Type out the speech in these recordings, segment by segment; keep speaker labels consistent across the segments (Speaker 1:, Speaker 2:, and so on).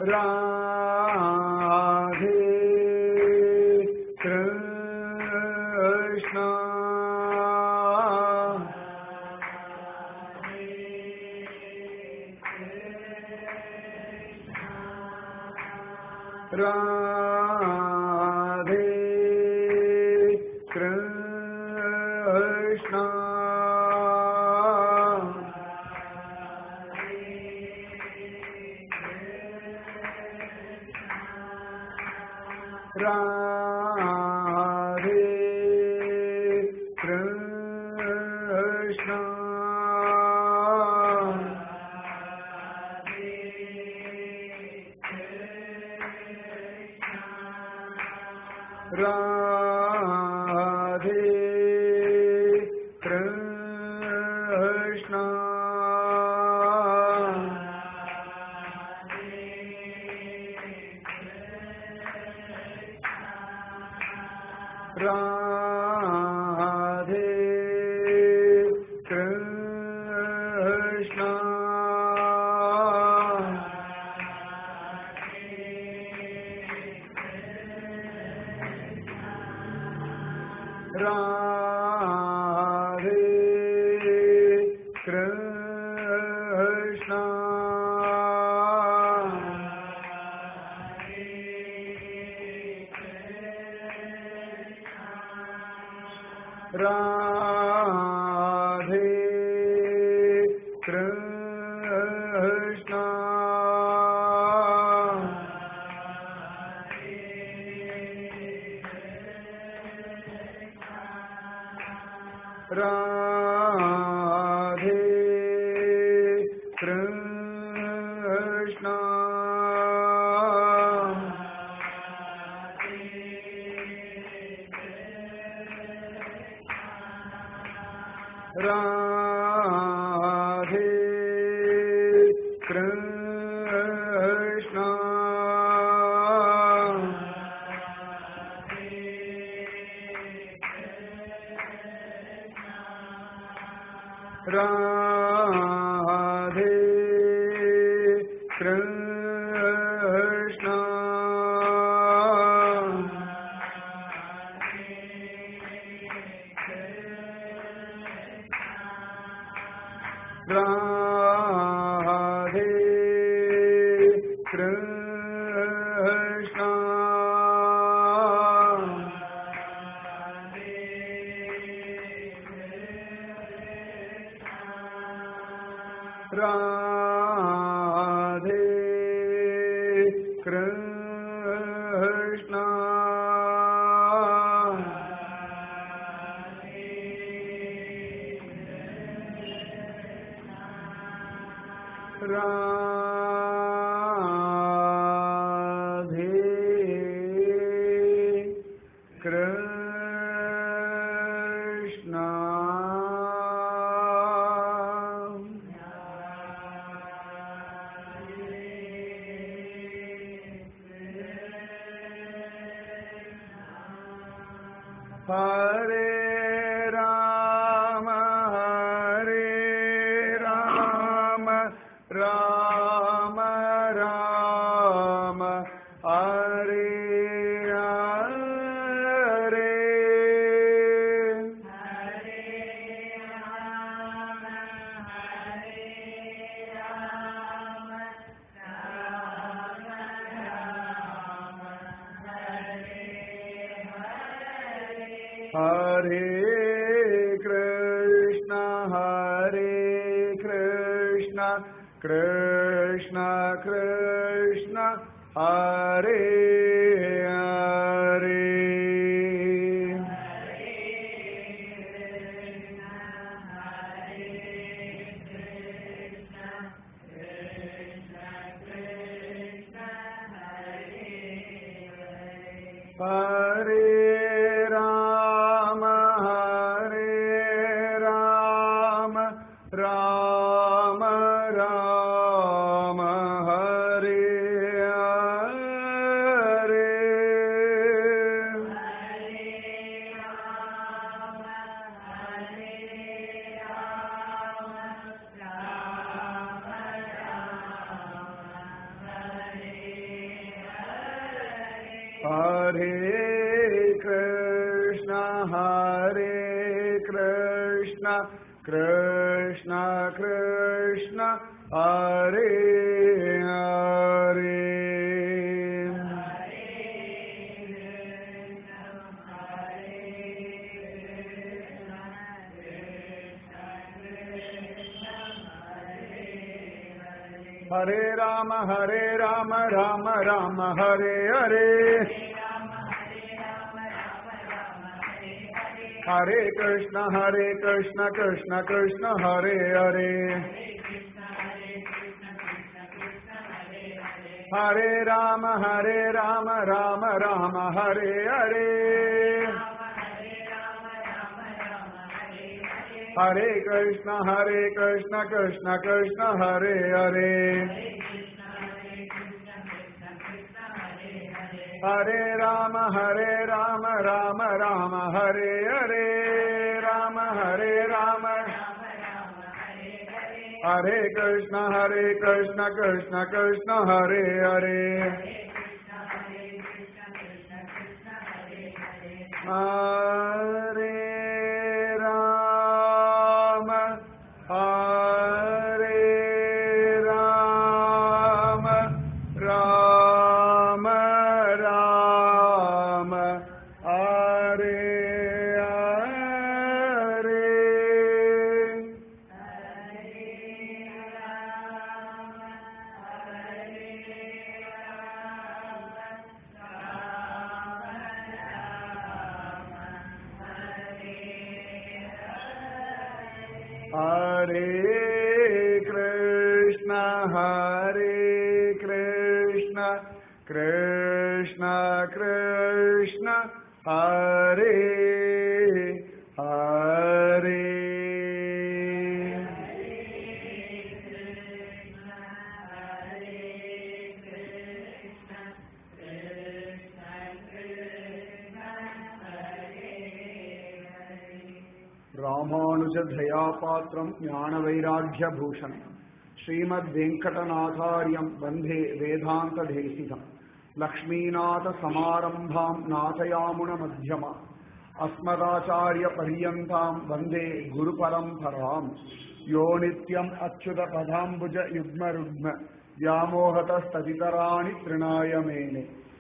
Speaker 1: राधे कृष्ण राधे कृष्ण राधे कृष्ण राधे कृष्ण राधे कृष्ण राधे कृष्ण राधे कृष्ण राधे कृष्ण राधे कृष्ण राधे कृष्ण राधे कृष्ण राधे कृष्ण राधे कृष्ण हरे राम हरे राम राम राम हरे हरे हरे कृष्ण हरे कृष्ण कृष्ण कृष्ण हरे हरे हरे राम हरे राम राम राम हरे हरे Hare Krishna, Hare Krishna, Krishna Krishna, Hare Hare. Hare Rama, Hare Rama, Rama Rama, Hare Hare. Hare Krishna, Hare Krishna, Krishna Krishna, Hare Hare. Hare Rama, Hare Rama, Rama Rama, Hare Hare. Hare Krishna, Hare Krishna, Krishna Krishna, Hare Hare. Hare Rama, Hare Rama, Rama Rama, Hare Hare. Rama, Hare Rama. Hare Krishna, Hare Krishna, Krishna Krishna, Hare Hare. Hare Rama, Hare Rama, Rama Rama, Hare Hare. Hare Krishna, Hare Krishna, Krishna Krishna, Hare Hare. ராமானுஜதயாபாத்திரம் ஞானவைராக்கியபூஷணம் Srimad வெங்கடநாதாரியம் வந்தே வேதாந்ததேசிகம் லக்ஷ்மீநாதசமாரம்பாம் நாதயாமுன மத்தியமா அஸ்மதாச்சாரிய பரியந்தாம் வந்தே குருபரம்பராம் யோ நித்யம் அச்சுத பதாம்புஜ யுக்மருக்ம व्यामोहतस्तदितराणि तृणाय मेने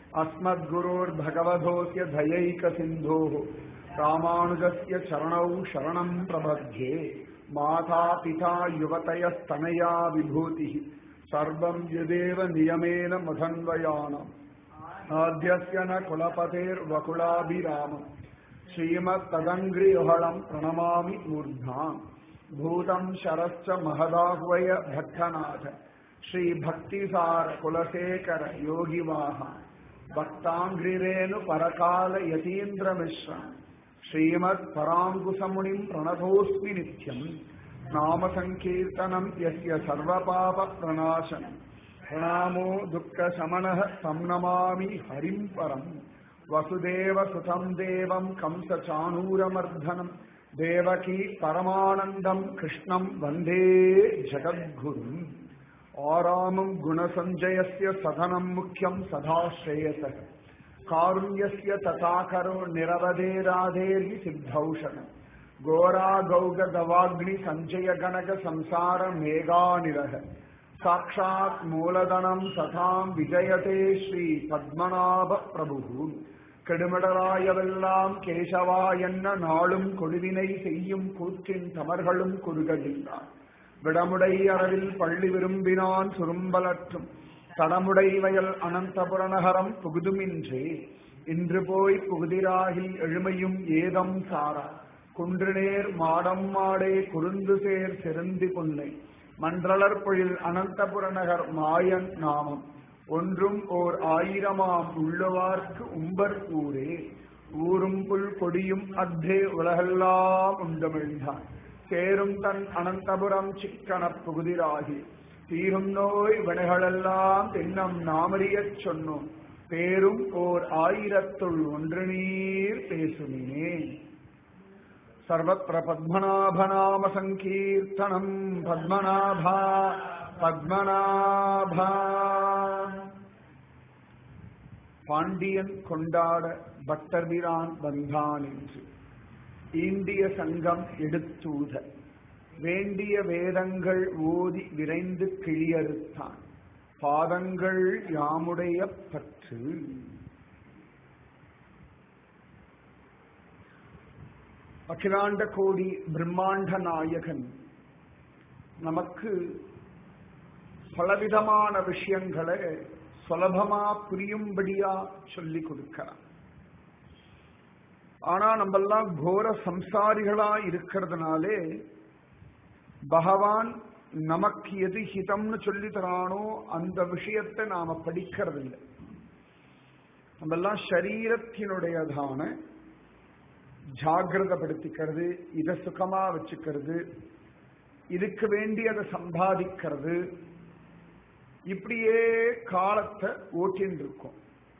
Speaker 1: अस्मद्गुरोर्भगवधोऽस्य धयैकसिन्धोः रामानुजस्य चरणौ शरणम् प्रबध्ये माता पिता युवतयस्तनया विभूतिः सर्वम् यदेव नियमेन मधन्वयानम् आद्यस्य न कुलपतेर्वकुलाभिरामम् श्रीमत्तदङ्घ्रियुहळम् प्रणमामि मूर्धाम् भूतम् शरश्च महदाह्वय भट्टनाथ श्रीभक्तिसार कुलशेखर योगिवाह भक्ताङ्घ्रिरेणु परकाल यतीन्द्रमिश्रम् श्रीमत् पराङ्कुशमुनिम् प्रणतोऽस्मि नित्यम् नाम सङ्कीर्तनम् यस्य सर्वपापप्रणाशनम् प्रणामो दुःखशमनः तं नमामि हरिम् परम् वसुदेवसुतम् देवम् कंसचाणूरमर्धनम् देवकी परमानन्दम् कृष्णम् वन्दे जगद्गुरुम् आरामम् गुणसञ्जयस्य सदनम् मुख्यम् सदा श्रेयसः कारुण्यस्य तथाकरो निरवधेराधेर्हि सिद्धौषधम् घोरागौगवाग्नि सञ्जय गणक संसार मेघानिरः साक्षात् मूलधनम् सताम् विजयते श्री पद्मनाभ प्रभुः கெடுமடராயவெல்லாம் கேசவா என்ன நாளும் கொழுவினை செய்யும் கூற்றின் தமர்களும் குறுகடில்லார் விடமுடை அரவில் பள்ளி விரும்பினான் சுரும்பலற்றும் தடமுடை வயல் அனந்தபுர நகரம் புகுதுமின்றே இன்று போய் புகுதிராகி எழுமையும் ஏதம் சாரா குன்றுநேர் மாடம் மாடே குறுந்து சேர் செருந்தி பொன்னை மன்றலர் பொழில் அனந்தபுர நகர் மாயன் நாமம் ஒன்றும் ஓர் ஆயிரமாம் உள்ளவார்க்கு உம்பர் ஊரே ஊரும் புல் கொடியும் அத்தே உலகெல்லாம் உண்டமிழ்ந்தான் சேரும் தன் அனந்தபுரம் சிக்கனப் புகுதிராகி தீரும் நோய் வினைகளெல்லாம் தென்னம் நாமறியச் சொன்னோம் பேரும் ஓர் ஆயிரத்துள் ஒன்று நீர் பேசுமினே सर्वत्र पद्मनाभनाम सङ्कीर्तनम् पद्मनाभा पद्मनाभा பாண்டியன் கொண்டாட பட்டர்பிரான் வந்தான் என்று ஈண்டிய சங்கம் எடுத்தூத வேண்டிய வேதங்கள் ஓதி விரைந்து கிளியறுத்தான் பாதங்கள் யாமுடைய பற்று அகிலாண்ட கோடி பிரம்மாண்ட நாயகன் நமக்கு பலவிதமான விஷயங்களை சுலபமா புரியும்படியா சொல்லி கொடுக்கிறான் ஆனா நம்ம எல்லாம் கோர சம்சாரிகளா இருக்கிறதுனாலே பகவான் நமக்கு எது ஹிதம்னு சொல்லி தரானோ அந்த விஷயத்தை நாம படிக்கிறது இல்லை நம்ம எல்லாம் சரீரத்தினுடையதான ஜாகிரதப்படுத்திக்கிறது இதை சுகமா வச்சுக்கிறது இதுக்கு வேண்டியதை சம்பாதிக்கிறது இப்படியே காலத்தை ஓட்டின்னு இருக்கும்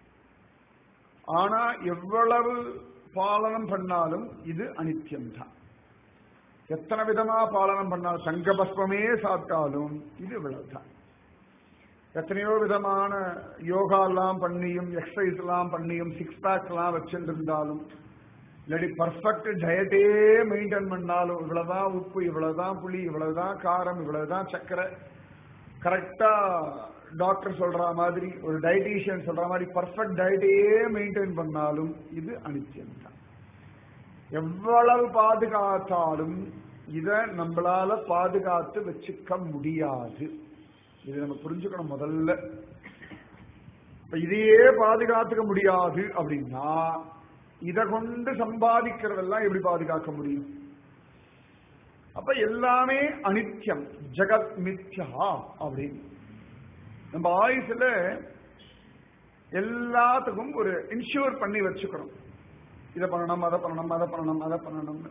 Speaker 1: ஆனா எவ்வளவு பாலனம் பண்ணாலும் இது அனித்தியம்தான் எத்தனை விதமா பாலனம் பண்ணாலும் தங்க பஸ்பமே சாப்பிட்டாலும் இது இவ்வளவுதான் எத்தனையோ விதமான யோகா எல்லாம் பண்ணியும் எக்ஸசைஸ் எல்லாம் பண்ணியும் சிக்ஸ் பேக் எல்லாம் வச்சுருந்தாலும் இல்லாட்டி பர்ஃபெக்ட் டயட்டே மெயின்டைன் பண்ணாலும் இவ்வளவுதான் உப்பு இவ்வளவுதான் புளி இவ்வளவுதான் காரம் இவ்வளவுதான் சர்க்கரை கரெக்டா டாக்டர் சொல்ற மாதிரி ஒரு டயட்டீஷியன் சொல்ற மாதிரி பர்ஃபெக்ட் டயட்டையே மெயின்டைன் பண்ணாலும் இது அனித்தியம் தான் எவ்வளவு பாதுகாத்தாலும் இத நம்மளால பாதுகாத்து வச்சுக்க முடியாது இது நம்ம புரிஞ்சுக்கணும் முதல்ல இப்ப இதையே பாதுகாத்துக்க முடியாது அப்படின்னா இதை கொண்டு சம்பாதிக்கிறதெல்லாம் எப்படி பாதுகாக்க முடியும் அப்ப எல்லாமே அனித்யம் ஜெகத் மித்யா அப்படின்னு நம்ம ஆயுசுல எல்லாத்துக்கும் ஒரு இன்ஷூர் பண்ணி வச்சுக்கணும் இதை பண்ணணும் அதை பண்ணணும் அதை பண்ணணும் அதை பண்ணணும்னு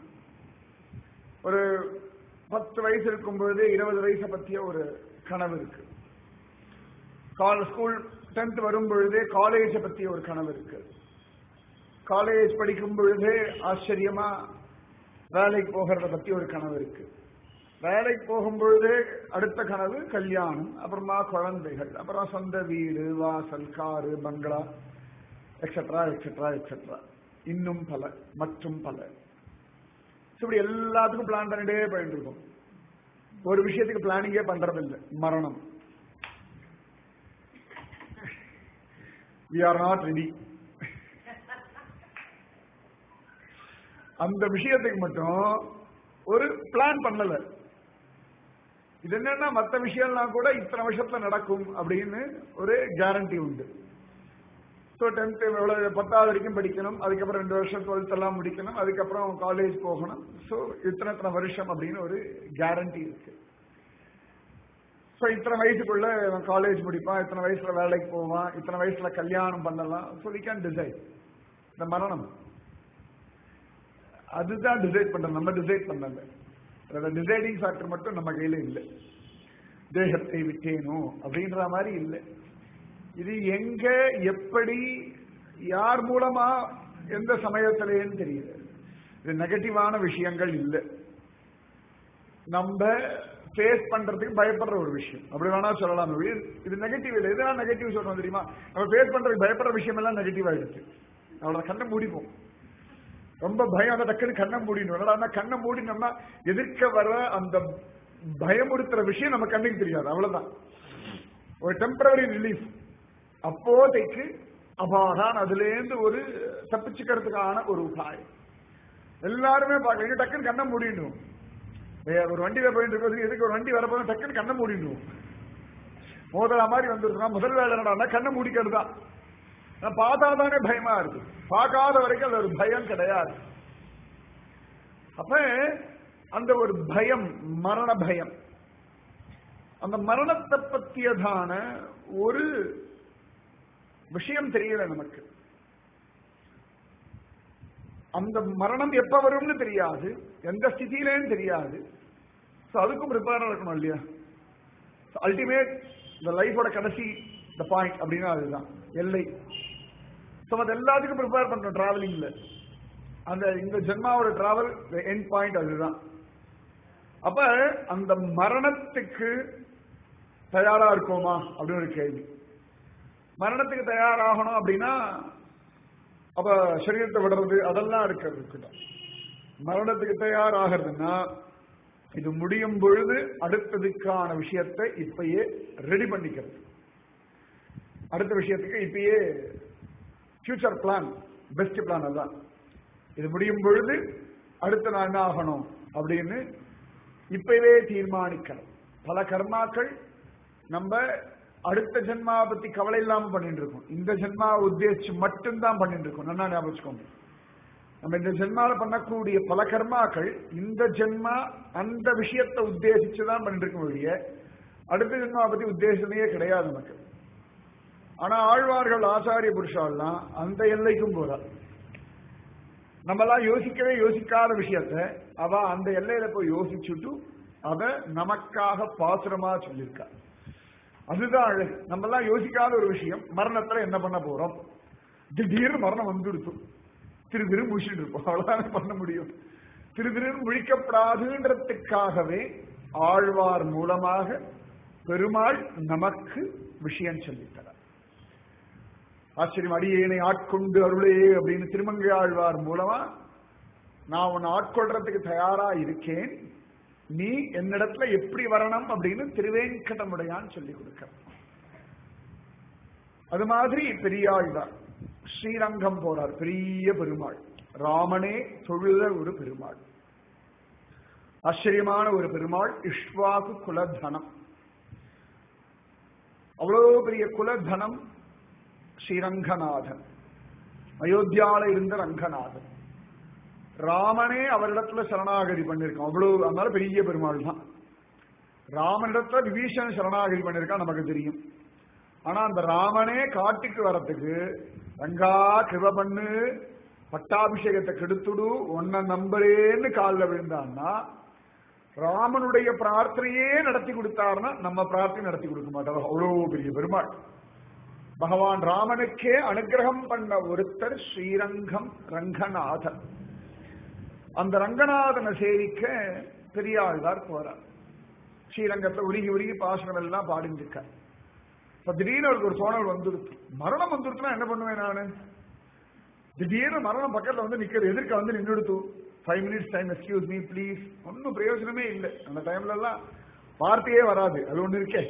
Speaker 1: ஒரு பத்து வயசு இருக்கும் பொழுதே இருபது வயசை பத்திய ஒரு கனவு இருக்கு கால் ஸ்கூல் டென்த் வரும் பொழுதே காலேஜை பத்திய ஒரு கனவு இருக்கு காலேஜ் படிக்கும் பொழுதே ஆச்சரியமா வேலைக்கு போகிறத பத்தி ஒரு கனவு இருக்கு வேலைக்கு போகும் பொழுதே அடுத்த கனவு கல்யாணம் அப்புறமா குழந்தைகள் அப்புறம் சொந்த வீடு வாசல் காரு பங்களா எக்ஸெட்ரா எக்ஸெட்ரா எக்ஸெட்ரா இன்னும் பல மற்றும் பல இப்படி எல்லாத்துக்கும் பிளான் பண்ணிட்டே போயிட்டு இருக்கோம் ஒரு விஷயத்துக்கு பிளானிங்கே பண்றதில்லை மரணம் வி ஆர் நாட் ரெடி அந்த விஷயத்துக்கு மட்டும் ஒரு பிளான் பண்ணல இது என்னன்னா மற்ற விஷயம்லாம் கூட இத்தனை வருஷத்துல நடக்கும் அப்படின்னு ஒரு கேரண்டி உண்டு ஸோ டென்த்து எவ்வளவு பத்தாவது வரைக்கும் படிக்கணும் அதுக்கப்புறம் ரெண்டு வருஷம் டுவெல்த் எல்லாம் முடிக்கணும் அதுக்கப்புறம் காலேஜ் போகணும் ஸோ இத்தனை இத்தனை வருஷம் அப்படின்னு ஒரு கேரண்டி இருக்கு ஸோ இத்தனை வயசுக்குள்ள காலேஜ் முடிப்பான் இத்தனை வயசுல வேலைக்கு போவான் இத்தனை வயசுல கல்யாணம் பண்ணலாம் ஸோ வி கேன் டிசைட் இந்த மரணம் அதுதான் டிசைட் பண்றது நம்ம டிசைட் பண்ணல அதோட டிசைடிங் ஃபேக்டர் மட்டும் நம்ம கையில இல்லை தேகத்தை விட்டேனோ அப்படின்ற மாதிரி இல்லை இது எங்க எப்படி யார் மூலமா எந்த சமயத்திலேன்னு தெரியல இது நெகட்டிவான விஷயங்கள் இல்லை நம்ம ஃபேஸ் பண்றதுக்கு பயப்படுற ஒரு விஷயம் அப்படி வேணா சொல்லலாம் இது நெகட்டிவ் இல்லை எதனா நெகட்டிவ் சொல்றோம் தெரியுமா நம்ம ஃபேஸ் பண்றதுக்கு பயப்படுற விஷயம் எல்லாம் நெகட்டிவ் ஆயிடுச்சு அவ்வளவு கண்ணை மூடிப்போம் ரொம்ப பயம் அந்த டக்குன்னு கண்ணை மூடினோம் என்னடா கண்ணை மூடினோம்னா எதிர்க்க வர அந்த பயமுறுத்துற விஷயம் நம்ம கண்ணுக்கு தெரியாது அவ்வளவுதான் ஒரு டெம்பரரி ரிலீஃப் அப்போதைக்கு அபாதான் அதுல இருந்து ஒரு தப்பிச்சுக்கிறதுக்கான ஒரு உபாயம் எல்லாருமே பார்க்க டக்குன்னு கண்ணை மூடிடும் ஒரு வண்டியில போயிட்டு இருக்கிறது எதுக்கு ஒரு வண்டி வரப்போது டக்குன்னு கண்ணை மூடிடும் மோதலா மாதிரி வந்துருக்கா முதல் வேலை என்னடா கண்ணை மூடிக்கிறது தான் பார்த்தா தானே பயமா இருக்கு பார்க்காத வரைக்கும் அது ஒரு பயம் கிடையாது அப்ப அந்த ஒரு பயம் மரண பயம் அந்த மரணத்தை பத்தியதான ஒரு விஷயம் தெரியல நமக்கு அந்த மரணம் எப்ப வரும்னு தெரியாது எந்த ஸ்திதியிலேன்னு தெரியாது அதுக்கும் ப்ரிப்பேரா இருக்கணும் இல்லையா அல்டிமேட் இந்த லைஃபோட கடைசி இந்த பாயிண்ட் அப்படின்னா அதுதான் எல்லை ஸோ அது எல்லாத்துக்கும் ப்ரிப்பேர் பண்றோம் டிராவலிங்ல அந்த இந்த ஜென்மாவோட டிராவல் எண்ட் பாயிண்ட் அதுதான் அப்ப அந்த மரணத்துக்கு தயாரா இருக்கோமா அப்படின்னு ஒரு கேள்வி மரணத்துக்கு தயாராகணும் அப்படின்னா அப்ப சரீரத்தை விடுறது அதெல்லாம் இருக்கிறது இருக்கட்டும் மரணத்துக்கு தயாராகிறதுன்னா இது முடியும் பொழுது அடுத்ததுக்கான விஷயத்தை இப்பயே ரெடி பண்ணிக்கிறது அடுத்த விஷயத்துக்கு இப்பயே ஃபியூச்சர் பிளான் பெஸ்ட் பிளான் அதுதான் இது முடியும் பொழுது அடுத்த நான் என்ன ஆகணும் அப்படின்னு இப்பவே தீர்மானிக்கணும் பல கர்மாக்கள் நம்ம அடுத்த ஜென்மா பத்தி கவலை இல்லாம பண்ணிட்டு இருக்கோம் இந்த ஜென்மா உத்தேசிச்சு மட்டும்தான் பண்ணிட்டு இருக்கோம் நல்லா ஞாபகம் வச்சுக்கோங்க நம்ம இந்த ஜென்மால பண்ணக்கூடிய பல கர்மாக்கள் இந்த ஜென்மா அந்த விஷயத்தை உத்தேசிச்சு தான் பண்ணிட்டு இருக்க ஒழிய அடுத்த ஜென்மா பத்தி உத்தேசமே கிடையாது நமக்கு ஆனா ஆழ்வார்கள் ஆச்சாரிய புருஷாலாம் அந்த எல்லைக்கும் போறார் நம்மளாம் யோசிக்கவே யோசிக்காத விஷயத்த அவ அந்த எல்லையில போய் யோசிச்சுட்டு அத நமக்காக பாசுரமா சொல்லியிருக்கா அதுதான் அழகு நம்மெல்லாம் யோசிக்காத ஒரு விஷயம் மரணத்துல என்ன பண்ண போறோம் திடீர்னு மரணம் வந்துடுத்து திரு திரு முழிச்சுட்டு இருப்போம் அவ்வளவுதான் பண்ண முடியும் திரு திரு முழிக்கப்படாதுன்றதுக்காகவே ஆழ்வார் மூலமாக பெருமாள் நமக்கு விஷயம் சொல்லித்தரார் ஆச்சரியம் அடியேனை ஆட்கொண்டு அருளே அப்படின்னு திருமங்கை ஆழ்வார் மூலமா நான் உன்னை ஆட்கொள்றதுக்கு தயாரா இருக்கேன் நீ என்னிடத்துல எப்படி வரணும் அப்படின்னு திருவேங்கடமுடையான் சொல்லி கொடுக்க அது மாதிரி பெரியாழ்வார் ஸ்ரீரங்கம் போறார் பெரிய பெருமாள் ராமனே தொழுத ஒரு பெருமாள் ஆச்சரியமான ஒரு பெருமாள் இஷ்வாகு குலதனம் அவ்வளவு பெரிய குலதனம் ஸ்ரீரங்கநாதன் அயோத்தியால இருந்த ரங்கநாதன் ராமனே அவரிடத்துல சரணாகதி பண்ணிருக்கான் அவ்வளவு அதனால பெரிய பெருமாள் தான் ராமனிடத்துல விபீஷன் சரணாகதி பண்ணிருக்கான் நமக்கு தெரியும் ஆனா அந்த ராமனே காட்டுக்கு வரத்துக்கு ரங்கா கிருப பண்ணு பட்டாபிஷேகத்தை கெடுத்துடு உன்னை நம்பரேன்னு காலில் விழுந்தான்னா ராமனுடைய பிரார்த்தனையே நடத்தி கொடுத்தாருன்னா நம்ம பிரார்த்தனை நடத்தி கொடுக்க மாட்டார் அவ்வளவு பெரிய பெருமாள் பகவான் ராமனுக்கே அனுகிரகம் பண்ண ஒருத்தர் ஸ்ரீரங்கம் ரங்கநாதன் அந்த ரங்கநாதனை சேவிக்க பெரியாழ்வார் போறார் ஸ்ரீரங்கத்துல உருகி உருகி பாசனம் எல்லாம் பாடிஞ்சிருக்கார் இப்ப திடீர்னு அவருக்கு ஒரு சோழல் வந்துடுச்சு மரணம் வந்துடுச்சுன்னா என்ன பண்ணுவேன் நானு திடீர்னு மரணம் பக்கத்துல வந்து நிக்கிறது எதிர்க்க வந்து நின்றுடுத்து five minutes time excuse me please ஒன்றும் பிரயோஜனமே இல்லை அந்த டைம்ல எல்லாம் வார்த்தையே வராது அது ஒண்ணு இருக்கே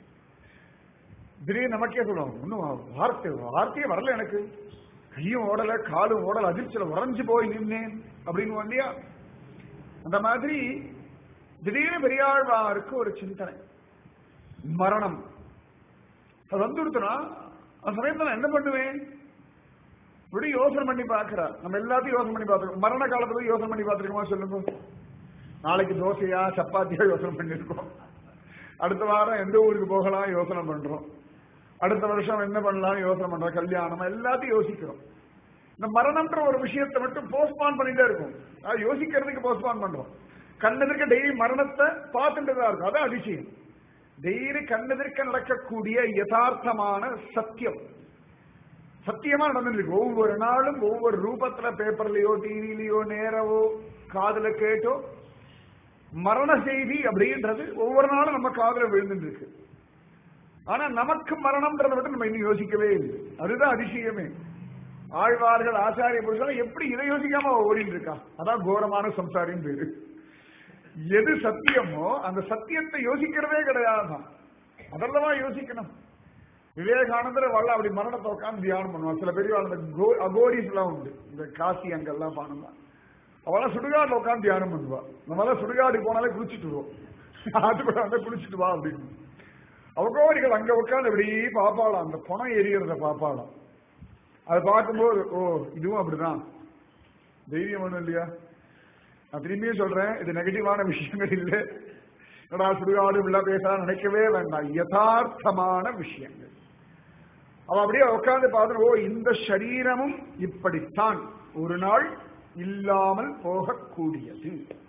Speaker 1: திடீர்னு நமக்கே சொல்லுவோம் ஒன்றும் வார்த்தை வார்த்தையே வரல எனக்கு கையும் ஓடல காலும் ஓடல அதிர்ச்சியில உறைஞ்சு போய் நின்னேன் அப்படின்னு இல்லையா அந்த மாதிரி திடீர்னு பெரியாழ்வாருக்கு ஒரு சிந்தனை மரணம் அது வந்துடுத்துனா அந்த சமயத்துல நான் என்ன பண்ணுவேன் இப்படி யோசனை பண்ணி பார்க்கிறார் நம்ம எல்லாத்தையும் யோசனை பண்ணி பார்த்துருக்கோம் மரண காலத்துல யோசனை பண்ணி பார்த்துருக்கோமா சொல்லுங்க நாளைக்கு தோசையா சப்பாத்தியா யோசனை பண்ணிருக்கோம் அடுத்த வாரம் எந்த ஊருக்கு போகலாம் யோசனை பண்றோம் அடுத்த வருஷம் என்ன பண்ணலாம் யோசனை பண்றோம் கல்யாணம் எல்லாத்தையும் யோசிக்கிறோம் இந்த மரணம்ன்ற ஒரு விஷயத்தை மட்டும் போஸ்ட்பான் பண்ணிட்டே இருக்கும் அது யோசிக்கிறதுக்கு போஸ்ட்பான் பண்றோம் கண்ணெதிர்க்க டெய்லி மரணத்தை பார்த்துட்டு தான் இருக்கும் அதான் அதிசயம் டெய்லி கண்ணெதிர்க்க நடக்கக்கூடிய யதார்த்தமான சத்தியம் சத்தியமா நடந்துருக்கு ஒவ்வொரு நாளும் ஒவ்வொரு ரூபத்துல பேப்பர்லயோ டிவிலயோ நேரவோ காதுல கேட்டோ மரண செய்தி அப்படின்றது ஒவ்வொரு நாளும் நம்ம காதுல விழுந்துட்டு இருக்கு ஆனா நமக்கு மரணம்ன்றதை விட்டு நம்ம இன்னும் யோசிக்கவே இல்லை அதுதான் அதிசயமே ஆழ்வார்கள் ஆச்சாரிய புருஷன் எப்படி இதை யோசிக்காம ஓடிட்டு இருக்கா அதான் கோரமான சம்சாரின் பேரு எது சத்தியமோ அந்த சத்தியத்தை யோசிக்கிறதே கிடையாதுதான் அதெல்லாம் யோசிக்கணும் விவேகானந்தர் வல்ல அப்படி மரணத்தை உட்காந்து தியானம் பண்ணுவான் சில பெரிய அந்த அகோரிஸ் எல்லாம் உண்டு இந்த காசி அங்கெல்லாம் பானம்லாம் அவெல்லாம் சுடுகாட்டில் உட்காந்து தியானம் பண்ணுவா நம்மளால சுடுகாடு போனாலே குளிச்சுட்டு வருவோம் ஆத்துக்குள்ள வந்து குளிச்சுட்டு வா அப்படின்னு அவகோரிகள் அங்க உட்காந்து இப்படி பாப்பாளாம் அந்த பணம் எரியறத பாப்பாளாம் அதை பார்க்கும்போது ஓ இதுவும் அப்படிதான் தைரியம் ஒண்ணும் இல்லையா நான் திரும்பியும் சொல்றேன் இது நெகட்டிவான விஷயங்கள் இல்லை என்னடா சுடுகாடு இப்படிலாம் பேசலாம் நினைக்கவே வேண்டாம் யதார்த்தமான விஷயங்கள் அவ அப்படியே உட்கார்ந்து பார்த்து ஓ இந்த சரீரமும் இப்படித்தான் ஒரு நாள் இல்லாமல் போகக்கூடியது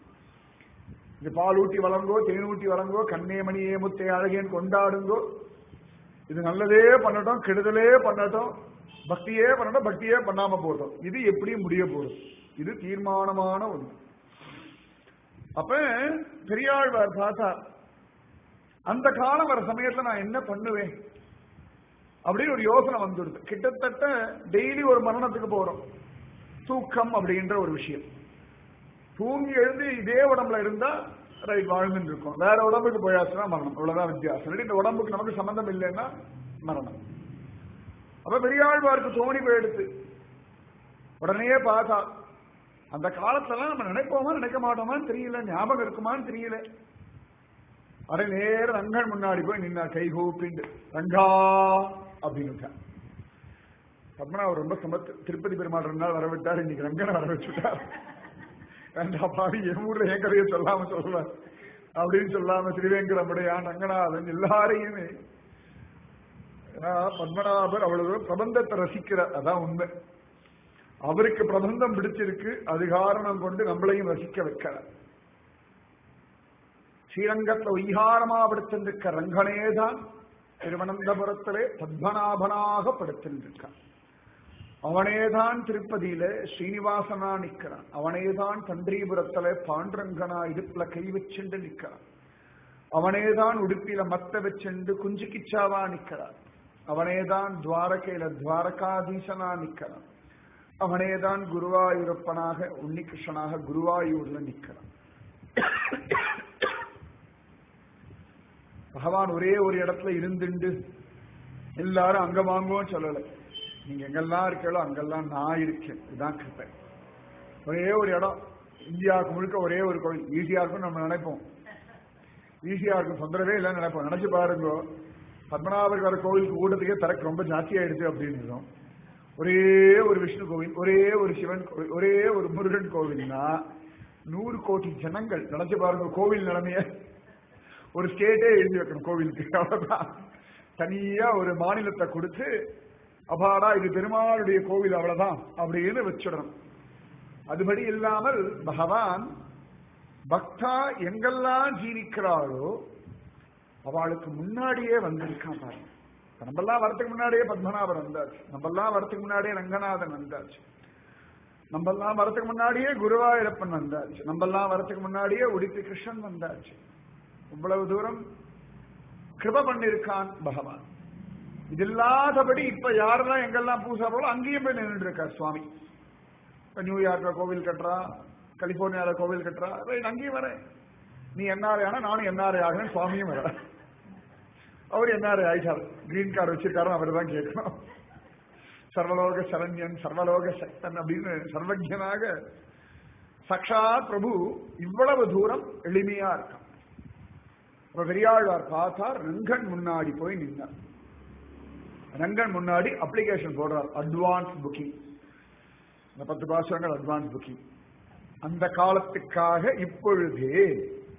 Speaker 1: இது பால் ஊட்டி வழங்கோ தேன் ஊட்டி வழங்கோ கண்ணே மணியே முத்தே அழகேன் கொண்டாடுங்கோ இது நல்லதே பண்ணட்டும் கெடுதலே பண்ணட்டும் பக்தியே பண்ணட்டும் பக்தியே பண்ணாம போட்டோம் இது எப்படியும் முடிய போகுது இது தீர்மானமான ஒண்ணு அப்ப பெரியாழ்வார் பார்த்தா அந்த காலம் வர சமயத்துல நான் என்ன பண்ணுவேன் அப்படின்னு ஒரு யோசனை வந்துடுது கிட்டத்தட்ட டெய்லி ஒரு மரணத்துக்கு போறோம் தூக்கம் அப்படின்ற ஒரு விஷயம் தூங்கி எழுந்து இதே உடம்புல இருந்தா ரைட் வாழ்ந்துட்டு இருக்கோம் வேற உடம்புக்கு போயாச்சுன்னா மரணம் இவ்வளவுதான் வித்தியாசம் இல்லாட்டி இந்த உடம்புக்கு நமக்கு சம்பந்தம் இல்லைன்னா மரணம் அப்ப பெரியாழ்வாருக்கு தோணி போயிடுத்து உடனே பார்த்தா அந்த காலத்துல நம்ம நினைப்போமா நினைக்க மாட்டோமான்னு தெரியல ஞாபகம் இருக்குமான்னு தெரியல அரை நேர ரங்கன் முன்னாடி போய் நின்னா கை கூப்பிண்டு ரங்கா அப்படின்னு பத்மநாபர் ரொம்ப சமத்து திருப்பதி பெருமாள் ரெண்டு நாள் வரவிட்டார் இன்னைக்கு ரங்கனை வர வச்சுட்டார் வேண்டா பாவி என் ஊர்ல என் கதையை சொல்லாம சொல்லுவார் அப்படின்னு சொல்லாம திருவேங்கடமுடையான் ரங்கநாதன் எல்லாரையுமே ஏன்னா பத்மநாபர் அவ்வளவு பிரபந்தத்தை ரசிக்கிறார் அதான் உண்மை அவருக்கு பிரபந்தம் பிடிச்சிருக்கு அது காரணம் கொண்டு நம்மளையும் ரசிக்க வைக்கிறார் ஸ்ரீரங்கத்துல உய்யாரமா படுத்திருக்க ரங்கனேதான் திருவனந்தபுரத்திலே பத்மநாபனாக படுத்திருக்கான் அவனேதான் திருப்பதியில ஸ்ரீனிவாசனா நிக்கிறான் அவனேதான் தந்திரிபுரத்துல பாண்டரங்கனா இடுப்புல கை வச்சுண்டு நிக்கிறான் அவனேதான் உடுப்பில மத்த வச்சுண்டு குஞ்சு கிச்சாவா நிக்கிறான் அவனேதான் துவாரகையில துவாரகாதீசனா நிக்கிறான் அவனேதான் குருவாயூரப்பனாக உன்னிகிருஷ்ணனாக குருவாயூர்ல நிக்கிறான் பகவான் ஒரே ஒரு இடத்துல இருந்துண்டு எல்லாரும் அங்க வாங்குவோம் சொல்லல நீங்க எங்கெல்லாம் இருக்கீங்களோ அங்கெல்லாம் நான் இருக்கேன் இதுதான் கிருப்பை ஒரே ஒரு இடம் இந்தியாவுக்கு முழுக்க ஒரே ஒரு கோவில் ஈஸியா இருக்கும் நம்ம நினைப்போம் ஈஸியா இருக்கும் தொந்தரவே இல்லைன்னு நினைப்போம் நினைச்சு பாருங்க பத்மநாபர் வர கோவிலுக்கு கூட்டத்துக்கே தரக்கு ரொம்ப ஜாஸ்தியாயிடுச்சு அப்படின்னு ஒரே ஒரு விஷ்ணு கோவில் ஒரே ஒரு சிவன் கோவில் ஒரே ஒரு முருகன் கோவில்னா நூறு கோடி ஜனங்கள் நினைச்சு பாருங்க கோவில் நிலைமைய ஒரு ஸ்டேட்டே எழுதி வைக்கணும் கோவிலுக்கு அவ்வளவுதான் தனியா ஒரு மாநிலத்தை கொடுத்து அபாடா இது பெருமாளுடைய கோவில் அவ்வளவுதான் அப்படின்னு வச்சிடணும் அதுபடி இல்லாமல் பகவான் பக்தா எங்கெல்லாம் ஜீவிக்கிறாளோ அவளுக்கு முன்னாடியே வந்திருக்கான் பாருங்க நம்மெல்லாம் வரத்துக்கு முன்னாடியே பத்மநாபன் வந்தாச்சு நம்மெல்லாம் வரத்துக்கு முன்னாடியே ரங்கநாதன் வந்தாச்சு நம்மெல்லாம் வரத்துக்கு முன்னாடியே குருவாயூரப்பன் வந்தாச்சு நம்மெல்லாம் வரத்துக்கு முன்னாடியே உடுப்பி கிருஷ்ணன் வந்தாச்சு இவ்வளவு தூரம் கிருப பண்ணிருக்கான் பகவான் இது இல்லாதபடி இப்ப யாரெல்லாம் எங்கெல்லாம் பூசா போல அங்கேயும் போய் நின்றுட்டு இருக்கார் சுவாமி இப்ப நியூயார்க்ல கோவில் கட்டுறா கலிபோர்னியால கோவில் கட்டுறா ரைட் அங்கேயும் வரேன் நீ என்ஆர்ஐ ஆனா நானும் என்ஆர்ஐ ஆகிறேன் சுவாமியும் வர அவர் என்ஆர்ஐ ஆயிட்டார் கிரீன் கார்டு வச்சிருக்காரு அவர் தான் கேட்கணும் சர்வலோக சரண்யன் சர்வலோக சக்தன் அப்படின்னு சர்வஜனாக சக்ஷாத் பிரபு இவ்வளவு தூரம் எளிமையா இருக்கான் அப்ப பெரியாழ்வார் பார்த்தார் ரங்கன் முன்னாடி போய் நின்னார் ரங்கன் முன்னாடி அப்ளிகேஷன் போடுறார் அட்வான்ஸ் புக்கிங் இந்த பத்து பாசங்கள் அட்வான்ஸ் புக்கிங் அந்த காலத்துக்காக இப்பொழுதே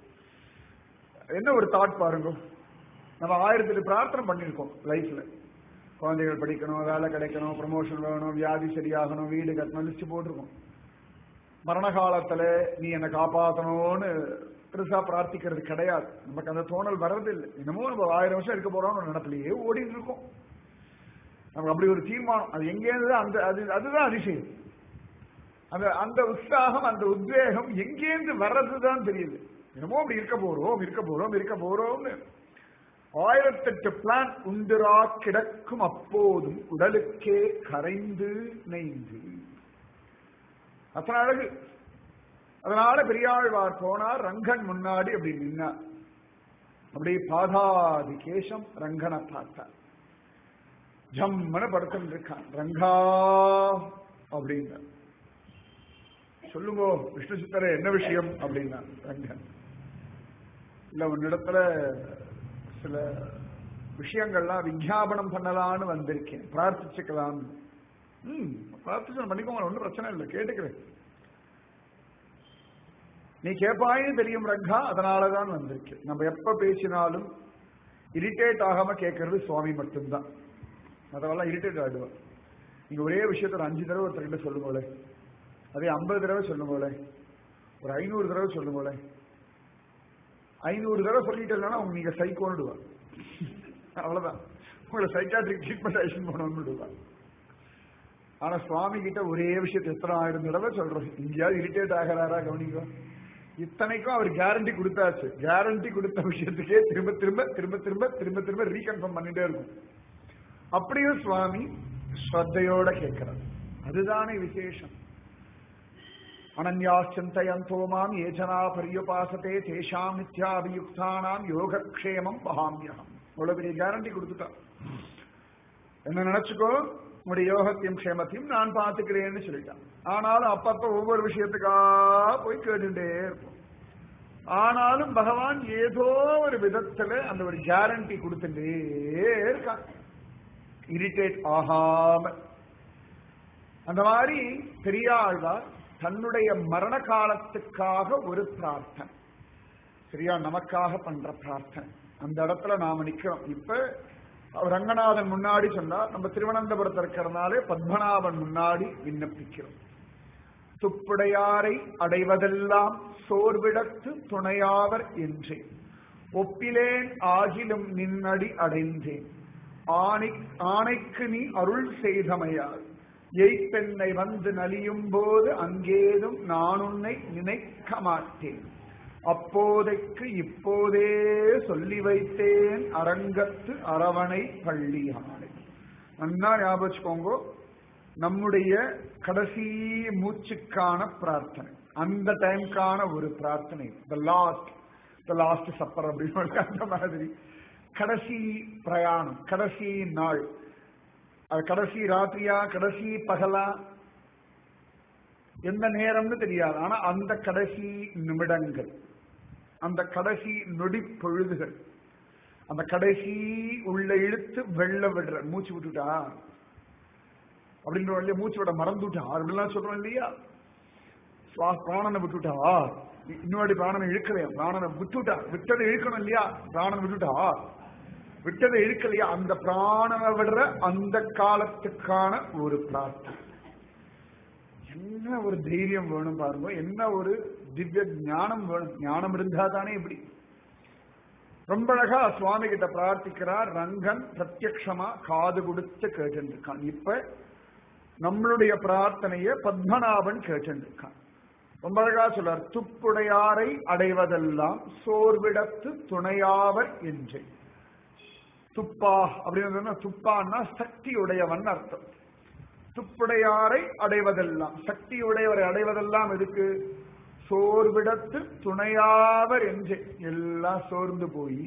Speaker 1: என்ன ஒரு தாட் பாருங்க நம்ம ஆயிரத்தி பிரார்த்தனை பண்ணிருக்கோம் லைஃப்ல குழந்தைகள் படிக்கணும் வேலை கிடைக்கணும் ப்ரமோஷன் வேணும் வியாதி சரியாகணும் வீடு கட்டணும் லிஸ்ட் போட்டிருக்கோம் மரண காலத்துல நீ என்னை காப்பாற்றணும்னு பெருசா பிரார்த்திக்கிறது கிடையாது நமக்கு அந்த தோணல் வர்றதில்லை இன்னமும் நம்ம ஆயிரம் வருஷம் இருக்க போறோம்னு நினைப்பிலேயே ஓடிட்டு இருக்கோம் நமக்கு அப்படி ஒரு தீர்மானம் அது எங்கேருந்து அந்த அது அதுதான் அதிசயம் அந்த அந்த உற்சாகம் அந்த உத்வேகம் எங்கேருந்து வர்றதுதான் தெரியுது என்னமோ அப்படி இருக்க போறோம் இருக்க போறோம் இருக்க போறோம்னு ஆயிரத்தெட்டு பிளான் உண்டுரா கிடக்கும் அப்போதும் உடலுக்கே கரைந்து நெய்ந்து அத்தனை அழகு அதனால பெரியாழ்வார் போனார் ரங்கன் முன்னாடி அப்படி நின்னார் அப்படியே பாதாதி கேசம் ரங்கனை பார்த்தார் ஜம்மன படுத்துட்டு இருக்கான் ரங்கா அப்படின்னா சொல்லுங்க விஷ்ணு சித்தரே என்ன விஷயம் அப்படின்னா ரங்கன் இல்ல உன்னிடத்துல சில விஷயங்கள்லாம் விஞ்ஞாபனம் பண்ணலான்னு வந்திருக்கேன் பிரார்த்திச்சுக்கலாம் ம் பிரார்த்தனை பண்ணிக்கோங்க ஒன்றும் பிரச்சனை இல்லை கேட்டுக்கிறேன் நீ கேட்பாயின்னு தெரியும் ரங்கா அதனாலதான் வந்திருக்கு நம்ம எப்ப பேசினாலும் இரிட்டேட் ஆகாம கேட்கறது சுவாமி மட்டும்தான் அதெல்லாம் இரிட்டேட் ஆயிடுவார் நீங்க ஒரே விஷயத்த ஒரு அஞ்சு தடவை ஒருத்தர்கிட்ட சொல்லுங்களே அதே ஐம்பது தடவை சொல்லுங்களே ஒரு ஐநூறு தடவை சொல்லுங்களே ஐநூறு தடவை சொல்லிட்டேன்னா உங்க நீங்க சைக்கோன்னுடுவார் அவ்வளவுதான் உங்களை சைக்காட்ரிக் ட்ரீட்மெண்ட் ஐஷன் பண்ணணும்னு விடுவார் ஆனா சுவாமி கிட்ட ஒரே விஷயத்தை எத்தனை ஆயிரம் தடவை சொல்றோம் இங்கேயாவது இரிட்டேட் ஆகிறாரா கவனிக்கோ இத்தனைக்கும் அவர் கேரண்டி கொடுத்தாச்சு கேரண்டி கொடுத்த விஷயத்துக்கே திரும்ப திரும்ப திரும்ப திரும்ப திரும்ப திரும்ப ரீகன்ஃபார்ம் பண்ணிட்டே இருக்கும் அப்படியும் சுவாமி ஸ்ரத்தையோட கேட்கிறார் அதுதானே விசேஷம் அனன்யா சிந்தயந்தோ மாம் ஏஜனா பரியுபாசத்தே தேஷாம் நித்யாபியுக்தானாம் யோகக்ஷேமம் வகாமியகம் அவ்வளவு பெரிய கேரண்டி கொடுத்துட்டான் என்ன நினைச்சுக்கோ உங்களுடைய யோகத்தையும் க்ஷேமத்தையும் நான் பார்த்துக்கிறேன்னு சொல்லிட்டான் ஆனாலும் அப்பப்ப ஒவ்வொரு விஷயத்துக்கா போய் கேட்டுட்டே இருப்போம் ஆனாலும் பகவான் ஏதோ ஒரு விதத்துல அந்த ஒரு கேரண்டி கொடுத்துட்டே இருக்கான் இரிட்டேட் ஆகாம அந்த மாதிரி பெரியாழ்வார் தன்னுடைய மரண காலத்துக்காக ஒரு பிரார்த்தனை சரியா நமக்காக பண்ற பிரார்த்தனை அந்த இடத்துல நாம நிக்கிறோம் இப்ப ரங்கநாதன் முன்னாடி சொன்னா நம்ம திருவனந்தபுரத்தில் இருக்கிறதுனாலே பத்மநாபன் முன்னாடி விண்ணப்பிக்கிறோம் துப்புடையாரை அடைவதெல்லாம் சோர்விடத்து துணையாவர் என்றேன் ஒப்பிலேன் ஆகிலும் நின்னடி அடைந்தேன் ஆணை ஆணைக்கு நீ அருள் செய்தமையால் எய்ப்பெண்ணை வந்து நலியும் போது அங்கேதும் நான் உன்னை நினைக்க மாட்டேன் அப்போதைக்கு இப்போதே சொல்லி வைத்தேன் அரங்கத்து அரவணை பள்ளியானை நன்னா ஞாபகம் வச்சுக்கோங்க நம்முடைய கடைசி மூச்சுக்கான பிரார்த்தனை அந்த டைம்க்கான ஒரு பிரார்த்தனை the last the last supper அப்படின்னு அந்த மாதிரி கடைசி பிரயாணம் கடைசி நாள் அது கடைசி ராத்திரியா கடைசி பகலா எந்த நேரம்னு தெரியாது ஆனா அந்த கடைசி நிமிடங்கள் அந்த கடைசி நொடி பொழுதுகள் அந்த கடைசி உள்ள இழுத்து வெள்ள விடுற மூச்சு விட்டுட்டா அப்படின்ற இல்லையா மூச்சு விட மறந்துட்டா அப்படிலாம் சொல்றோம் இல்லையா சுவாச பிராணனை விட்டுட்டா இன்னொரு பிராணனை இழுக்கலையா பிராணனை விட்டுட்டா விட்டதை இழுக்கணும் இல்லையா பிராணனை விட்டுட்டா விட்டதை இழுக்கலையா அந்த பிராணனை விடுற அந்த காலத்துக்கான ஒரு பிரார்த்தனை என்ன ஒரு தைரியம் வேணும் பாருங்க என்ன ஒரு திவ்ய ஞானம் வேணும் ஞானம் இருந்தா தானே இப்படி ரொம்ப அழகா சுவாமி கிட்ட பிரார்த்திக்கிறார் ரங்கன் பிரத்யக்ஷமா காது கொடுத்து கேட்டுருக்கான் இப்ப நம்மளுடைய பிரார்த்தனைய பத்மநாபன் கேட்டுருக்கான் ரொம்ப அழகா சொல்றார் துப்புடையாரை அடைவதெல்லாம் சோர்விடத்து துணையாவர் என்று துப்பா அப்படின்னு துப்பான்னா சக்தி உடையவன் அர்த்தம் துப்புடையாரை அடைவதெல்லாம் சக்தி உடையவரை அடைவதெல்லாம் எதுக்கு சோர்விடத்து துணையாவர் என்று எல்லாம் சோர்ந்து போய்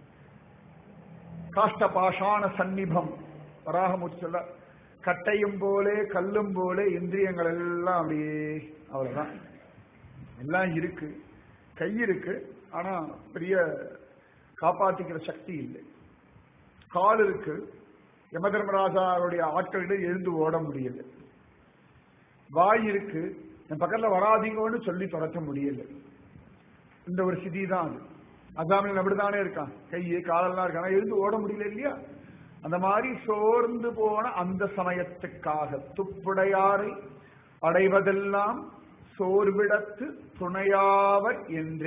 Speaker 1: காஷ்ட பாஷான சந்நிபம் வராகமூச்சு சொல்ல கட்டையும் போலே கல்லும் போலே இந்திரியங்கள் எல்லாம் அப்படியே அவ்வளவுதான் எல்லாம் இருக்கு கை இருக்கு ஆனா பெரிய காப்பாத்திக்கிற சக்தி இல்லை கால் இருக்கு யம தர்மராஜாவுடைய ஆட்களிடம் எழுந்து ஓட முடியல வாய் இருக்கு என் பக்கத்துல வராதீங்கன்னு சொல்லி தொடக்க முடியல இந்த ஒரு சிதி தான் அது அசாமில் அப்படித்தானே இருக்கான் கையை காலெல்லாம் இருக்கான் எழுந்து ஓட முடியல இல்லையா அந்த மாதிரி சோர்ந்து போன அந்த சமயத்துக்காக துப்புடையாரை அடைவதெல்லாம் சோர்விடத்து துணையாவர் என்று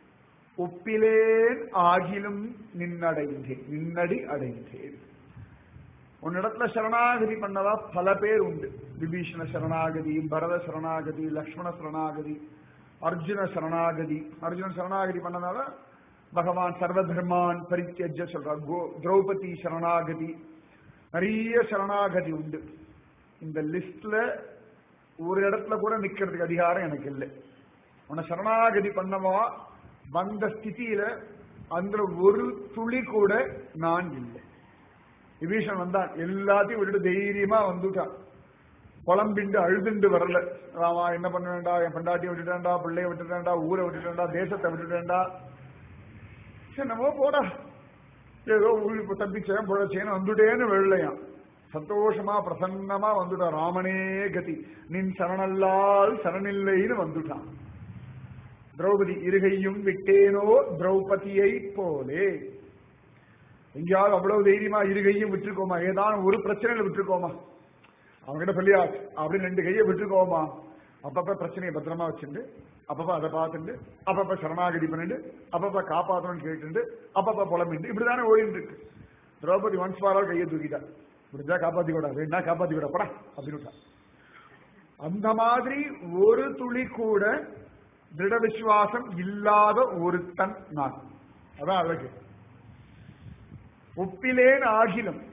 Speaker 1: ஒப்பிலேன் ஆகிலும் நின்னடைந்தேன் நின்னடி அடைந்தேன் உன்னிடத்துல சரணாகதி பண்ணதா பல பேர் உண்டு விபீஷண சரணாகதி பரத சரணாகதி லக்ஷ்மண சரணாகதி அர்ஜுன சரணாகதி அர்ஜுன சரணாகதி பண்ணதால பகவான் சர்வதர்மான் பரித்தியஜ சொல்றார் கோ திரௌபதி சரணாகதி நிறைய சரணாகதி உண்டு இந்த லிஸ்ட்ல ஒரு இடத்துல கூட நிக்கிறதுக்கு அதிகாரம் எனக்கு இல்லை உன்னை சரணாகதி பண்ணவா வந்த ஸ்திதியில அந்த ஒரு துளி கூட நான் இல்லை விபீஷன் வந்தான் எல்லாத்தையும் விட்டுட்டு தைரியமா வந்துட்டான் குழம்பிண்டு அழுதுண்டு வரல ராமா என்ன பண்ண வேண்டாம் என் பெண்டாட்டியை விட்டுட்டேன்டா பிள்ளைய விட்டுட்டேன்டா ஊரை விட்டுட்டேன்டா தேசத்தை விட்டுட்டேன்டா சரி நம்ம போடா ஏதோ ஊருக்கு தப்பிச்சேன் புழைச்சேன்னு வந்துட்டேன்னு வெள்ளையான் சந்தோஷமா பிரசன்னமா வந்துட்டான் ராமனே கதி நின் சரணல்லால் சரணில்லைன்னு வந்துட்டான் திரௌபதி இருகையும் விட்டேனோ திரௌபதியை போலே எங்கேயாவது அவ்வளவு தைரியமா இருகையும் விட்டுருக்கோமா ஏதாவது ஒரு பிரச்சனையில விட்டுருக்கோமா அவங்ககிட்ட சொல்லியாச்சு அப்படின்னு ரெண்டு கையை விட்டுருக்கோமா அப்பப்ப பிரச்சனையை பத்திரமா வச்சுட்டு அப்பப்ப அதை பார்த்துட்டு அப்பப்ப சரணாகதி பண்ணிட்டு அப்பப்ப காப்பாற்றணும்னு கேட்டுட்டு அப்பப்ப புலம்பிட்டு இப்படிதானே ஓடிட்டு இருக்கு திரௌபதி ஒன்ஸ் ஃபார் கையை தூக்கிட்டா முடிஞ்சா காப்பாத்தி கூட வேணா காப்பாத்தி கூட படா அப்படின்னு அந்த மாதிரி ஒரு துளி கூட திருட விசுவாசம் இல்லாத ஒருத்தன் நான் அதான் அழகு ஒப்பிலேன் ஆகிலும்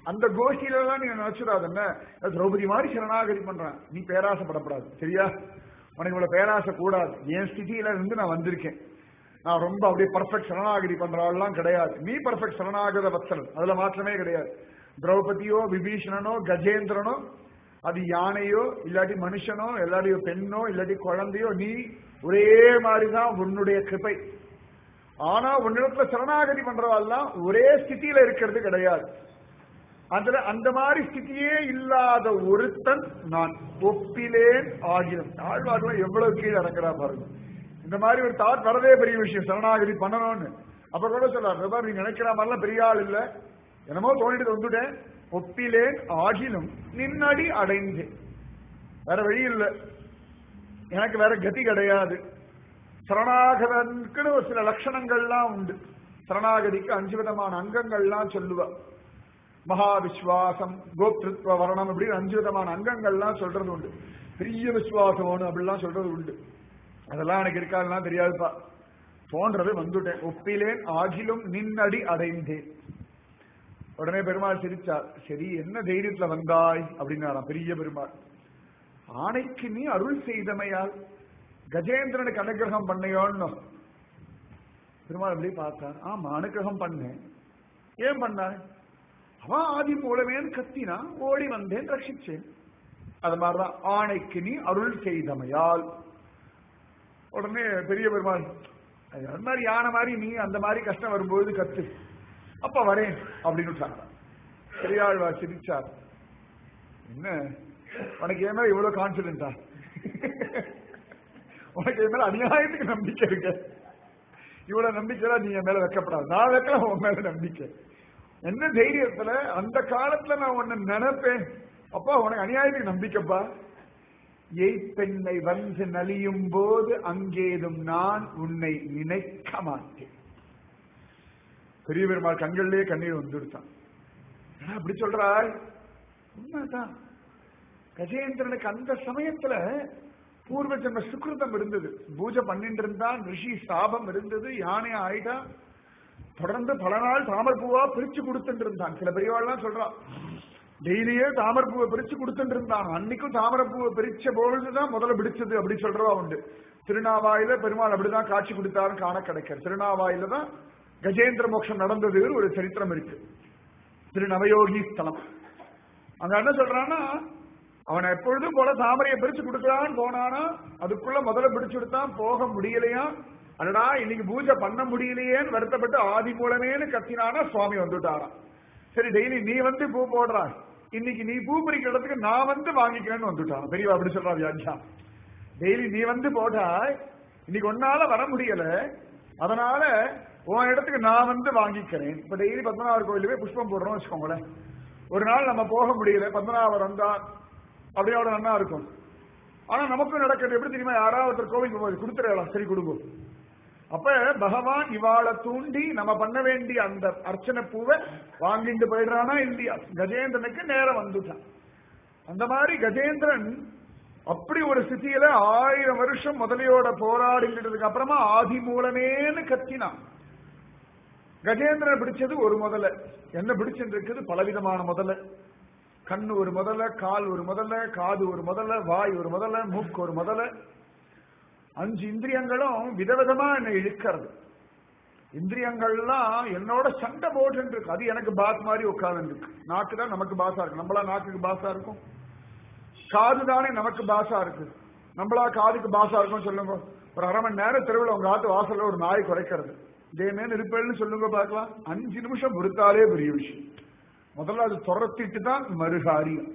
Speaker 1: அந்த கோஷ்டியில எல்லாம் நீங்க நினைச்சிடாது என்ன திரௌபதி மாதிரி சரணாகதி பண்றான் நீ பேராசைப்படப்படாது சரியா உனக்கு இவ்வளவு பேராசை கூடாது என் ஸ்திதியில இருந்து நான் வந்திருக்கேன் நான் ரொம்ப அப்படியே பர்ஃபெக்ட் சரணாகதி பண்றவெல்லாம் கிடையாது நீ பர்ஃபெக்ட் சரணாகத வத்சலன் அதுல மாற்றமே கிடையாது திரௌபதியோ விபீஷணனோ கஜேந்திரனோ அது யானையோ இல்லாட்டி மனுஷனோ இல்லாட்டி பெண்ணோ இல்லாட்டி குழந்தையோ நீ ஒரே மாதிரிதான் உன்னுடைய கிருபை ஆனா உன்னிடத்துல சரணாகதி பண்றவெல்லாம் ஒரே ஸ்திதியில இருக்கிறது கிடையாது அதுல அந்த மாதிரி ஸ்திதியே இல்லாத ஒருத்தன் நான் ஒப்பிலேன் ஆகிரும் ஆழ்வார்கள் எவ்வளவு கீழே இறங்குறா பாருங்க இந்த மாதிரி ஒரு தாட் வரதே பெரிய விஷயம் சரணாகதி பண்ணணும்னு அப்ப கூட சொல்றாரு "பிரபா, நீங்க நினைக்கிற மாதிரிலாம் பெரிய ஆள் இல்ல என்னமோ தோண்டிட்டு வந்துட்டேன் ஒப்பிலேன் ஆகிலும் நின்னடி அடைந்தேன் வேற வழி இல்ல எனக்கு வேற கதி கிடையாது சரணாகதனுக்குன்னு ஒரு சில லட்சணங்கள்லாம் உண்டு சரணாகதிக்கு அஞ்சு விதமான அங்கங்கள்லாம் சொல்லுவா மகா விஸ்வாசம் கோப்திருத்வ வரணம் இப்படி அஞ்சு விதமான அங்கங்கள்லாம் சொல்றது உண்டு பெரிய விசுவாசம் வேணும் அப்படிலாம் சொல்றது உண்டு அதெல்லாம் எனக்கு இருக்காதுலாம் தெரியாதுப்பா தோன்றது வந்துட்டேன் ஒப்பிலேன் ஆகிலும் நின்னடி அடைந்தேன் உடனே பெருமாள் சிரிச்சார் சரி என்ன தைரியத்துல வந்தாய் அப்படின்னாராம் பெரிய பெருமாள் ஆணைக்கு நீ அருள் செய்தமையால் கஜேந்திரனுக்கு அனுகிரகம் பண்ணையோன்னு பெருமாள் அப்படி பார்த்தார் ஆமா அனுகிரகம் பண்ணேன் ஏன் பண்ணாய் அவன் ஆதி மூலமேன்னு கத்தினா ஓடி வந்தேன் ரட்சிச்சேன் அது மாதிரிதான் ஆணைக்கு நீ அருள் செய்தமையால் உடனே பெரிய பெருமாள் அது அந்த மாதிரி யானை மாதிரி நீ அந்த மாதிரி கஷ்டம் வரும்போது கத்து அப்ப வரேன் அப்படின்னு சொன்னார் பெரியாழ்வார் சிரிச்சார் என்ன உனக்கு ஏன் மேல இவ்வளவு கான்பிடண்டா உனக்கு என் மேல அநியாயத்துக்கு நம்பிக்கை இருக்கு இவ்வளவு நம்பிக்கை நீ என் மேல வைக்கப்படாது நான் வைக்கலாம் உன் மேல நம்பிக்கை என்ன தைரியத்துல அந்த காலத்துல நான் உன்னை நினைப்பேன் அப்பா உனக்கு அநியாயத்துக்கு நம்பிக்கைப்பா எய்ப்பெண்ணை வந்து நலியும் போது அங்கேதும் நான் உன்னை நினைக்க மாட்டேன் பெரிய பெருமாள் கண்கள்லயே கண்ணீர் வந்துடுத்தான் ஏன்னா அப்படி சொல்றாய் உண்மைதான் கஜேந்திரனுக்கு அந்த சமயத்துல பூர்வ ஜென்ம சுக்கிருதம் இருந்தது பூஜை பண்ணிட்டு இருந்தான் ரிஷி சாபம் இருந்தது யானை ஆயிட்டா தொடர்ந்து பல நாள் தாமர் பூவா பிரிச்சு கொடுத்துட்டு இருந்தான் சில பெரியவாள்லாம் சொல்றான் டெய்லியே தாமர் பூவை பிரிச்சு கொடுத்துட்டு இருந்தான் அன்னைக்கும் தாமரை பூவை பிரிச்ச பொழுதுதான் முதல்ல பிடிச்சது அப்படி சொல்றவா உண்டு திருநாவாயில பெருமாள் அப்படிதான் காட்சி கொடுத்தாருன்னு காண கிடைக்காது திருநாவாயில தான் கஜேந்திர மோட்சம் நடந்தது ஒரு சரித்திரம் இருக்கு திரு நவயோகி ஸ்தலம் அங்க என்ன சொல்றான்னா அவனை எப்பொழுதும் போல தாமரையை பிரிச்சு கொடுக்கலான்னு போனானா அதுக்குள்ள முதல்ல பிடிச்சு கொடுத்தான் போக முடியலையா அடடா இன்னைக்கு பூஜை பண்ண முடியலையேன்னு வருத்தப்பட்டு ஆதி மூலமேன்னு கத்தினானா சுவாமி வந்துட்டாராம் சரி டெய்லி நீ வந்து பூ போடுறா இன்னைக்கு நீ பூ பறிக்கிற இடத்துக்கு நான் வந்து வாங்கிக்கிறேன்னு வந்துட்டான் பெரியவா அப்படி சொல்றா வியாக்கியா டெய்லி நீ வந்து போட்டா இன்னைக்கு ஒன்னால வர முடியல அதனால உன் இடத்துக்கு நான் வந்து வாங்கிக்கிறேன் இப்ப டெய்லி பத்மநாபர் கோயிலுமே புஷ்பம் போடுறோம் வச்சுக்கோங்களேன் ஒரு நாள் நம்ம போக முடியல பத்மநாபர் வந்தா அப்படியே அவ்வளவு நல்லா இருக்கும் ஆனா நமக்கும் நடக்கிறது எப்படி தெரியுமா யாராவது ஒருத்தர் கோவிலுக்கு போய் கொடுத்துடலாம் சரி கொடுக்கும் அப்ப பகவான் இவாளை தூண்டி நம்ம பண்ண வேண்டிய அந்த அர்ச்சனை பூவை வாங்கிட்டு போயிடுறானா இல்லையா கஜேந்திரனுக்கு நேரம் வந்துட்டான் அந்த மாதிரி கஜேந்திரன் அப்படி ஒரு ஸ்திதியில ஆயிரம் வருஷம் முதலையோட போராடிட்டதுக்கு அப்புறமா ஆதி மூலமேன்னு கத்தினான் கஜேந்திரன் பிடிச்சது ஒரு முதல என்ன பிடிச்சிருக்குது பலவிதமான முதல்ல கண்ணு ஒரு முதல்ல கால் ஒரு முதல்ல காது ஒரு முதல்ல வாய் ஒரு முதல்ல மூக்கு ஒரு முதல்ல அஞ்சு இந்திரியங்களும் விதவிதமா என்னை இழுக்கிறது இந்திரியங்கள்லாம் என்னோட சண்டை போட்டு இருக்கு அது எனக்கு பாஸ் மாதிரி உட்கார்ந்து இருக்கு நாக்கு தான் நமக்கு பாசா இருக்கு நம்மளா நாக்குக்கு பாசா இருக்கும் காது தானே நமக்கு பாசா இருக்கு நம்மளா காதுக்கு பாசா இருக்கும் சொல்லுங்க ஒரு அரை மணி நேரம் தெருவில் உங்க ஆத்து வாசல்ல ஒரு நாய் குறைக்கிறது இதேமே இருப்பேன்னு சொல்லுங்க பார்க்கலாம் அஞ்சு நிமிஷம் பொறுத்தாலே பெரிய விஷயம் முதல்ல அது துரத்திட்டு தான் மறுகாரியம்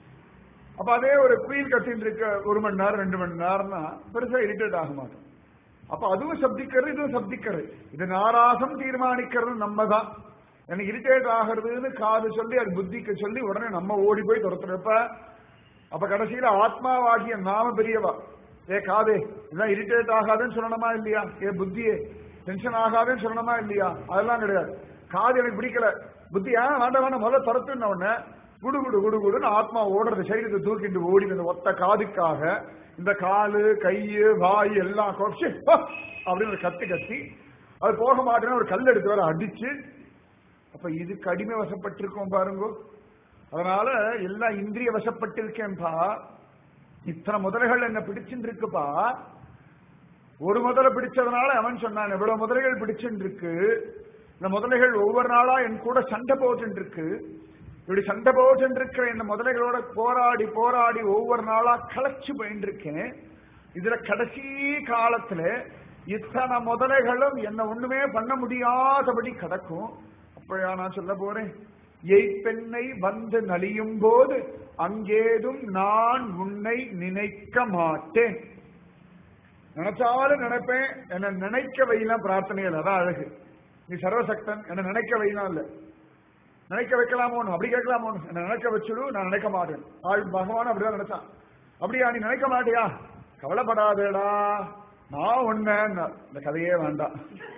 Speaker 1: அப்ப அதே ஒரு குயில் கட்டிட்டு இருக்க ஒரு மணி நேரம் ரெண்டு மணி நேரம்னா பெருசா இரிட்டேட் ஆக மாட்டோம் அப்ப அதுவும் சப்திக்கிறது இதுவும் சப்திக்கிறது இது நாராசம் தீர்மானிக்கிறது நம்ம தான் எனக்கு இரிட்டேட் ஆகிறதுன்னு காது சொல்லி அது புத்திக்கு சொல்லி உடனே நம்ம ஓடி போய் துரத்துறப்ப அப்ப கடைசியில ஆத்மாவாகிய நாம பெரியவா ஏ காதே இதான் இரிட்டேட் ஆகாதுன்னு சொல்லணுமா இல்லையா ஏ புத்தியே டென்ஷன் ஆகாதுன்னு சொல்லணுமா இல்லையா அதெல்லாம் கிடையாது காது எனக்கு பிடிக்கல புத்தி ஏன் வேண்டாம் வேண்டாம் முதல்ல துரத்துன உடனே குடு குடு குடு குடுன்னு ஆத்மா ஓடுறது சரீரத்தை தூக்கிட்டு ஓடி இந்த ஒத்த காதுக்காக இந்த காலு கையு வாய் எல்லாம் குறைச்சு அப்படின்னு ஒரு கத்து கத்தி அது போக மாட்டேன்னு ஒரு கல் எடுத்து வர அடிச்சு அப்ப இதுக்கு அடிமை வசப்பட்டிருக்கோம் பாருங்க அதனால எல்லாம் இந்திரிய வசப்பட்டிருக்கேன்பா இத்தனை முதலைகள் என்ன பிடிச்சுட்டு இருக்குப்பா ஒரு முதலை பிடிச்சதுனால அவன் சொன்னான் எவ்வளவு முதலைகள் பிடிச்சுட்டு இருக்கு இந்த முதலைகள் ஒவ்வொரு நாளா என் கூட சண்டை போட்டு இருக்கு இப்படி சண்டை போட்டு இருக்கிற இந்த முதலைகளோட போராடி போராடி ஒவ்வொரு நாளா களைச்சு போயிட்டு இருக்கேன் இதுல கடைசி காலத்துல இத்தனை முதலைகளும் என்ன ஒண்ணுமே பண்ண முடியாதபடி கிடக்கும் அப்பயா நான் சொல்ல போறேன் எய்ப்பெண்ணை வந்து நலியும் போது அங்கேதும் நான் உன்னை நினைக்க மாட்டேன் நினைச்சாலும் நினைப்பேன் என்ன நினைக்க வைலாம் பிரார்த்தனைகள் அதான் அழகு நீ சர்வசக்தன் என்ன நினைக்க வைலாம் இல்ல நினைக்க வைக்கலாமோ அப்படி கேட்கலாமோ என்ன நினைக்க வச்சுடு நான் நினைக்க மாட்டேன் ஆள் பகவான் அப்படிதான் நினைச்சான் அப்படியா நீ நினைக்க மாட்டியா கவலைப்படாதேடா நான் ஒண்ணு இந்த கதையே வேண்டாம்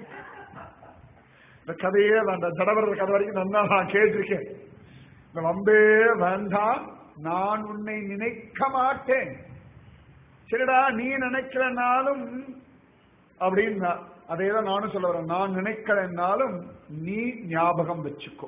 Speaker 1: இந்த கதையே வேண்டாம் ஜடவர கதை வரைக்கும் நல்லா நான் கேட்டிருக்கேன் இந்த வம்பே வேண்டாம் நான் உன்னை நினைக்க மாட்டேன் சரிடா நீ நினைக்கிறனாலும் அப்படின்னா அதே தான் நானும் சொல்ல வரேன் நான் நினைக்கிறனாலும் நீ ஞாபகம் வச்சுக்கோ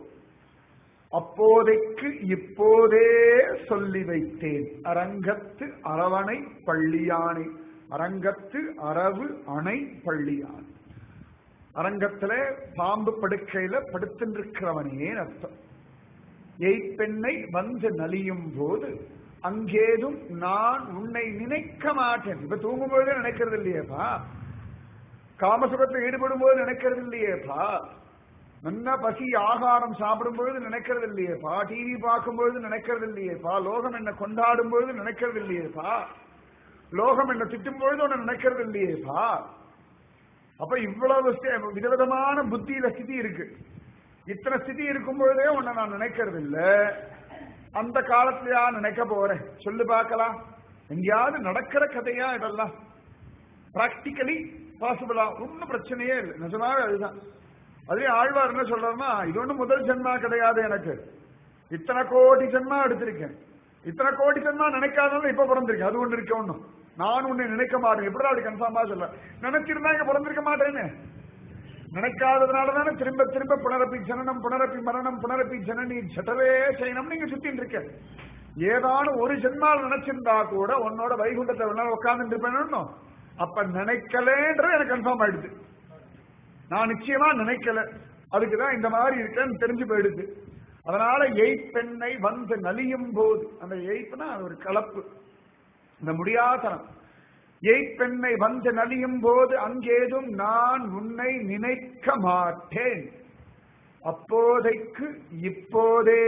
Speaker 1: அப்போதைக்கு இப்போதே சொல்லி வைத்தேன் அரங்கத்து அரவணை பள்ளியானை அரங்கத்து அரவு அணை பள்ளியான் அரங்கத்துல பாம்பு படுக்கையில படுத்திருக்கிறவனே அர்த்தம் எய்ப்பெண்ணை வந்து நலியும் போது அங்கேதும் நான் உன்னை நினைக்க மாட்டேன் இப்ப தூங்கும்போது நினைக்கிறது இல்லையேப்பா காமசுகத்தில் ஈடுபடும் போது நினைக்கிறது இல்லையேப்பா நல்லா பசி ஆகாரம் சாப்பிடும் பொழுது நினைக்கிறது இல்லையேப்பா டிவி பார்க்கும் பொழுது நினைக்கிறது இல்லையேப்பா லோகம் என்ன கொண்டாடும் பொழுது நினைக்கிறது இல்லையேப்பா லோகம் என்ன திட்டும் பொழுது ஒன்னு நினைக்கிறது இல்லையேப்பா அப்ப இவ்வளவு ஸ்டே- விதவிதமான புத்தியில ஸ்திதி இருக்கு இத்தனை ஸ்திதி இருக்கும் பொழுதே உன்னை நான் நினைக்கிறது இல்ல அந்த காலத்திலயா நினைக்க போறேன் சொல்லு பார்க்கலாம் எங்கேயாவது நடக்கிற கதையா இதெல்லாம் பிராக்டிக்கலி பாசிபிளா ஒன்னும் பிரச்சனையே இல்லை நிஜமாவே அதுதான் அதே ஆழ்வார் என்ன சொல்றாருன்னா இது ஒண்ணும் முதல் ஜென்மா கிடையாது எனக்கு இத்தனை கோடி ஜென்மா எடுத்திருக்கேன் இத்தனை கோடி ஜென்மா நினைக்காதனால இப்ப பிறந்திருக்கேன் அது ஒண்ணு இருக்க ஒண்ணும் நான் உன்னை நினைக்க மாட்டேன் எப்படி அப்படி கன்ஃபார்மா சொல்ல நினைச்சிருந்தா இங்க பிறந்திருக்க மாட்டேன்னு நினைக்காததுனால தானே திரும்ப திரும்ப புனரப்பி ஜனனம் புனரப்பி மரணம் புனரப்பி ஜனனி ஜட்டரே செய்யணும் நீங்க சுத்தின்னு இருக்க ஏதானும் ஒரு ஜென்மால் நினைச்சிருந்தா கூட உன்னோட வைகுண்டத்தை வேணாலும் உட்கார்ந்து இருப்பேன்னு அப்ப நினைக்கலேன்றது எனக்கு கன்ஃபார்ம் ஆயிடுது நான் நிச்சயமா நினைக்கல அதுக்குதான் இந்த மாதிரி இருக்கேன்னு தெரிஞ்சு போயிடுது அதனால எய்ப்பெண்ணை வந்து நலியும் போது அந்த எய்ப்புனா அது ஒரு கலப்பு இந்த முடியாதனம் எய்ப்பெண்ணை வந்து நலியும் போது அங்கேதும் நான் உன்னை நினைக்க மாட்டேன் அப்போதைக்கு இப்போதே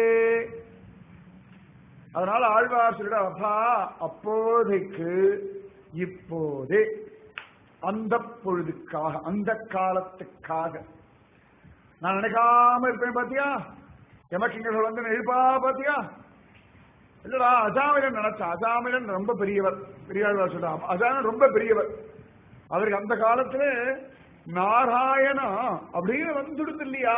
Speaker 1: அதனால ஆழ்வார் சொல்லிட அப்பா அப்போதைக்கு இப்போதே அந்த பொழுதுக்காக அந்த காலத்துக்காக நான் நினைக்காம இருப்பேன் பாத்தியா எமக்கிங்கர்கள் வந்து எழுப்பா பாத்தியா இல்லடா அஜாமிலன் நினைச்சான் அஜாமிலன் ரொம்ப பெரியவர் பெரியாழ்வார் சொல்றான் அஜாமிலன் ரொம்ப பெரியவர் அவருக்கு அந்த காலத்துல நாராயணா அப்படின்னு வந்துடுது இல்லையா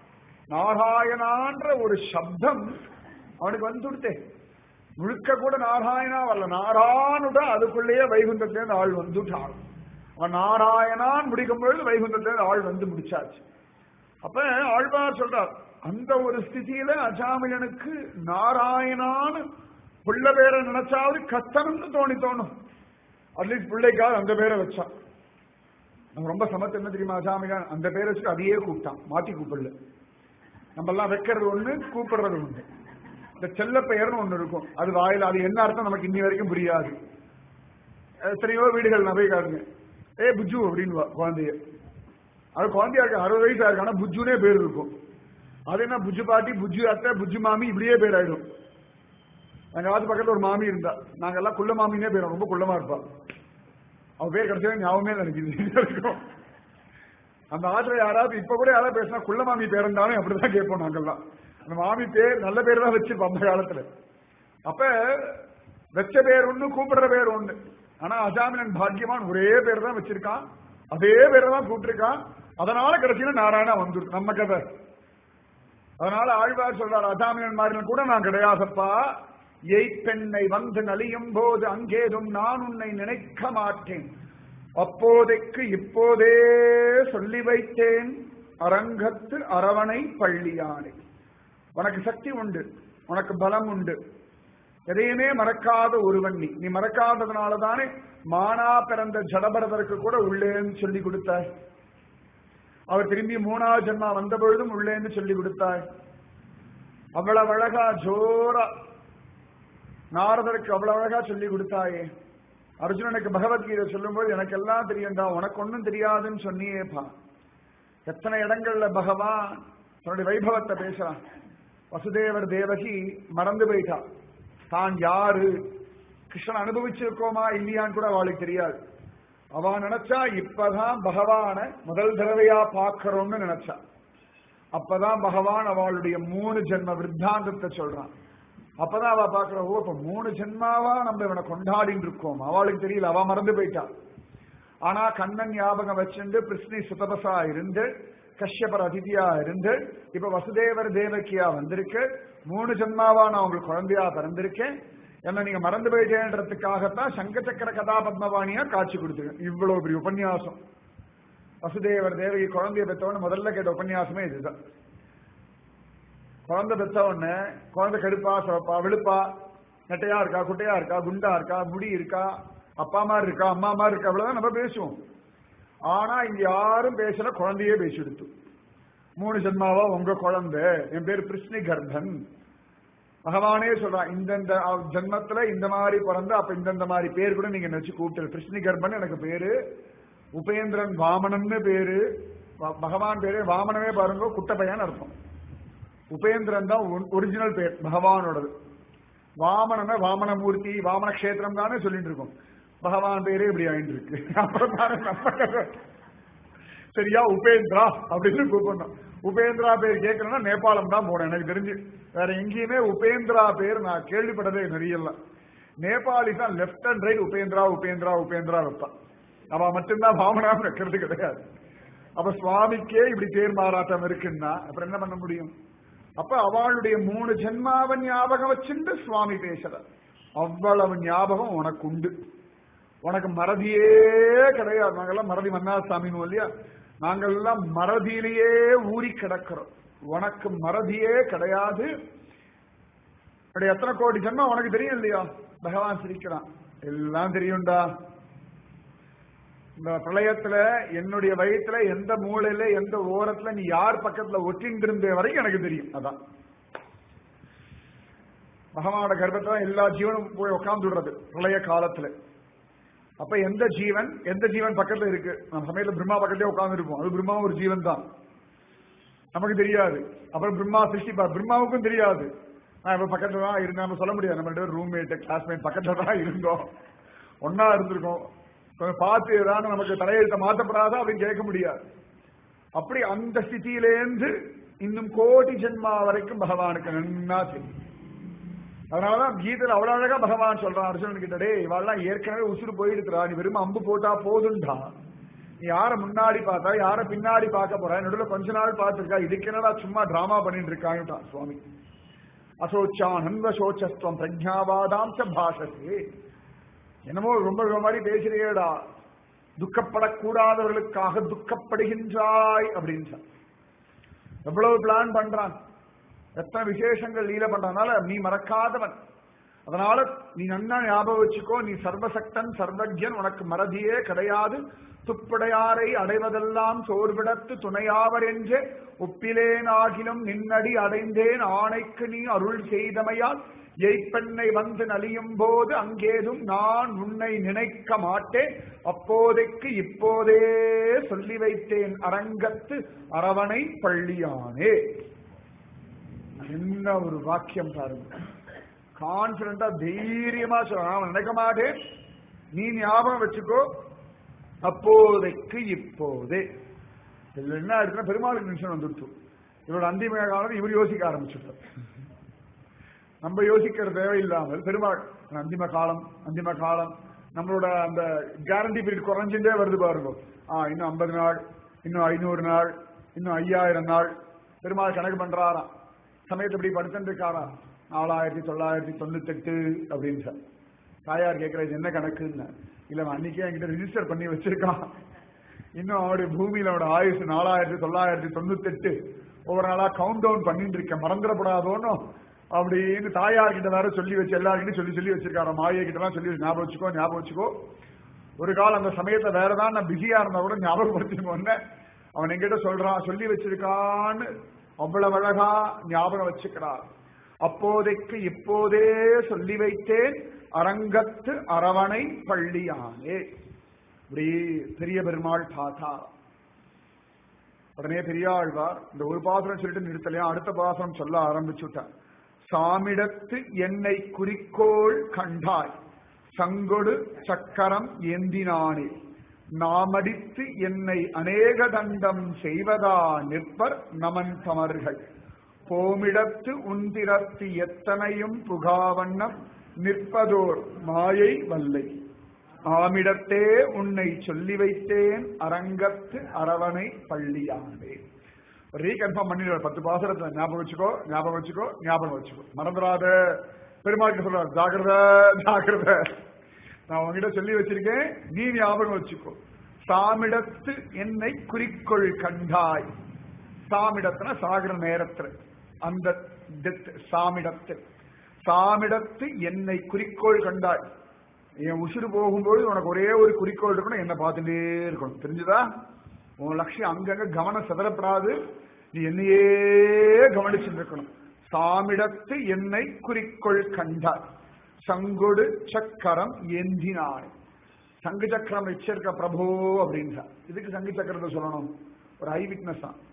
Speaker 1: நாராயணான்ற ஒரு சப்தம் அவனுக்கு வந்துடுத்தே முழுக்க கூட நாராயணா வரல நாராயணுடன் அதுக்குள்ளேயே வைகுந்தத்திலேருந்து ஆள் வந்துட்டான் அவன் நாராயணான் முடிக்கும் பொழுது வைகுந்தத்திலேருந்து ஆள் வந்து முடிச்சாச்சு அப்ப ஆழ்வார் சொல்றார் அந்த ஒரு ஸ்திதியில அஜாமிலனுக்கு நாராயணான்னு புள்ள பேரை நினைச்சாவது கத்தணும்னு தோணி தோணும் அட்லீஸ்ட் பிள்ளைக்காக அந்த பேரை வச்சான் நம்ம ரொம்ப சமத்து என்ன தெரியுமா அஜாமிலன் அந்த பேரை வச்சு அதையே கூப்பிட்டான் மாத்தி கூப்பிடல நம்ம எல்லாம் வைக்கிறது ஒண்ணு கூப்பிடுறது ஒண்ணு இந்த செல்ல பெயர்னு ஒண்ணு இருக்கும் அது வாயில அது என்ன அர்த்தம் நமக்கு இன்னி வரைக்கும் புரியாது எத்தனையோ வீடுகள் நான் போய் காட்டுங்க ஏ புஜ்ஜு அப்படின்னு குழந்தைய அது குழந்தையா இருக்கு அறுபது வயசா இருக்கு ஆனா புஜ்ஜுனே பேர் இருக்கும் அது என்ன புஜ்ஜு பாட்டி புஜ்ஜு அத்தை புஜ்ஜு மாமி இப்படியே பேர் ஆயிடும் எங்க ஆத்து பக்கத்துல ஒரு மாமி இருந்தா நாங்க எல்லாம் குள்ள மாமினே பேர் ரொம்ப குள்ளமா இருப்பா அவ பேர் கிடைச்சவே ஞாபகமே நினைக்குது இருக்கும் அந்த ஆத்துல யாராவது இப்ப கூட யாராவது பேசினா குள்ள மாமி பேருந்தாலும் அப்படிதான் கேட்போம் நாங்கெல்லாம் அந்த மாமி பேர் நல்ல பேர் தான் வச்சிருப்போம் அந்த காலத்துல அப்ப வச்ச பேர் ஒண்ணு கூப்பிடுற பேர் ஒண்ணு ஆனா அஜாமினன் பாக்கியவான் ஒரே பேர் தான் வச்சிருக்கான் அதே பேரை தான் கூப்பிட்டிருக்கான் அதனால கடைசியில நாராயணா வந்துருக்கு நம்ம கதை அதனால ஆழ்வார் சொல்றார் அஜாமினன் மாதிரி கூட நான் கிடையாதப்பா எய்ப்பெண்ணை வந்து நலியும் போது அங்கேதும் நான் உன்னை நினைக்க மாட்டேன் அப்போதைக்கு இப்போதே சொல்லி வைத்தேன் அரங்கத்து அரவணை பள்ளியானை உனக்கு சக்தி உண்டு உனக்கு பலம் உண்டு எதையுமே மறக்காத ஒருவன் நீ நீ மறக்காததுனால தானே மானா பிறந்த ஜடபரதருக்கு கூட உள்ளேன்னு சொல்லி கொடுத்தாய் அவர் திரும்பி மூணாவது ஜென்மா வந்த பொழுதும் உள்ளேன்னு சொல்லி கொடுத்தாய் அவ்வளவு அழகா ஜோரா நாரதருக்கு அவ்வளவு அழகா சொல்லி கொடுத்தாயே அர்ஜுனனுக்கு பகவத்கீதை சொல்லும்போது எனக்கு எல்லாம் தெரியும்டா உனக்கு ஒன்னும் தெரியாதுன்னு சொன்னியேப்பா எத்தனை இடங்கள்ல பகவான் தன்னுடைய வைபவத்தை பேசுறான் வசுதேவர் தேவகி மறந்து போயிட்டா தான் யாரு கிருஷ்ணன் அனுபவிச்சிருக்கோமா இல்லையான்னு கூட அவளுக்கு தெரியாது அவ நினைச்சா இப்பதான் பகவான முதல் தடவையா பாக்குறோம்னு நினைச்சா அப்பதான் பகவான் அவளுடைய மூணு ஜென்ம விருத்தாந்தத்தை சொல்றான் அப்பதான் அவ பாக்குற ஓ இப்ப மூணு ஜென்மாவா நம்ம இவனை கொண்டாடிட்டு இருக்கோம் அவளுக்கு தெரியல அவ மறந்து போயிட்டா ஆனா கண்ணன் ஞாபகம் வச்சுண்டு பிருஷ்ணி சுதபசா இருந்து கஷ்யபர் அதிதியா இருந்து இப்ப வசுதேவர் தேவகியா வந்திருக்கு மூணு ஜென்மாவா நான் உங்களுக்கு குழந்தையா பிறந்திருக்கேன் என்ன நீங்க மறந்து போயிட்டேன்றதுக்காகத்தான் சங்க சக்கர கதா பத்மவாணியா காட்சி கொடுத்துருக்கேன் இவ்வளவு பெரிய உபன்யாசம் வசுதேவர் தேவகி குழந்தைய பெற்றவொன்னு முதல்ல கேட்ட உபன்யாசமே இதுதான் குழந்தை பெற்ற உடனே குழந்தை கடுப்பா சிவப்பா வெளுப்பா நெட்டையா இருக்கா குட்டையா இருக்கா குண்டா இருக்கா முடி இருக்கா அப்பா மாதிரி இருக்கா அம்மா மாதிரி இருக்கா அவ்வளவுதான் நம்ம பேசுவோம் ஆனா இங்க யாரும் பேசல குழந்தையே பேசி எடுத்து மூணு ஜென்மாவா உங்க குழந்தை என் பேர் பிருஷ்ணி கர்ப்பன் பகவானே சொல்றான் இந்தந்த ஜென்மத்துல இந்த மாதிரி பிறந்த அப்ப இந்தந்த மாதிரி பேர் கூட நீங்க நினைச்சு கூப்பிட்டு கிருஷ்ணி கர்ப்பன் எனக்கு பேரு உபேந்திரன் வாமனன்னு பேரு ப- பகவான் பேரு வாமனமே பாருங்க குட்ட பையன் அர்த்தம் உபேந்திரன் தான் ஒரிஜினல் பேர் பகவானோடது வாமனன வாமனமூர்த்தி வாமன கஷேத்திரம் தானே சொல்லிட்டு இருக்கோம் பகவான் பேரே இப்படி ஆயிட்டு இருக்கு அப்புறம் தானே நம்ம கதை. சரியா உபேந்திரா அப்படின்னு கூப்பிடணும் உபேந்திரா பேர் கேட்கணும்னா நேபாளம் தான் போனேன் எனக்கு தெரிஞ்சு வேற எங்கேயுமே உபேந்திரா பேர் நான் கேள்விப்பட்டதே நிறைய இல்ல நேபாளி தான் left and right Upendra Upendra Upendra வைப்பான் அவ மட்டும்தான் வாமனாம் வைக்கிறது கிடையாது அப்ப சுவாமிக்கே இப்படி பேர் மாறாட்டம் இருக்குன்னா அப்புறம் என்ன பண்ண முடியும் அப்ப அவளுடைய மூணு ஜென்மாவ ஞாபகம் வச்சுட்டு சுவாமி பேசுற அவ்வளவு ஞாபகம் உனக்கு உண்டு உனக்கு மறதியே கிடையாது நாங்கெல்லாம் மறதி மன்னாசாமின்னு இல்லையா நாங்கெல்லாம் மறதியிலேயே ஊறி கிடக்கிறோம் உனக்கு மறதியே கிடையாது அப்படி எத்தனை கோடி ஜென்மம் உனக்கு தெரியும் இல்லையா பகவான் சிரிக்கிறான் எல்லாம் தெரியும்டா இந்த பிரளயத்துல என்னுடைய வயித்துல எந்த மூலையில எந்த ஓரத்துல நீ யார் பக்கத்துல ஒட்டின்னு இருந்தே வரைக்கும் எனக்கு தெரியும் அதான் பகவானோட கர்ப்பத்துல எல்லா ஜீவனும் போய் உட்கார்ந்து விடுறது பிரளய காலத்துல அப்ப எந்த ஜீவன் எந்த ஜீவன் பக்கத்துல இருக்கு நம்ம சமயத்துல பிரம்மா பக்கத்தே உட்கார்ந்து இருப்போம் அது பிரம்மா ஒரு ஜீவன் தான் நமக்கு தெரியாது அப்புறம் பிரம்மா சிருஷ்டிப்பார் பிரம்மாவுக்கும் தெரியாது நான் இப்ப பக்கத்துல தான் இருந்தேன் நம்ம சொல்ல முடியாது நம்ம ரூம்மேட் கிளாஸ்மேட் பக்கத்துல தான் இருந்தோம் ஒன்னா இருந்திருக்கோம் கொஞ்சம் பார்த்து ஏதாவது நமக்கு தலையெழுத்த மாற்றப்படாதா அப்படின்னு கேட்க முடியாது அப்படி அந்த ஸ்திதியிலேருந்து இன்னும் கோடி ஜென்மா வரைக்கும் பகவானுக்கு நன்னா தெரியும் அதனாலதான் கீதையில அவ்வளவு அழகா பகவான் சொல்றான் அர்ஜுனன் கிட்ட டேய் இவாள்லாம் ஏற்கனவே உசுறு போயிடுத்துறா நீ வெறும் அம்பு போட்டா போதுண்டா நீ யார முன்னாடி பார்த்தா யார பின்னாடி பார்க்க போற நடுவில் கொஞ்ச நாள் பார்த்திருக்கா இதுக்கு என்னடா சும்மா டிராமா பண்ணிட்டு இருக்காங்கட்டான் சுவாமி அசோச்சான் அன்வ சோச்சஸ்துவம் பிரஜாவாதாம் ச பாஷசே என்னமோ ரொம்ப ரொம்ப மாதிரி பேசுறீடா துக்கப்படக்கூடாதவர்களுக்காக துக்கப்படுகின்றாய் அப்படின்னு எவ்வளவு பிளான் பண்றான் எத்தனை விசேஷங்கள் லீல பண்றதுனால நீ மறக்காதவன் அதனால நீ நன்னா ஞாபகம் வச்சுக்கோ நீ சர்வசக்தன் சர்வஜன் உனக்கு மறதியே கிடையாது துப்புடையாரை அடைவதெல்லாம் சோர்விடத்து துணையாவர் என்றே ஒப்பிலேனாகிலும் நின்னடி அடைந்தேன் ஆணைக்கு நீ அருள் செய்தமையால் எய்ப்பெண்ணை வந்து நலியும் போது அங்கேதும் நான் உன்னை நினைக்க மாட்டேன் அப்போதைக்கு இப்போதே சொல்லி வைத்தேன் அரங்கத்து அரவணை பள்ளியானே என்ன ஒரு வாக்கியம் பாருங்க கான்பிடண்டா தைரியமா சொல்ல நான் நினைக்க மாட்டேன் நீ ஞாபகம் வச்சுக்கோ அப்போதைக்கு இப்போதே இதுல என்ன ஆயிடுச்சுன்னா பெருமாளுக்கு நிமிஷம் வந்துடுச்சு இவரோட அந்திம காலம் இவர் யோசிக்க ஆரம்பிச்சுட்டார் நம்ம யோசிக்கிற தேவையில்லாமல் பெருமாள் அந்திம காலம் அந்திம காலம் நம்மளோட அந்த கேரண்டி பீரியட் குறைஞ்சுட்டே வருது பாருங்க ஆ இன்னும் ஐம்பது நாள் இன்னும் ஐநூறு நாள் இன்னும் ஐயாயிரம் நாள் பெருமாள் கணக்கு பண்றாராம் சமயத்தை இப்படி படுத்துட்டு இருக்காராம் நாலாயிரத்தி தொள்ளாயிரத்தி தொண்ணூத்தெட்டு அப்படின்னு சார் தாயார் கேட்கறது என்ன கணக்குன்னு இல்ல அவன் அன்னைக்கே என்கிட்ட ரிஜிஸ்டர் பண்ணி வச்சிருக்கான் இன்னும் அவருடைய பூமியில அவனோட ஆயுசு நாலாயிரத்தி தொள்ளாயிரத்தி தொண்ணூத்தெட்டு ஒவ்வொரு நாளா கவுண்ட் டவுன் பண்ணிட்டு இருக்க மறந்துடப்படாதோன்னு அப்படின்னு தாயார் கிட்ட வேற சொல்லி வச்சு எல்லாருக்கிட்டையும் சொல்லி சொல்லி வச்சிருக்காரு மாயை கிட்ட எல்லாம் சொல்லி வச்சு, ஞாபகம் வச்சுக்கோ ஞாபகம் வச்சுக்கோ ஒரு காலம் அந்த சமயத்துல வேறதான் நான் பிஸியா இருந்தா கூட ஞாபகப்படுத்திக்கோன்னு அவன் என்கிட்ட சொல்றான் சொல்லி வச்சிருக்கான்னு அவ்வளவு அழகா ஞாபகம் வச்சுக்கிறார் அப்போதைக்கு இப்போதே சொல்லி வைத்தேன் அரங்கத்து அரவணை பள்ளியானே இப்படி பெரிய பெருமாள் தாத்தா உடனே பெரியாழ்வார் இந்த ஒரு பாசனம் சொல்லிட்டு நிறுத்தலையா அடுத்த பாசனம் சொல்ல ஆரம்பிச்சுட்டார் சாமிடத்து என்னை குறிக்கோள் கண்டாய் சங்கொடு சக்கரம் ஏந்தினானே நாமடித்து என்னை அநேக தண்டம் செய்வதா நிற்பர் நமன் தமர்கள் போமிடத்து உந்திரத்து எத்தனையும் புகாவண்ணம் நிற்பதோர் மாயை வல்லை ஆமிடத்தே உன்னை சொல்லி வைத்தேன் அரங்கத்து அரவணை பள்ளியானே ரீகன்ஃபார்ம் பண்ணிடுவார் பத்து பாசனத்தை ஞாபகம் வச்சுக்கோ ஞாபகம் வச்சுக்கோ ஞாபகம் வச்சுக்கோ மறந்துடாத பெருமாளுக்கு சொல்றார் ஜாகிரத ஜாகிரத நான் உங்ககிட்ட சொல்லி வச்சிருக்கேன் நீ ஞாபகம் வச்சுக்கோ சாமிடத்து என்னை குறிக்கோள் கண்டாய் சாமிடத்துனா சாகிற நேரத்துல அந்த டெத் சாமிடத்து சாமிடத்து என்னை குறிக்கோள் கண்டாய் என் உசுறு போகும்போது உனக்கு ஒரே ஒரு குறிக்கோள் இருக்கணும் என்ன பார்த்துட்டே இருக்கணும் தெரிஞ்சுதா உன் லட்சியம் அங்கங்க கவனம் சிதறப்படாது நீ என்னையே கவனிச்சுட்டு இருக்கணும் சாமிடத்து என்னை குறிக்கோள் கண்டாய் சங்கொடு சக்கரம் ஏந்தினாய் சங்கு சக்கரம் வச்சிருக்க பிரபு அப்படின்றார் இதுக்கு சங்கு சக்கரத்தை சொல்லணும் ஒரு ஐ விட்னஸ் தான்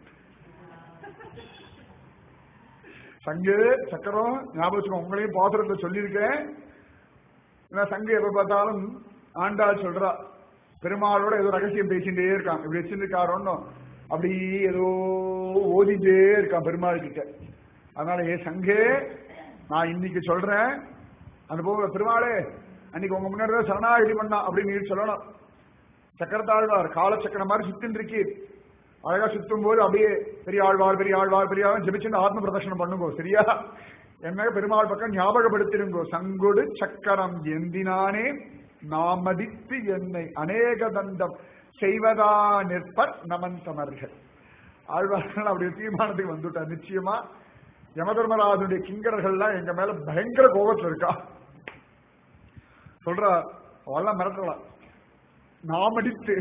Speaker 1: சங்கு சக்கரம் ஞாபகம் வச்சுக்கோ உங்களையும் பாத்திரத்தை சொல்லியிருக்கேன் ஏன்னா சங்கு எப்ப பார்த்தாலும் ஆண்டாள் சொல்றா பெருமாளோட ஏதோ ரகசியம் பேசிட்டே இருக்கான் இப்படி வச்சிருக்காரோன்னு அப்படி ஏதோ ஓதிட்டே இருக்கான் பெருமாள் கிட்ட அதனால ஏ சங்கே நான் இன்னைக்கு சொல்றேன் அந்த போக பெருமாளே அன்னைக்கு உங்க முன்னாடி தான் சரணாகதி பண்ணா அப்படின்னு நீ சொல்லணும் சக்கரத்தாழ்வார் காலச்சக்கரம் மாதிரி சுத்தின்னு இருக்கி அழகா சுத்தும் போது அப்படியே பெரிய ஆழ்வார் பெரிய ஆழ்வார் பெரிய ஆழ்வார் ஜெபிச்சுன்னு ஆத்ம பிரதர்ஷனம் பண்ணுங்கோ சரியா என்ன பெருமாள் பக்கம் ஞாபகப்படுத்திருங்கோ சங்கொடு சக்கரம் எந்தினானே நாமதித்து என்னை அநேக தந்தம் செய்வதா நிற்பர் நமந்தமர்கள் ஆழ்வார்கள் அப்படி ஒரு தீர்மானத்துக்கு வந்துட்டார் நிச்சயமா யமதர்மராஜனுடைய கிங்கரர்கள்லாம் எங்க மேல பயங்கர கோபத்துல இருக்கா சொல்றா அவெல்லாம் மிரட்டலாம் நாம் அடித்து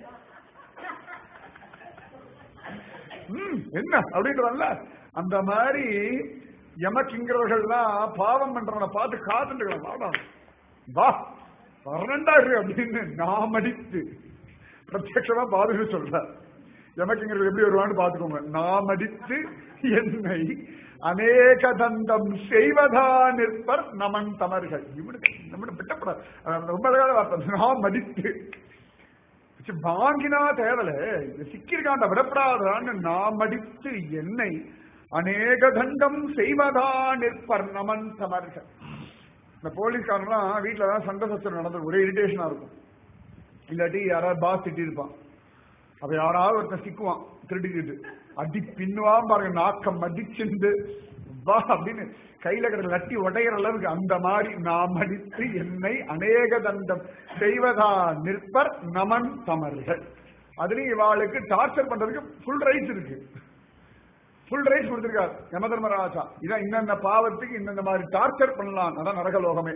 Speaker 1: ம், என்ன அப்படின்றதல்ல அந்த மாதிரி யமக்கிங்கிறவர்கள்லாம் பாவம் பண்றவனை பார்த்து காத்துட்டு வாடா வா பன்னெண்டாயிரம் அப்படின்னு நாம் அடித்து பிரத்யட்சமா பாதுகாப்பு சொல்றார் யமக்கிங்கிறவர் எப்படி வருவான்னு பாத்துக்கோங்க நாம் அடித்து என்னை அநேக தந்தம் செய்வதா நிற்பர் நமன் தமர்கள் இவனுக்கு நம்ம விட்டப்படாது அது ரொம்ப அழகான வார்த்தை நாம் அடித்து ச்சே, வாங்கினா தேவல சிக்கிருக்காண்ட விடப்படாதான்னு நாம் அடித்து என்னை அநேக தண்டம் செய்வதா நிற்பர் நமன் தமர்கள் இந்த போலீஸ்காரன்லாம் வீட்டுல தான் சண்டை சச்சரவு நடந்தது ஒரே இரிட்டேஷனா இருக்கும் இல்லாட்டி யாராவது பாஸ் திட்டிருப்பான் அப்ப யாராவது ஒருத்தன் சிக்குவான் திருடிக்கிட்டு அடி பின்னுவான் பாருங்க நாக்கம் மடிச்சுண்டு வா அப்படின்னு கையில கிடக்க லட்டி உடையிற அளவுக்கு அந்த மாதிரி நாம் அடித்து என்னை அநேக தண்டம் செய்வதா நிற்பர் நமன் தமர்கள் அதுலயும் இவாளுக்கு டார்ச்சர் பண்றதுக்கு ஃபுல் ரைட்ஸ் இருக்கு ஃபுல் ரைட்ஸ் கொடுத்திருக்காரு யம தர்மராஜா இதான் இன்னென்ன பாவத்துக்கு இன்னென்ன மாதிரி டார்ச்சர் பண்ணலாம் அதான் நரகலோகமே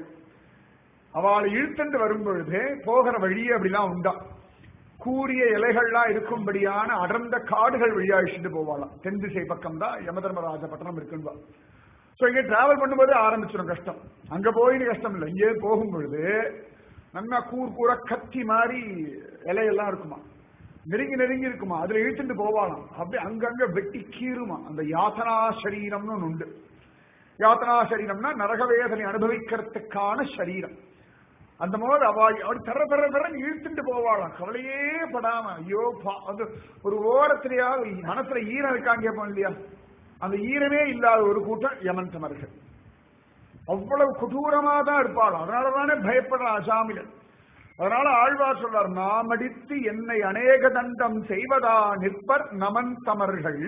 Speaker 1: அவளை இழுத்துட்டு வரும் பொழுது போகிற வழியே அப்படிலாம் உண்டா கூரிய இலைகள்லாம் இருக்கும்படியான அடர்ந்த காடுகள் வழியா அழிச்சுட்டு போவாளாம் தென் திசை பக்கம் தான் யமதர்மராஜ பட்டணம் இருக்குன்பா சோ இங்க டிராவல் பண்ணும்போது ஆரம்பிச்சிடும் கஷ்டம் அங்க போயின்னு கஷ்டம் இல்லை இங்கே போகும் பொழுது நல்லா கூர் கூற கத்தி மாதிரி இலையெல்லாம் இருக்குமா நெருங்கி நெருங்கி இருக்குமா அதுல இழுத்துட்டு போவாளாம் அப்படியே அங்கங்க வெட்டி கீறுமா அந்த யாத்தனா சரீரம்னு ஒண்ணு உண்டு யாத்தனா சரீரம்னா நரகவேதனை அனுபவிக்கிறதுக்கான சரீரம் அந்த போது அவ அவர் தர தர தர இழுத்துட்டு போவாளாம் கவலையே படாம ஐயோ பா- அது ஒரு ஓரத்திலேயாவது மனசுல ஈரம் இருக்காங்க கேட்போம் இல்லையா அந்த ஈரமே இல்லாத ஒரு கூட்டம் யமன் தமர்கள் அவ்வளவு கொடூரமா தான் இருப்பாள் அதனாலதானே பயப்படுற அசாமிகள் அதனால ஆழ்வார் சொல்றார் நாம் அடித்து என்னை அநேக தண்டம் செய்வதா நிற்பர் நமன் தமர்கள்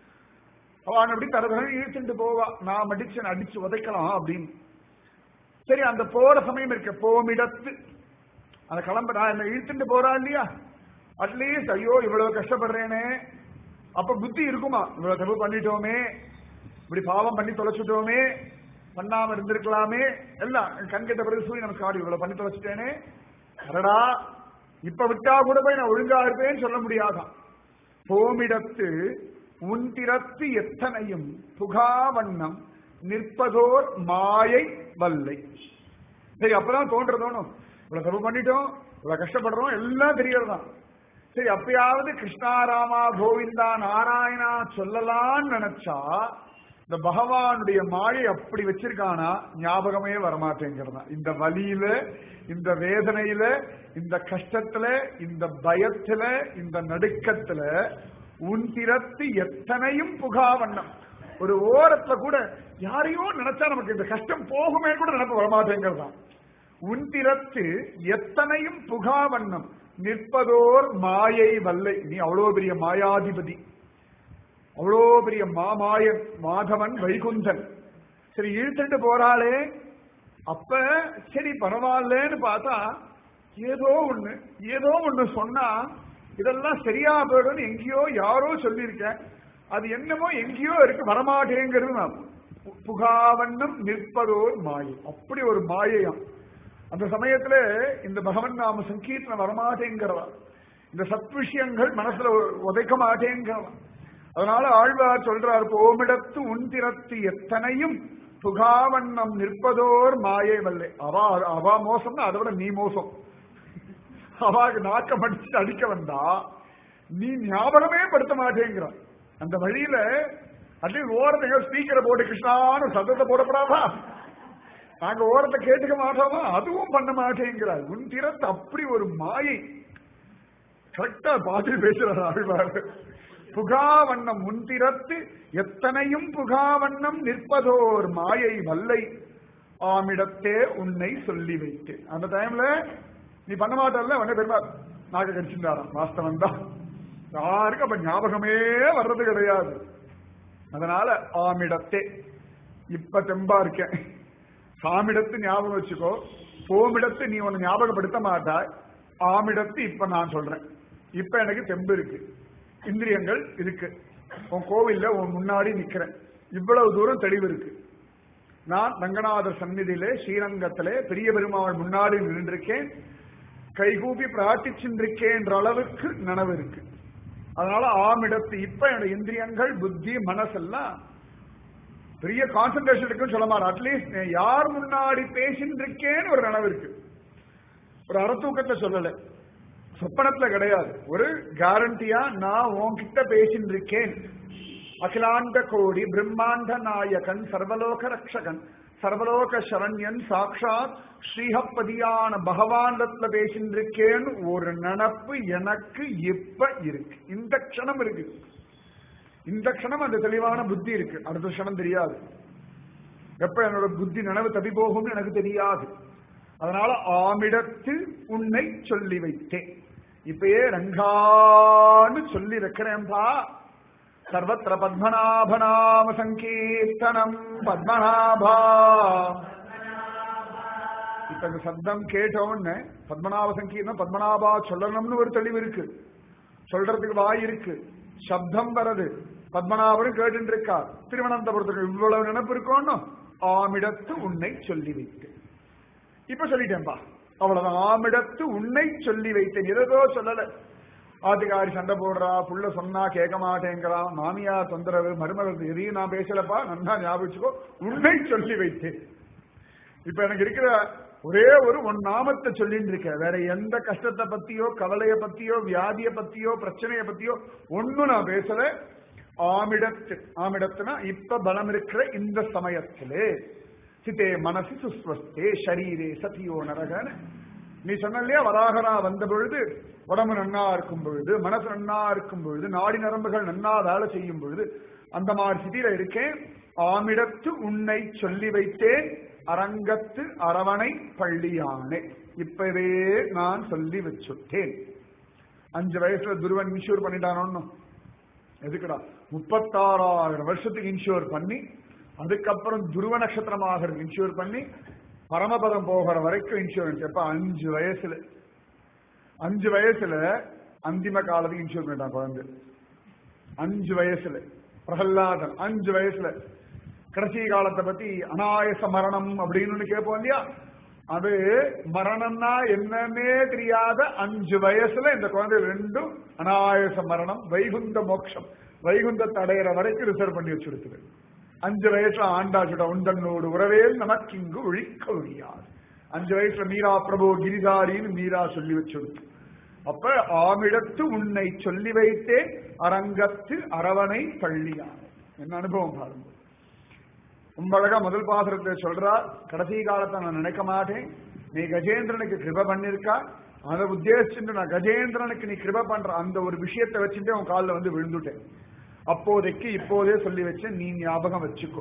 Speaker 1: அவன் அப்படி தரதரன் இழுத்துட்டு போவா நாம் அடிச்சு அடிச்சு உதைக்கலாம் அப்படின்னு சரி அந்த போற சமயம் இருக்க போமிடத்து அந்த கிளம்ப நான் என்ன இழுத்துட்டு போறா இல்லையா அட்லீஸ்ட் ஐயோ இவ்வளவு கஷ்டப்படுறேனே அப்ப புத்தி இருக்குமா இவ்வளவு தப்பு பண்ணிட்டோமே இப்படி பாவம் பண்ணி தொலைச்சுட்டோமே பண்ணாம இருந்திருக்கலாமே எல்லாம் கண் கெட்ட பிறகு சூரிய நமஸ்காரம் இவ்வளவு பண்ணி தொலைச்சிட்டேனே அடடா இப்ப விட்டா கூட போய் நான் ஒழுங்கா இருப்பேன்னு சொல்ல முடியாதான் போமிடத்து உன் திறத்து எத்தனையும் புகாவண்ணம் நிற்பதோர் மாயை வல்லை சரி அப்பதான் தோன்றதோனும் இவ்வளவு தப்பு பண்ணிட்டோம் இவ்வளவு கஷ்டப்படுறோம் எல்லாம் தெரியறதுதான் சரி அப்பயாவது கிருஷ்ணாராமா கோவிந்தா நாராயணா சொல்லலாம்னு நினைச்சா இந்த பகவானுடைய மாயை அப்படி வச்சிருக்கானா ஞாபகமே வரமாட்டேங்கிறதா இந்த வலியில இந்த வேதனையில இந்த கஷ்டத்துல இந்த பயத்துல இந்த நடுக்கத்துல உன் திறத்து எத்தனையும் புகாவண்ணம் ஒரு ஓரத்துல கூட யாரையோ நினைச்சா நமக்கு இந்த கஷ்டம் போகுமே கூட நினைப்பு வரமாட்டேங்கிறதா உன் திறத்து எத்தனையும் புகாவண்ணம் நிற்பதோர் மாயை வல்லை நீ அவ்வளோ பெரிய மாயாதிபதி அவ்வளோ பெரிய மாமாயன் மாதவன் வைகுந்தன் சரி இழுத்துட்டு போறாளே அப்ப சரி பரவாயில்லன்னு பார்த்தா ஏதோ ஒண்ணு ஏதோ ஒண்ணு சொன்னா இதெல்லாம் சரியா போயிடும் எங்கேயோ யாரோ சொல்லியிருக்கேன் அது என்னமோ எங்கேயோ இருக்கு வரமாட்டேங்கிறது நான் புகாவண்ணம் நிற்பதோர் மாயை அப்படி ஒரு மாயையாம் அந்த சமயத்துல இந்த பகவன் நாம சங்கீர்த்தனம் வரமாட்டேங்கிறவா இந்த சத் விஷயங்கள் மனசுல உதைக்க மாட்டேங்கிறவா அதனால ஆழ்வார் சொல்றார் போமிடத்து உன் திறத்து எத்தனையும் புகாவண்ணம் நிற்பதோர் மாயை வல்லை அவா அவா மோசம்னா அதை விட நீ மோசம் அவாக்கு நாக்கம் அடிச்சு அடிக்க வந்தா நீ ஞாபகமே படுத்த மாட்டேங்கிறான் அந்த வழியில அட்லீஸ்ட் ஓரத்தை ஸ்பீக்கரை போட்டு கிருஷ்ணான்னு சத்தத்தை போடப்படாதா நாங்க ஓரத்தை கேட்டுக்க மாட்டோமா அதுவும் பண்ண மாட்டேங்கிறார் உன் திறத்து அப்படி ஒரு மாயை கரெக்டா பார்த்து பேசுறாரு ஆழ்வார் புகாவண்ணம் முன்திறத்து எத்தனையும் புகாவண்ணம் நிற்பதோர் மாயை வல்லை ஆமிடத்தே உன்னை சொல்லி வைத்து அந்த டைம்ல நீ பண்ண மாட்டல்ல உடனே பெருமா நாக கடிச்சிருந்தாராம் வாஸ்தவம் தான் யாருக்கும் அப்ப ஞாபகமே வர்றது கிடையாது அதனால ஆமிடத்தே இப்ப தெம்பா இருக்கேன் சாமிடத்து ஞாபகம் வச்சுக்கோ போமிடத்து நீ உன்னை ஞாபகப்படுத்த மாட்டாய் ஆமிடத்து இப்ப நான் சொல்றேன் இப்ப எனக்கு தெம்பு இருக்கு இந்திரியங்கள் இருக்கு உன் கோவில்ல உன் முன்னாடி நிக்கிறேன் இவ்வளவு தூரம் தெளிவு இருக்கு நான் ரங்கநாதர் சந்நிதியிலே ஸ்ரீரங்கத்திலே பெரிய பெருமாள் முன்னாடி நின்றிருக்கேன் கைகூப்பி பிரார்த்திச்சுருக்கேன்ற அளவுக்கு நனவு இருக்கு அதனால ஆமிடத்து இப்ப என்னோட இந்திரியங்கள் புத்தி மனசெல்லாம் பெரிய கான்சென்ட்ரேஷன் இருக்குன்னு சொல்ல மாட்டேன் அட்லீஸ்ட் யார் முன்னாடி பேசிட்டு இருக்கேன்னு ஒரு நனவு இருக்கு ஒரு அறத்தூக்கத்தை சொல்லல சொப்பனத்துல கிடையாது ஒரு கேரண்டியா நான் உன்கிட்ட பேசிட்டு இருக்கேன் அகிலாண்ட கோடி பிரம்மாண்ட நாயகன் சர்வலோக ரக்ஷகன் சர்வலோக சரண்யன் சாட்சாத் ஸ்ரீஹப்பதியான பகவான்ல பேசிட்டு இருக்கேன்னு ஒரு நினப்பு எனக்கு இப்ப இருக்கு இந்த க்ஷணம் இருக்கு இந்த க்ஷணம் அந்த தெளிவான புத்தி இருக்கு அடுத்த க்ஷணம் தெரியாது எப்ப என்னோட புத்தி நனவு தப்பி போகும்னு எனக்கு தெரியாது அதனால ஆமிடத்து உன்னை சொல்லி வைத்தேன் இப்பயே ரங்கான்னு சொல்லி வைக்கிறேன்பா சர்வத்திர பத்மநாபநாம சங்கீர்த்தனம் பத்மநாபா இப்ப இந்த சப்தம் கேட்டோன்னு பத்மநாப சங்கீர்த்தனம் பத்மநாபா சொல்லணும்னு ஒரு தெளிவு இருக்கு சொல்றதுக்கு வாய் இருக்கு சப்தம் வருது பத்மநாபரும் கேட்டு இருக்கா திருவனந்தபுரத்துக்கு இவ்வளவு நினைப்பு இருக்கோன்னு ஆமிடத்து உன்னை சொல்லி வைத்து இப்ப சொல்லிட்டேன்பா அவ்வளவுதான் ஆமிடத்து உன்னை சொல்லி வைத்தேன் ஏதோ சொல்லல ஆத்துக்காரி சண்டை போடுறா புள்ள சொன்னா கேட்க மாட்டேங்கிறான் மாமியார் தொந்தரவு மருமகள் எதையும் நான் பேசலப்பா நன்னா ஞாபகிச்சுக்கோ உன்னை சொல்லி வைத்தேன் இப்ப எனக்கு இருக்கிற ஒரே ஒரு உன் நாமத்தை சொல்லிட்டு இருக்க வேற எந்த கஷ்டத்தை பத்தியோ கவலைய பத்தியோ வியாதிய பத்தியோ பிரச்சனைய பத்தியோ ஒன்னும் நான் பேசல ஆமிடத்து ஆமிடத்துனா இப்ப பலம் இருக்கிற இந்த சமயத்திலே சித்தே மனசு சுஸ்வஸ்தே ஷரீரே சதியோ நரகன்னு நீ சொன்ன இல்லையா வராகரா வந்த பொழுது உடம்பு நன்னா இருக்கும் பொழுது மனசு நன்னா இருக்கும் பொழுது நாடி நரம்புகள் நன்னா வேலை செய்யும் பொழுது அந்த மாதிரி ஸ்திதியில இருக்கேன் ஆமிடத்து உன்னை சொல்லி வைத்தேன் அரங்கத்து அரவணை பள்ளியானே இப்பவே நான் சொல்லி வச்சுட்டேன் அஞ்சு வயசுல துருவன் இன்சூர் பண்ணிட்டானோ எதுக்குடா முப்பத்தாறாயிரம் வருஷத்துக்கு இன்சூர் பண்ணி அதுக்கப்புறம் துருவ நட்சத்திரமாக இன்சூர் பண்ணி பரமபதம் போகிற வரைக்கும் இன்சூரன்ஸ் எப்ப அஞ்சு வயசுல அஞ்சு வயசுல அந்திம காலத்துக்கு இன்சூர் பண்ணிட்டான் குழந்தை அஞ்சு வயசுல பிரகல்லாதன் அஞ்சு வயசுல கடைசி காலத்தை பத்தி அனாயச மரணம் அப்படின்னு ஒண்ணு கேட்போம் இல்லையா அது மரணம்னா என்னன்னே தெரியாத அஞ்சு வயசுல இந்த குழந்தை ரெண்டும் அனாயச மரணம் வைகுந்த மோட்சம் வைகுந்தத்தை அடையிற வரைக்கும் ரிசர்வ் பண்ணி வச்சிருக்குது அஞ்சு வயசுல ஆண்டாச்சுட உண்டனோடு உறவேல் நமக்கு இங்கு ஒழிக்க ஒழியாது அஞ்சு வயசுல மீரா பிரபு கிரிதாரின்னு மீரா சொல்லி வச்சிருக்கு அப்ப ஆமிடத்து உன்னை சொல்லி வைத்தே அரங்கத்து அரவணை பள்ளியான் என்ன அனுபவம் பாருங்க ரொம்ப அழகா முதல் பாசுரத்தை சொல்றா கடைசி காலத்தை நான் நினைக்க மாட்டேன் நீ கஜேந்திரனுக்கு கிருப பண்ணிருக்கா அதை உத்தேசிச்சுட்டு நான் கஜேந்திரனுக்கு நீ கிருப பண்ற அந்த ஒரு விஷயத்தை வச்சுட்டு உன் காலில் வந்து விழுந்துட்டேன் அப்போதைக்கு இப்போதே சொல்லி வச்சேன் நீ ஞாபகம் வச்சுக்கோ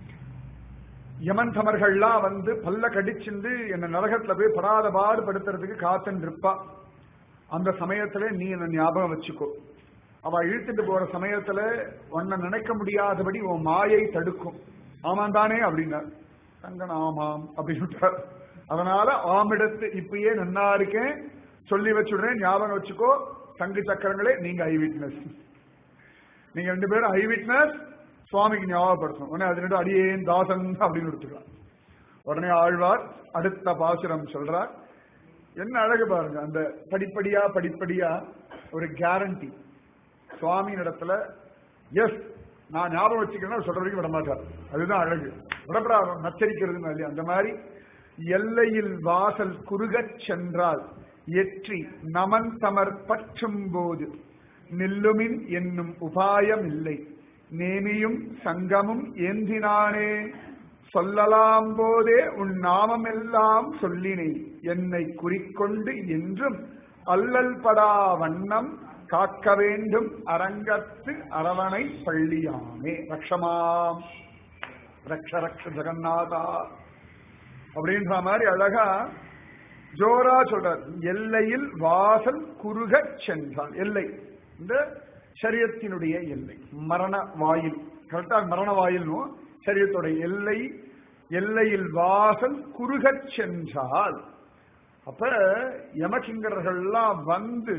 Speaker 1: யமன் தமர்கள்லாம் வந்து பல்ல கடிச்சிருந்து என்ன நரகத்துல போய் படாத பாடுபடுத்துறதுக்கு காத்துன்னு இருப்பா அந்த சமயத்துல நீ என்ன ஞாபகம் வச்சுக்கோ அவ இழுத்துட்டு போற சமயத்துல உன்னை நினைக்க முடியாதபடி உன் மாயை தடுக்கும் ஆமாம் தானே அப்படின்னார் தங்கன் ஆமாம் அப்படின்னு அதனால ஆமிடத்து இப்பயே நன்னா இருக்கேன் சொல்லி வச்சுடுறேன் ஞாபகம் வச்சுக்கோ தங்கு சக்கரங்களே நீங்க ஐ விட்னஸ் நீங்க ரெண்டு பேரும் ஐ விட்னஸ் சுவாமிக்கு ஞாபகப்படுத்தணும் உடனே அது ரெண்டு அடியேன் தாசன் அப்படின்னு எடுத்துக்கலாம் உடனே ஆழ்வார் அடுத்த பாசுரம் சொல்றார் என்ன அழகு பாருங்க அந்த படிப்படியா படிப்படியா ஒரு கேரண்டி சுவாமி இடத்துல எஸ் நான் ஞாபகம் வச்சுக்கிறேன் சொல்ற வரைக்கும் விட மாட்டார் அதுதான் அழகு விடப்படாத நச்சரிக்கிறது இல்லையா அந்த மாதிரி எல்லையில் வாசல் குறுகச் சென்றால் எற்றி நமன் தமர் பற்றும் போது நில்லுமின் என்னும் உபாயம் இல்லை நேமியும் சங்கமும் ஏந்தினானே சொல்லலாம் போதே உன் நாமமெல்லாம் சொல்லினை என்னை குறிக்கொண்டு என்றும் அல்லல் படா வண்ணம் காக்க வேண்டும் அரங்கத்து அரவணை பள்ளியாமே ரக்ஷமாம் ரக்ஷ ரக்ஷ ஜெகநாதா அப்படின்ற மாதிரி அழகா ஜோரா சொல்றார் எல்லையில் வாசல் குறுக சென்றான் எல்லை இந்த சரியத்தினுடைய எல்லை மரண வாயில் கரெக்டா மரண வாயில்னும் சரியத்துடைய எல்லை எல்லையில் வாசல் குறுகச் சென்றால் அப்ப யமகிங்கரர்கள்லாம் வந்து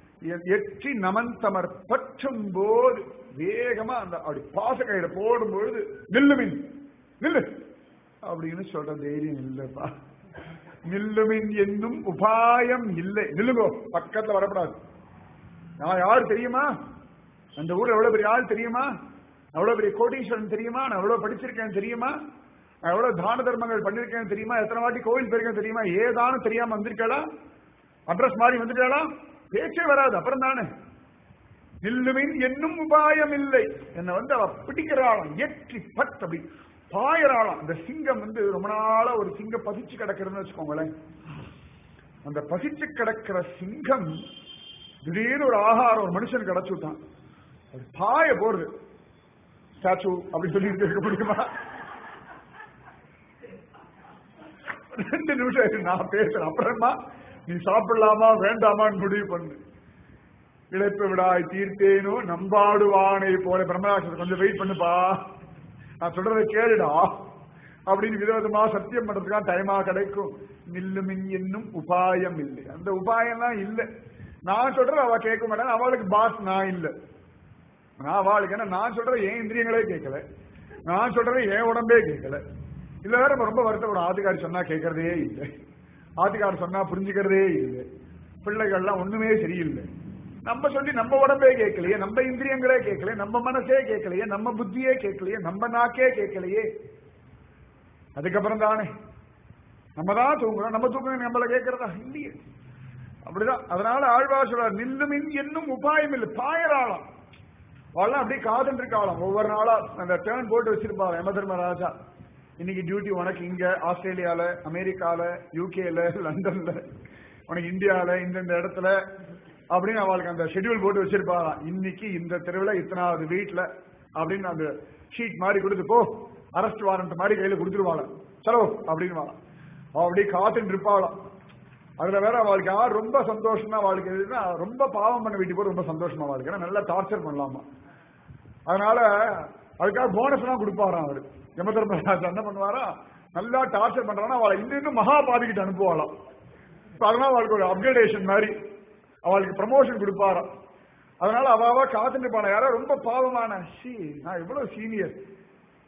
Speaker 1: எற்றி நமன் தமர் பற்றும் போது வேகமா அந்த அப்படி பாசக்கயிறு போடும்பொழுது நில்லுமின் நில்லு அப்படின்னு சொல்ற தைரியம் இல்லப்பா நில்லுமின் என்னும் உபாயம் இல்லை நில்லுங்கோ பக்கத்துல வரப்படாது நான் யார் தெரியுமா அந்த ஊர்ல எவ்வளவு பெரிய ஆள் தெரியுமா எவ்வளவு பெரிய கோடீஸ்வரன் தெரியுமா நான் எவ்வளவு படிச்சிருக்கேன் தெரியுமா நான் எவ்வளவு தான தர்மங்கள் பண்ணிருக்கேன் தெரியுமா எத்தனை வாட்டி கோவில் போயிருக்கேன் தெரியுமா ஏதானும் தெரியாம வந்திருக்கலாம் அட்ரஸ் மாதிரி வந்துட்டாலாம் பேச்சே வராது அப்புறம் தானே நில்லுமின் என்னும் உபாயம் இல்லை என்ன வந்து அவ பிடிக்கிறாளாம் எற்றி பட் அப்படி பாயறாளாம் அந்த சிங்கம் வந்து ரொம்ப நாளா ஒரு சிங்கம் பசிச்சு கிடக்குறதுன்னு வச்சுக்கோங்களேன் அந்த பசிச்சு கிடக்கிற சிங்கம் திடீர்னு ஒரு ஆகாரம் ஒரு மனுஷன் கிடைச்சுட்டான் அது பாய போறது ஸ்டாச்சு அப்படி சொல்லி இருக்க முடியுமா ரெண்டு நிமிஷம் நான் பேசுறேன் அப்புறமா நீ சாப்பிடலாமா வேண்டாமான்னு முடிவு பண்ணு இழைப்பு விடாய் தீர்த்தேனோ நம்பாடுவானை போல பிரம்மராட்சத்தை கொஞ்சம் வெயிட் பண்ணுப்பா நான் சொல்றதை கேளுடா அப்படின்னு விதவிதமா சத்தியம் பண்றதுக்காக டைமா கிடைக்கும் நில்லுமின் என்னும் உபாயம் இல்லை அந்த உபாயம்லாம் இல்லை நான் சொல்றத அவ கேட்க மாட்டேன் அவளுக்கு பாஸ் நான் இல்லை நான் அவளுக்கு ஏன்னா நான் சொல்றத என் இந்திரியங்களே கேட்கல நான் சொல்றதை என் உடம்பே கேட்கல இல்ல வேற ரொம்ப வருத்தப்படும் ஆத்துக்காரி சொன்னா கேட்கறதே இல்லை ஆத்துக்காரர் சொன்னா புரிஞ்சுக்கிறதே இல்லை பிள்ளைகள்லாம் ஒண்ணுமே சரியில்லை நம்ம சொல்லி நம்ம உடம்பே கேட்கலையே நம்ம இந்திரியங்களே கேட்கலையே நம்ம மனசே கேட்கலையே நம்ம புத்தியே கேட்கலையே நம்ம நாக்கே கேட்கலையே அதுக்கப்புறம் தானே நம்ம தான் தூங்குறோம் நம்ம தூக்கம் நம்மள கேட்கறதா இல்லையே அப்படிதான் அதனால ஆழ்வார் சொல்றார் நில்லுமின் என்னும் உபாயம் இல்லை பாயராளாம் அவெல்லாம் அப்படியே காதல் இருக்காளாம் ஒவ்வொரு நாளா அந்த டேர்ன் போட்டு வச்சிருப்பாரு யம தர்மராஜா இன்னைக்கு டியூட்டி உனக்கு இங்க ஆஸ்திரேலியால அமெரிக்கால யூகேல லண்டன்ல உனக்கு இந்தியால இந்தந்த இடத்துல அப்படின்னு அவளுக்கு அந்த ஷெட்யூல் போட்டு வச்சிருப்பாராம் இன்னைக்கு இந்த தெருவுல இத்தனாவது வீட்டுல அப்படின்னு அந்த ஷீட் மாதிரி கொடுத்து போ அரெஸ்ட் வாரண்ட் மாதிரி கையில கொடுத்துருவாளாம் சலோ அப்படின்னு வாழாம் அவ அப்படியே காத்துட்டு இருப்பாளாம் அதுல வேற அவளுக்கு யார் ரொம்ப சந்தோஷம்னா அவளுக்கு எதுனா ரொம்ப பாவம் பண்ண வீட்டுக்கு போய் ரொம்ப சந்தோஷமா அவளுக்கு ஏன்னா நல்லா டார்ச்சர் பண்ணலாமா அதனால அதுக்காக போனஸ் எல்லாம் கொடுப்பாராம் அவரு யம தர்மராஜா என்ன பண்ணுவாரா நல்லா டார்ச்சர் பண்றானா அவளை இன்னும் இன்னும் மகாபாதிக்கிட்ட அனுப்புவாளாம் இப்ப அதனால அவளுக்கு ஒரு அப்கிரேடேஷன் மாதிரி அவளுக்கு ப்ரமோஷன் கொடுப்பாராம் அதனால அவாவா காத்துட்டு போன யாரோ ரொம்ப பாவமான சி நான் இவ்வளவு சீனியர்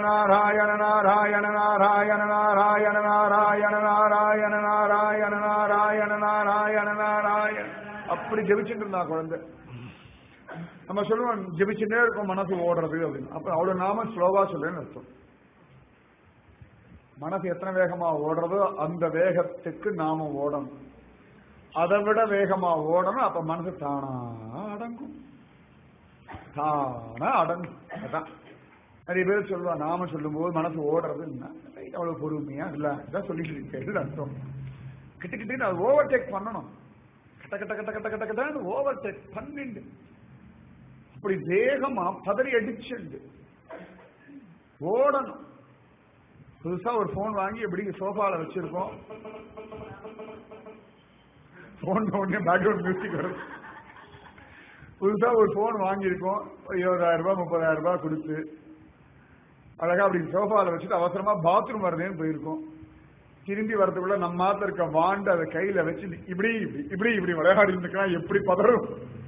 Speaker 1: நாராயண நாராயண நாராயண நாராயண நாராயண நாராயண நாராயண நாராயண நாராயண நாராயண அப்படி ஜெபிச்சுட்டு இருந்தா குழந்தை நம்ம சொல்லுவோம் ஜெபிச்சுட்டே இருக்கும் மனசு ஓடுறது அப்படின்னு அப்ப அவ்வளவு நாம ஸ்லோவா சொல்றேன்னு அர்த்தம் மனசு எத்தனை வேகமா ஓடுறதோ அந்த வேகத்துக்கு நாம ஓடணும் அதை விட வேகமா ஓடணும் அப்ப மனசு தானா அடங்கும் தானா அடங்கும் அதான் நிறைய பேர் சொல்லுவா நாம சொல்லும் போது மனசு ஓடுறது அவ்வளவு பொறுமையா இல்ல இதான் சொல்லிட்டு இருக்கேன் அர்த்தம் கிட்ட கிட்ட அது ஓவர் டேக் பண்ணணும் கட்ட கட்ட கட்ட கட்ட கட்ட கட்ட ஓவர் டேக் பண்ணிண்டு அப்படி வேகமா பதறி அடிச்சுண்டு ஓடணும் புதுசா ஒரு போன் வாங்கி எப்படி சோஃபால வச்சிருக்கோம் போன் உடனே பேக்ரவுண்ட் மியூசிக் வரும் புதுசா ஒரு போன் வாங்கியிருக்கோம் இருபதாயிரம் ரூபாய் முப்பதாயிரம் ரூபாய் கொடுத்து அழகா அப்படி சோஃபால வச்சுட்டு அவசரமா பாத்ரூம் வருதுன்னு போயிருக்கோம் திரும்பி வரதுக்குள்ள நம்ம மாத்த இருக்க வாண்டு அதை கையில வச்சு இப்படி இப்படி இப்படி இப்படி விளையாடி இருந்துக்கலாம் எப்படி பதறும்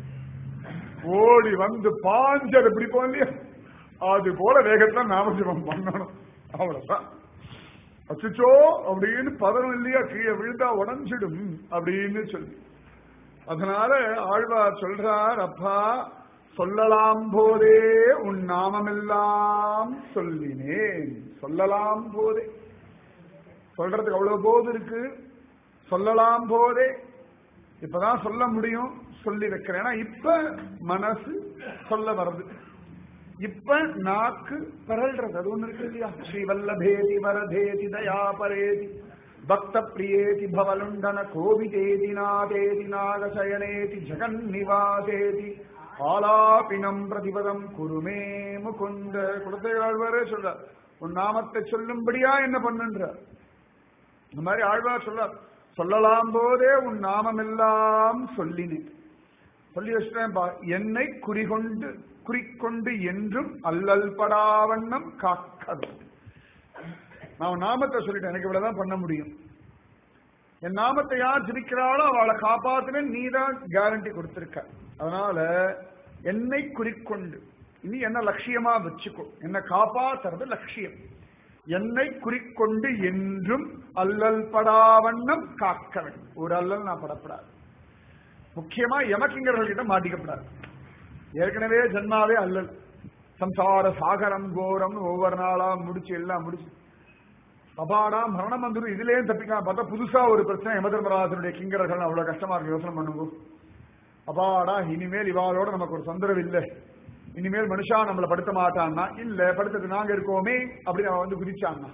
Speaker 1: ஓடி வந்து பாஞ்சு அதை பிடிப்போம் இல்லையா அது போல வேகத்துல நாமஜபம் பண்ணணும் அவ்வளவுதான் அச்சுச்சோ அப்படின்னு பதறும் இல்லையா கீழே விழுந்தா உடஞ்சிடும் அப்படின்னு சொல்லி அதனால ஆழ்வார் சொல்றார் அப்பா சொல்லலாம் போதே உன் நாமமெல்லாம் சொல்லினேன் சொல்லலாம் போதே சொல்றதுக்கு அவ்வளவு போது இருக்கு சொல்லலாம் போதே இப்பதான் சொல்ல முடியும் சொல்லி வைக்கிறேன் ஏன்னா இப்ப மனசு சொல்ல வருது இப்ப நாக்கு பரல்றது அது ஒண்ணு இருக்கு இல்லையா ஸ்ரீவல்லபேதி வரதேதி தயாபரேதி பக்த பிரியேதி பவலுண்டன கோபிதேதி நாதேதி நாகசயனேதி ஜெகன் நிவாசேதி ஆலாபினம் பிரதிபதம் குருமே முகுந்த குலத்தை ஆழ்வாரே சொல்ற உன் நாமத்தை சொல்லும்படியா என்ன பண்ணுன்ற இந்த மாதிரி ஆழ்வார் சொல்ல சொல்லலாம் போதே உன் நாமமெல்லாம் சொல்லினேன் சொல்லி வச்சுட்டேன் பா என்னை குறிகொண்டு குறிக்கொண்டு என்றும் அல்லல் படாவண்ணம் காக்க வேண்டும் நான் நாமத்தை சொல்லிட்டேன் எனக்கு இவ்வளவுதான் பண்ண முடியும் என் நாமத்தை யார் ஜிரிக்கிறாளோ அவளை காப்பாத்துவேன் நீ தான் கேரண்டி கொடுத்திருக்க அதனால என்னை குறிக்கொண்டு இனி என்ன லட்சியமா வச்சுக்கோ என்ன காப்பாத்துறது லட்சியம் என்னை குறிக்கொண்டு என்றும் அல்லல் படாவண்ணம் காக்க வேண்டும் ஒரு அல்லல் நான் படப்படாது முக்கியமா எமக்கிங்கர்கள் கிட்ட மாட்டிக்கப்படாது ஏற்கனவே ஜென்மாவே அல்லல் சம்சார சாகரம் கோரம்னு ஒவ்வொரு நாளா முடிச்சு எல்லாம் முடிச்சு அபாடா மரணம் வந்துடும் இதுலயே தப்பிக்கலாம் பார்த்தா புதுசா ஒரு பிரச்சனை யமதர்மராஜனுடைய கிங்கர்கள் அவ்வளவு கஷ்டமா இருக்கு யோசனை பண்ணுங்க அபாடா இனிமேல் இவாளோட நமக்கு ஒரு தொந்தரவு இல்லை இனிமேல் மனுஷா நம்மளை படுத்த மாட்டான்னா இல்ல படுத்தது நாங்க இருக்கோமே அப்படின்னு அவன் வந்து குதிச்சான்னா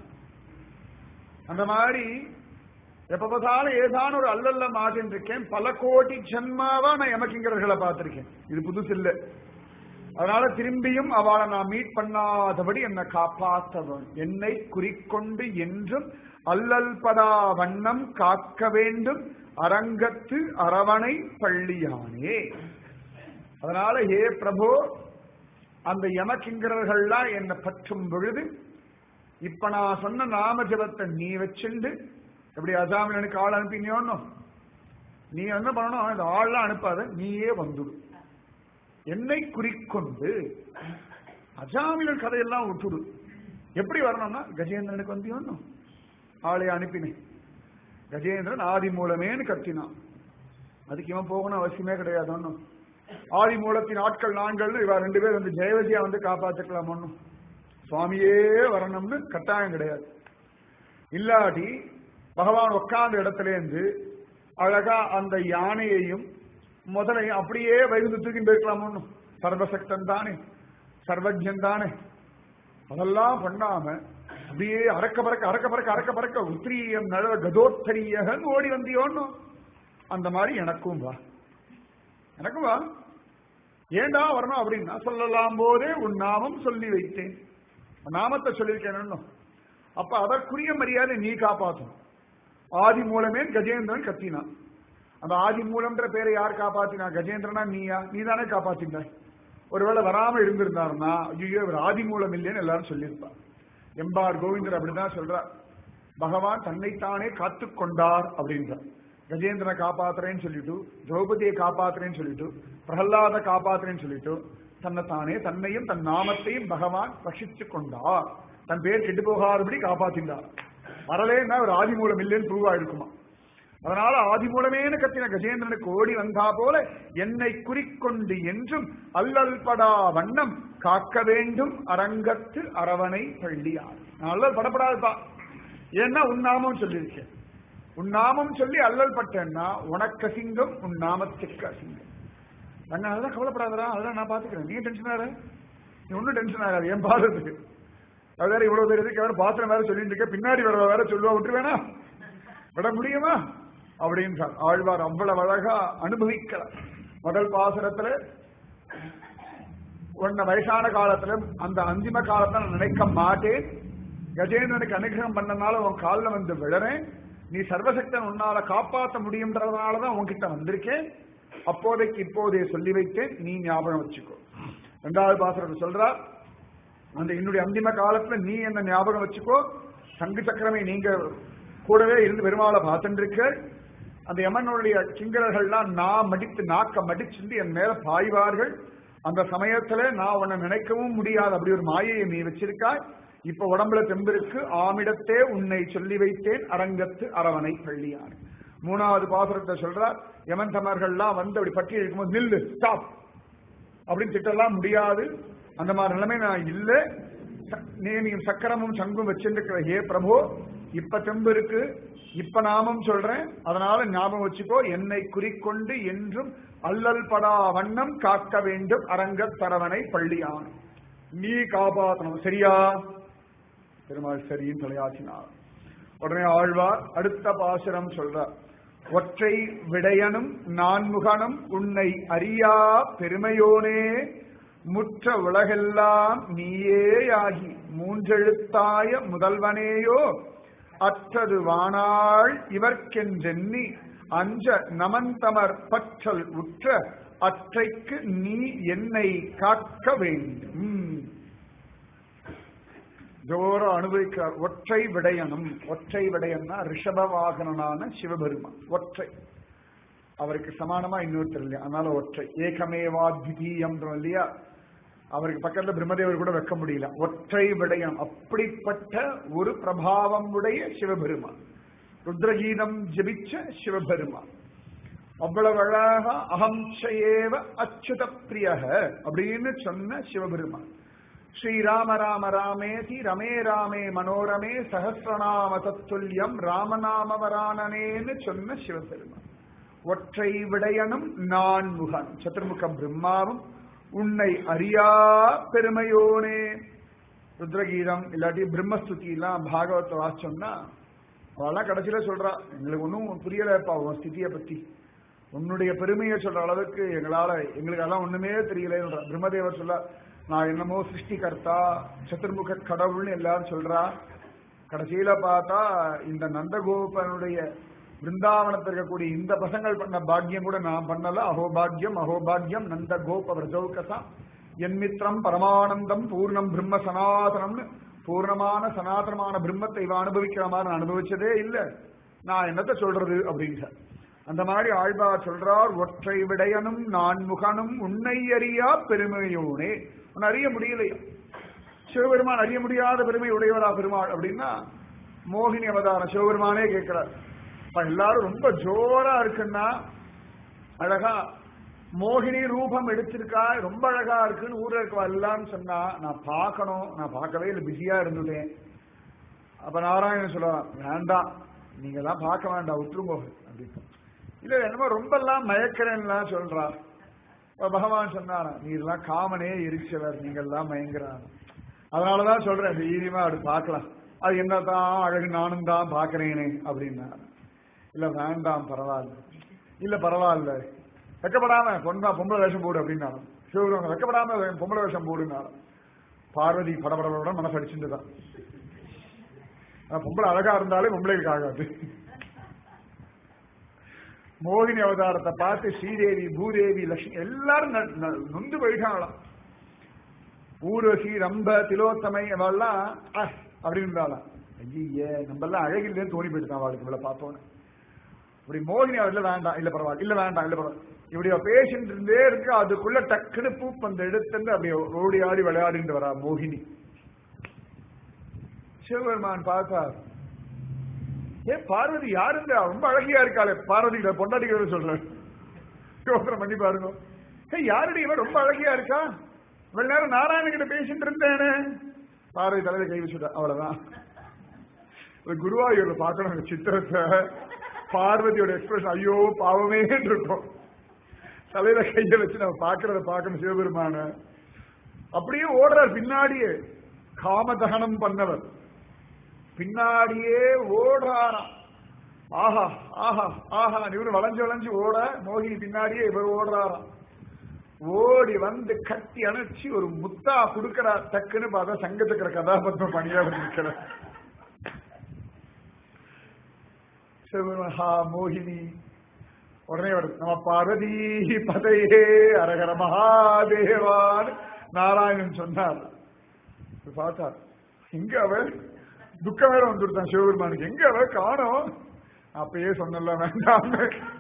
Speaker 1: அந்த மாதிரி எப்ப பார்த்தாலும் ஏதான ஒரு அல்லல்ல மாட்டின்னு இருக்கேன் பல கோடி ஜென்மாவா நான் எமக்கிங்கர்களை பார்த்திருக்கேன் இது புதுசு இல்ல அதனால திரும்பியும் அவளை நான் மீட் பண்ணாதபடி என்னை காப்பாற்றவன் என்னை குறிக்கொண்டு என்றும் அல்லல் படா வண்ணம் காக்க வேண்டும் அரங்கத்து அரவணை பள்ளியானே அதனால ஹே பிரபு அந்த யமகிங்கரர்கள்லாம் என்னை பற்றும் பொழுது இப்ப நான் சொன்ன நாம ஜபத்தை நீ வச்சுண்டு எப்படி அசாமிலனுக்கு ஆள் அனுப்பினியோன்னு நீ என்ன பண்ணணும் இந்த ஆள்லாம் அனுப்பாத நீயே வந்துடு என்னை குறிக்கொண்டு அஜாமிலன் கதையெல்லாம் விட்டுடு எப்படி வரணும்னா கஜேந்திரனுக்கு வந்தியோன்னு ஆளை அனுப்பினேன் கஜேந்திரன் ஆதி மூலமேன்னு கத்தினான் அதுக்கு இவன் போகணும் அவசியமே கிடையாது ஒன்னும் ஆதி மூலத்தின் ஆட்கள் நான்கள் இவ ரெண்டு பேர் வந்து ஜெயவதியா வந்து காப்பாத்திக்கலாம் ஒன்னும் சுவாமியே வரணும்னு கட்டாயம் கிடையாது இல்லாட்டி பகவான் உட்கார்ந்த இடத்துல இருந்து அழகா அந்த யானையையும் முதலையும் அப்படியே வைகுந்து தூக்கி போயிருக்கலாம் ஒன்னும் சர்வசக்தன் தானே சர்வஜன் தானே அதெல்லாம் பண்ணாம அப்படியே அறக்க பறக்க அறக்க பறக்க அறக்க பறக்க உத்திரியம் நழ கதோத்தரியகன் ஓடி வந்தியோன்னு அந்த மாதிரி எனக்கும் வா எனக்கும் வா ஏண்டா வரணும் அப்படின்னா சொல்லலாம் போதே உன் நாமம் சொல்லி வைத்தேன் நாமத்தை சொல்லியிருக்கேன் அப்ப அதற்குரிய மரியாதை நீ காப்பாற்றும் ஆதி மூலமே கஜேந்திரன் கத்தினான் அந்த ஆதி மூலம்ன்ற பேரை யார் காப்பாத்தினா கஜேந்திரனா நீயா நீ தானே காப்பாத்தினாய் ஒருவேளை வராம இருந்திருந்தாருன்னா ஐயோ இவர் ஆதி மூலம் இல்லைன்னு எல்லாரும் சொல்லியிருப்பார் எம்பார் கோவிந்தர் அப்படிதான் சொல்றார் பகவான் தன்னைத்தானே காத்து கொண்டார் அப்படின்றார் கஜேந்திரனை காப்பாத்துறேன்னு சொல்லிட்டு திரௌபதியை காப்பாத்துறேன்னு சொல்லிட்டு பிரகலாத காப்பாத்துறேன்னு சொல்லிட்டு தன்னை தானே தன்னையும் தன் நாமத்தையும் பகவான் ரஷித்து கொண்டார் தன் பேர் கெட்டு போகாதபடி காப்பாத்தினார் வரலேன்னா ஒரு ஆதி மூலம் இல்லைன்னு ப்ரூவ் ஆயிருக்குமா அதனால ஆதி மூலமேனு கத்தின கஜேந்திரனுக்கு ஓடி வந்தா போல என்னை குறிக்கொண்டு என்றும் அல்லல் படா வண்ணம் காக்க வேண்டும் அரங்கத்து அரவணை பள்ளியார் நான் அல்லல் படப்படாதுப்பா ஏன்னா உன் நாமம் சொல்லியிருக்கேன் உன் நாமம் சொல்லி அல்லல் பட்டேன்னா உனக்கு அசிங்கம் உன் நாமத்துக்கு அசிங்கம் நான் அதெல்லாம் கவலைப்படாதடா அதெல்லாம் நான் பாத்துக்கிறேன் நீ டென்ஷன் ஆற நீ ஒன்னும் டென்ஷன் ஆகாது என் பாதத்துக்கு அது வேற இவ்வளவு பேர் இருக்கு வேற பாத்திரம் வேற சொல்லிட்டு இருக்க பின்னாடி வர வேற சொல்லுவா விட்டு வேணா விட முடியுமா அப்படின்றார் ஆழ்வார் அவ்வளவு அழகா அனுபவிக்கலாம் முதல் பாசுரத்துல உன்ன வயசான காலத்துல அந்த அந்திம காலத்தை நான் நினைக்க மாட்டேன் கஜேந்திரனுக்கு அனுகிரகம் பண்ணனால உன் காலில் வந்து விழறேன் நீ சர்வசக்தன் உன்னால காப்பாற்ற முடியும்ன்றதுனாலதான் உன்கிட்ட வந்திருக்கேன் அப்போதைக்கு இப்போதே சொல்லி வைத்தேன் நீ ஞாபகம் வச்சுக்கோ ரெண்டாவது பாசுரம் சொல்றார் அந்த என்னுடைய அந்திம காலத்துல நீ என்ன ஞாபகம் வச்சுக்கோ சங்கு சக்கரமே நீங்க கூடவே இருந்து பெருமாளை பார்த்துட்டு இருக்க அந்த யமனுடைய கிங்கரர்கள்லாம் நான் மடித்து நாக்க மடிச்சுட்டு என் மேல பாய்வார்கள் அந்த சமயத்துல நான் உன்னை நினைக்கவும் முடியாது அப்படி ஒரு மாயையை நீ வச்சிருக்காய் இப்ப உடம்புல தெம்பிருக்கு ஆமிடத்தே உன்னை சொல்லி வைத்தேன் அரங்கத்து அரவணை பள்ளியார் மூணாவது பாசுரத்தை சொல்றார் யமன் தமர்கள்லாம் வந்து அப்படி பற்றி இருக்கும்போது நில்லு ஸ்டாப் அப்படின்னு திட்டலாம் முடியாது அந்த மாதிரி நிலைமை நான் இல்ல ச- நேமியும் சக்கரமும் சங்கும் வச்சிருக்கிற ஹே பிரபு இப்ப தெம்பு இருக்கு இப்ப நாமம் சொல்றேன் அதனால ஞாபகம் வச்சுக்கோ என்னை குறிக்கொண்டு என்றும் அல்லல் படா வண்ணம் காக்க வேண்டும் அரங்க தரவனை பள்ளியான் நீ காப்பாற்றணும் சரியா பெருமாள் சரின்னு தலையாச்சினார் உடனே ஆழ்வார் அடுத்த பாசுரம் சொல்றார் ஒற்றை விடையனும் நான்முகனும் உன்னை அறியா பெருமையோனே முற்ற உலகெல்லாம் நீயேயாகி மூன்றெழுத்தாய முதல்வனேயோ அற்றது வானாள் இவர்க்கென்றெண்ணி அஞ்ச நமந்தமர் பற்றல் உற்ற அற்றைக்கு நீ என்னை காக்க வேண்டும் ஜோர அனுபவிக்கிறார் ஒற்றை விடயனும் ஒற்றை விடயன்னா ரிஷப வாகனனான சிவபெருமான் ஒற்றை அவருக்கு சமானமா இன்னொருத்தர் இல்லையா அதனால ஒற்றை ஏகமேவா திதீயம் இல்லையா அவருக்கு பக்கத்துல பிரம்மதேவர் கூட வைக்க முடியல ஒற்றை விடயம் அப்படிப்பட்ட ஒரு பிரபாவம் உடைய சிவபெருமான் ருத்ரகீதம் ஜபிச்ச சிவபெருமான் அவ்வளவு அழகா அகம்சையேவ அச்சுத பிரியக அப்படின்னு சொன்ன சிவபெருமான் ஸ்ரீராம ராம ராமேதி ரமே ராமே மனோரமே சகசிரநாம தத்துல்யம் ராமநாமவரானனேன்னு சொன்ன சிவபெருமான் ஒற்றை விடயனும் நான் முகன் சதுர்முக பிரம்மாவும் உன்னை அறியா பெருமையோனே ருத்ரகீதம் இல்லாட்டி பிரம்மஸ்துதி எல்லாம் பாகவத்தை வாசிச்சோம்னா அவெல்லாம் கடைசியில சொல்றா எங்களுக்கு ஒன்றும் புரியலப்பா உன் ஸ்திதியை பத்தி உன்னுடைய பெருமையை சொல்ற அளவுக்கு எங்களால எங்களுக்கு அதெல்லாம் ஒண்ணுமே தெரியல பிரம்மதேவர் சொல்ல நான் என்னமோ சிருஷ்டிகர்த்தா சதுர்முக கடவுள்னு எல்லாரும் சொல்றா கடைசியில பார்த்தா இந்த நந்தகோபனுடைய பிருந்தாவனத்தில் இருக்கக்கூடிய இந்த பசங்கள் பண்ண பாக்கியம் கூட நான் பண்ணல அகோபாகியம் அகோபாகியம் நந்த கோப விரஜௌகசா என் மித்திரம் பரமானந்தம் பூர்ணம் பிரம்ம சனாதனம்னு பூர்ணமான சனாதனமான பிரம்மத்தை இவன் அனுபவிக்கிற மாதிரி நான் அனுபவிச்சதே இல்லை நான் என்னத்த சொல்றது அப்படின்ற அந்த மாதிரி ஆழ்வார் சொல்றார் ஒற்றை விடையனும் நான் முகனும் உன்னை அறியா பெருமையோனே உன்னை அறிய முடியலையா சிவபெருமான் அறிய முடியாத பெருமை உடையவரா பெருமாள் அப்படின்னா மோகினி அவதாரம் சிவபெருமானே கேட்கிறார் அப்ப எல்லாரும் ரொம்ப ஜோரா இருக்குன்னா அழகா மோகினி ரூபம் எடுத்திருக்கா ரொம்ப அழகா இருக்குன்னு ஊர்ல இருக்க எல்லாம்னு சொன்னா நான் பார்க்கணும் நான் பார்க்கவே இல்லை பிஸியா இருந்துட்டேன் அப்ப நாராயணன் சொல்லலாம் வேண்டாம் நீங்க எல்லாம் பார்க்க வேண்டாம் விட்டுருங்க அப்படின்னு இல்ல என்னமோ ரொம்ப எல்லாம் மயக்கிறேன்லாம் சொல்றா அப்ப பகவான் சொன்னாரா நீ எல்லாம் காமனே எரிச்சவர் நீங்க எல்லாம் மயங்குறாங்க அதனாலதான் சொல்றேன் தைரியமா அப்படி பார்க்கலாம் அது என்னதான் அழகு நானும் தான் பாக்குறேனே அப்படின்னா இல்ல வேண்டாம் பரவாயில்ல இல்ல பரவாயில்ல வெக்கப்படாம பொண்ணா பொம்பளை வேஷம் போடு அப்படின்னாலும் சிவகுருவங்க வெக்கப்படாம பொம்பளை வேஷம் போடுனாலும் பார்வதி படபடபட மனசு அடிச்சுட்டு தான் ஆனா பொம்பளை அழகா இருந்தாலே பொம்பளைக்கு ஆகாது மோகினி அவதாரத்தை பார்த்து ஸ்ரீதேவி பூதேவி லட்சுமி எல்லாரும் ந- ந- நொந்து போயிட்டாங்களாம் ஊர்வசி ரம்ப திலோத்தமை அவெல்லாம் அஹ் அப்படின்னு இருந்தாலாம் ஐயே நம்ம எல்லாம் அழகில்லைன்னு தோணி போயிட்டு அவளுக்கு இவ்வளவு பார்த்தோன்னு இப்படி மோகினி அவர்ல வேண்டாம் இல்ல பரவாயில்ல இல்ல வேண்டாம் இல்ல பரவாயில்ல இப்படி அவ பேசிட்டு இருந்தே இருக்கு அதுக்குள்ள டக்குன்னு பூப் அந்த எடுத்துட்டு அப்படியே ஓடி ஆடி விளையாடிட்டு வரா மோகினி சிவபெருமான் பார்த்தார் ஏ பார்வதி யாருங்க ரொம்ப அழகியா இருக்காளே பார்வதி பொண்டாட்டிக்கிற சொல்றேன் யோசனை பண்ணி பாருங்க ஏ யாருடைய இவன் ரொம்ப அழகியா இருக்கா இவ்வளவு நேரம் நாராயண கிட்ட பேசிட்டு இருந்தேனே பார்வதி தலையில கை வச்சுட்டா அவ்வளவுதான் ஒரு குருவாயூர்ல பார்க்கணும் அந்த சித்திரத்தை பார்வதியோட எக்ஸ்பிரஷன் ஐயோ பாவமே இருக்கும் தலையில கைய வச்சு நம்ம பாக்குறத பார்க்கணும் சிவபெருமான அப்படியே ஓடுறார் பின்னாடியே காமதகனம் பண்ணவர் பின்னாடியே ஓடுறாராம் ஆஹா ஆஹா ஆஹா இவரு வளைஞ்சு வளைஞ்சு ஓட மோகினி பின்னாடியே இவர் ஓடுறாராம் ஓடி வந்து கட்டி அணைச்சு ஒரு முத்தா கொடுக்கிறார் டக்குன்னு பார்த்தா சங்கத்துக்கிற கதாபத்ம பணியா இருக்கிறார் சிவமஹா மோகினி உடனே வருது நம்ம பார்வதி பதையே அரகர மகாதேவான் நாராயணன் சொன்னார் பார்த்தார் எங்க அவ துக்கம் வேற வந்துருத்தான் சிவபெருமானுக்கு எங்க அவ காணோம் அப்பயே சொன்னல வேண்டாம்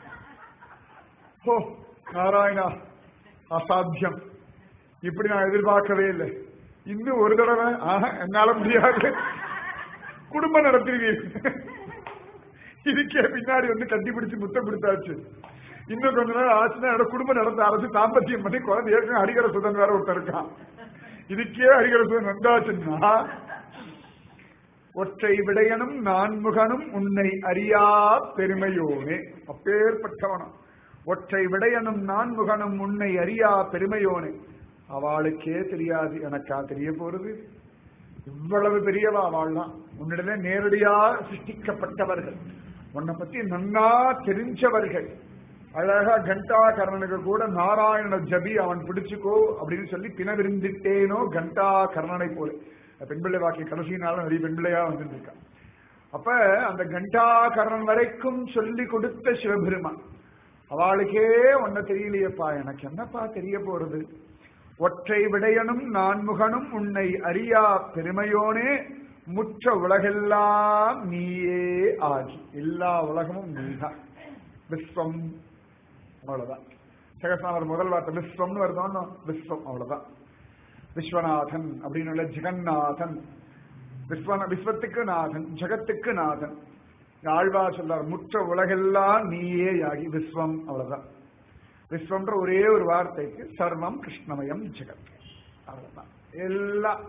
Speaker 1: ஓ நாராயணா அசாத்தியம் இப்படி நான் எதிர்பார்க்கவே இல்லை இன்னும் ஒரு தடவை ஆஹா என்னால முடியாது குடும்பம் நடத்திருவீங்க இதுக்கே பின்னாடி வந்து கட்டி பிடிச்சு முத்தம் கொடுத்தாச்சு இன்னும் கொஞ்ச நேரம் ஆச்சுன்னா என்னோட குடும்பம் நடத்த அரசு தாம்பத்தியம் பண்ணி குழந்தை ஏற்கனவே ஹரிகர சுதன் வேற ஒருத்தர் இருக்கான் இதுக்கே ஹரிகர சுதன் வந்தாச்சுன்னா ஒற்றை விடையனும் நான்முகனும் உன்னை அறியா பெருமையோனே அப்பேற்பட்டவனும் ஒற்றை விடையனும் நான்முகனும் உன்னை அறியா பெருமையோனே அவளுக்கே தெரியாது எனக்கா தெரிய போறது இவ்வளவு பெரியவா அவள்லாம் உன்னிடமே நேரடியா சிருஷ்டிக்கப்பட்டவர்கள் உன்னை பத்தி நன்னா தெரிஞ்சவர்கள் அழகா கண்டா கர்ணனுக்கு கூட நாராயண ஜபி அவன் பிடிச்சுக்கோ அப்படின்னு சொல்லி பிணவிருந்திட்டேனோ கண்டா கர்ணனை போல பெண்பிள்ளை வாக்கிய கடைசி நாள் நிறைய பெண்பிள்ளையா வந்துட்டு இருக்கான் அப்ப அந்த கண்டா கர்ணன் வரைக்கும் சொல்லி கொடுத்த சிவபெருமான் அவளுக்கே ஒன்ன தெரியலையப்பா எனக்கு என்னப்பா தெரிய போறது ஒற்றை விடையனும் நான்முகனும் உன்னை அறியா பெருமையோனே முற்ற உலகெல்லாம் நீயே ஆகி எல்லா உலகமும் நீதான் விஸ்வம் அவ்வளவுதான் சகசானர் முதல் வார்த்தை விஸ்வம்னு வருதோன்னு விஸ்வம் அவ்வளவுதான் விஸ்வநாதன் அப்படின்னு உள்ள ஜெகநாதன் விஸ்வன விஸ்வத்துக்கு நாதன் ஜெகத்துக்கு நாதன் ஆழ்வா சொல்றார் முற்ற உலகெல்லாம் நீயே ஆகி விஸ்வம் அவ்வளவுதான் விஸ்வம்ன்ற ஒரே ஒரு வார்த்தைக்கு சர்வம் கிருஷ்ணமயம் ஜெகத் அவ்வளவுதான் எல்லாம்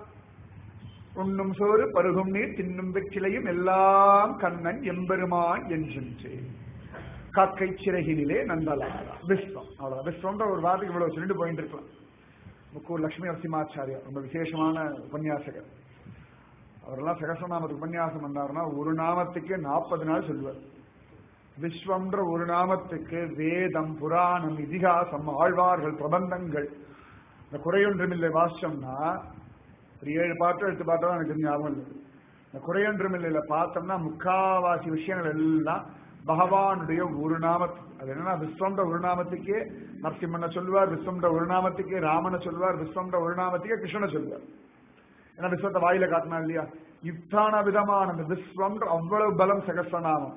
Speaker 1: உண்ணும் சோறு பருகும் நீர் தின்னும் வெற்றிலையும் எல்லாம் கண்ணன் எம்பெருமான் என்று காக்கை சிறகினிலே நந்தலாரா விஸ்வம் அவ்வளவு விஸ்வம்ன்ற ஒரு வார்த்தைக்கு இவ்வளவு சொல்லிட்டு போயிட்டு இருக்கலாம் முக்கூர் லட்சுமி நரசிம்மாச்சாரியா ரொம்ப விசேஷமான உபன்யாசகர் அவரெல்லாம் சகசநாமத்துக்கு உபன்யாசம் பண்ணாருன்னா ஒரு நாமத்துக்கு நாற்பது நாள் சொல்லுவார் விஸ்வம்ன்ற ஒரு நாமத்துக்கு வேதம் புராணம் இதிகாசம் ஆழ்வார்கள் பிரபந்தங்கள் இந்த குறையொன்றுமில்லை வாசிச்சோம்னா ஒரு ஏழு பாட்டு எட்டு பாட்டு தான் எனக்கு ஞாபகம் இல்லை இந்த குறையொன்றுமில்லையில பார்த்தோம்னா முக்காவாசி விஷயங்கள் எல்லாம் பகவானுடைய ஒரு நாமத்துக்கு அது என்னன்னா விஸ்வம்ன்ற ஒரு நாமத்துக்கே நரசிம்மனை சொல்லுவார் விஸ்வம்ன்ற ஒரு நாமத்துக்கே ராமனை சொல்லுவார் விஸ்வம்ன்ற ஒரு நாமத்துக்கே கிருஷ்ணனை சொல்லுவார் ஏன்னா விஸ்வத்தை வாயில காட்டினா இல்லையா இத்தான விதமான அந்த விஸ்வம்ன்ற அவ்வளவு பலம் சகசநாமம்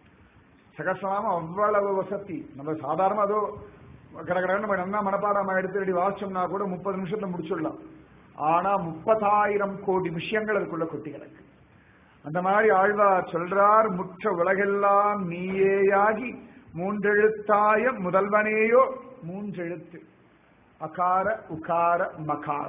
Speaker 1: சகசநாமம் அவ்வளவு வசதி நம்ம சாதாரண அதோ கடற்கடன்னு நம்ம நல்லா மனப்பாடம் எடுத்து ரெடி வாசிச்சோம்னா கூட முப்பது நிமிஷத்துல முடிச்சிடலாம் ஆனா முப்பதாயிரம் கோடி விஷயங்கள் அதுக்குள்ள கொட்டி கிடக்கு அந்த மாதிரி ஆழ்வார் சொல்றார் முற்ற உலகெல்லாம் நீயேயாகி மூன்றெழுத்தாய முதல்வனேயோ மூன்றெழுத்து அகார உகார மகார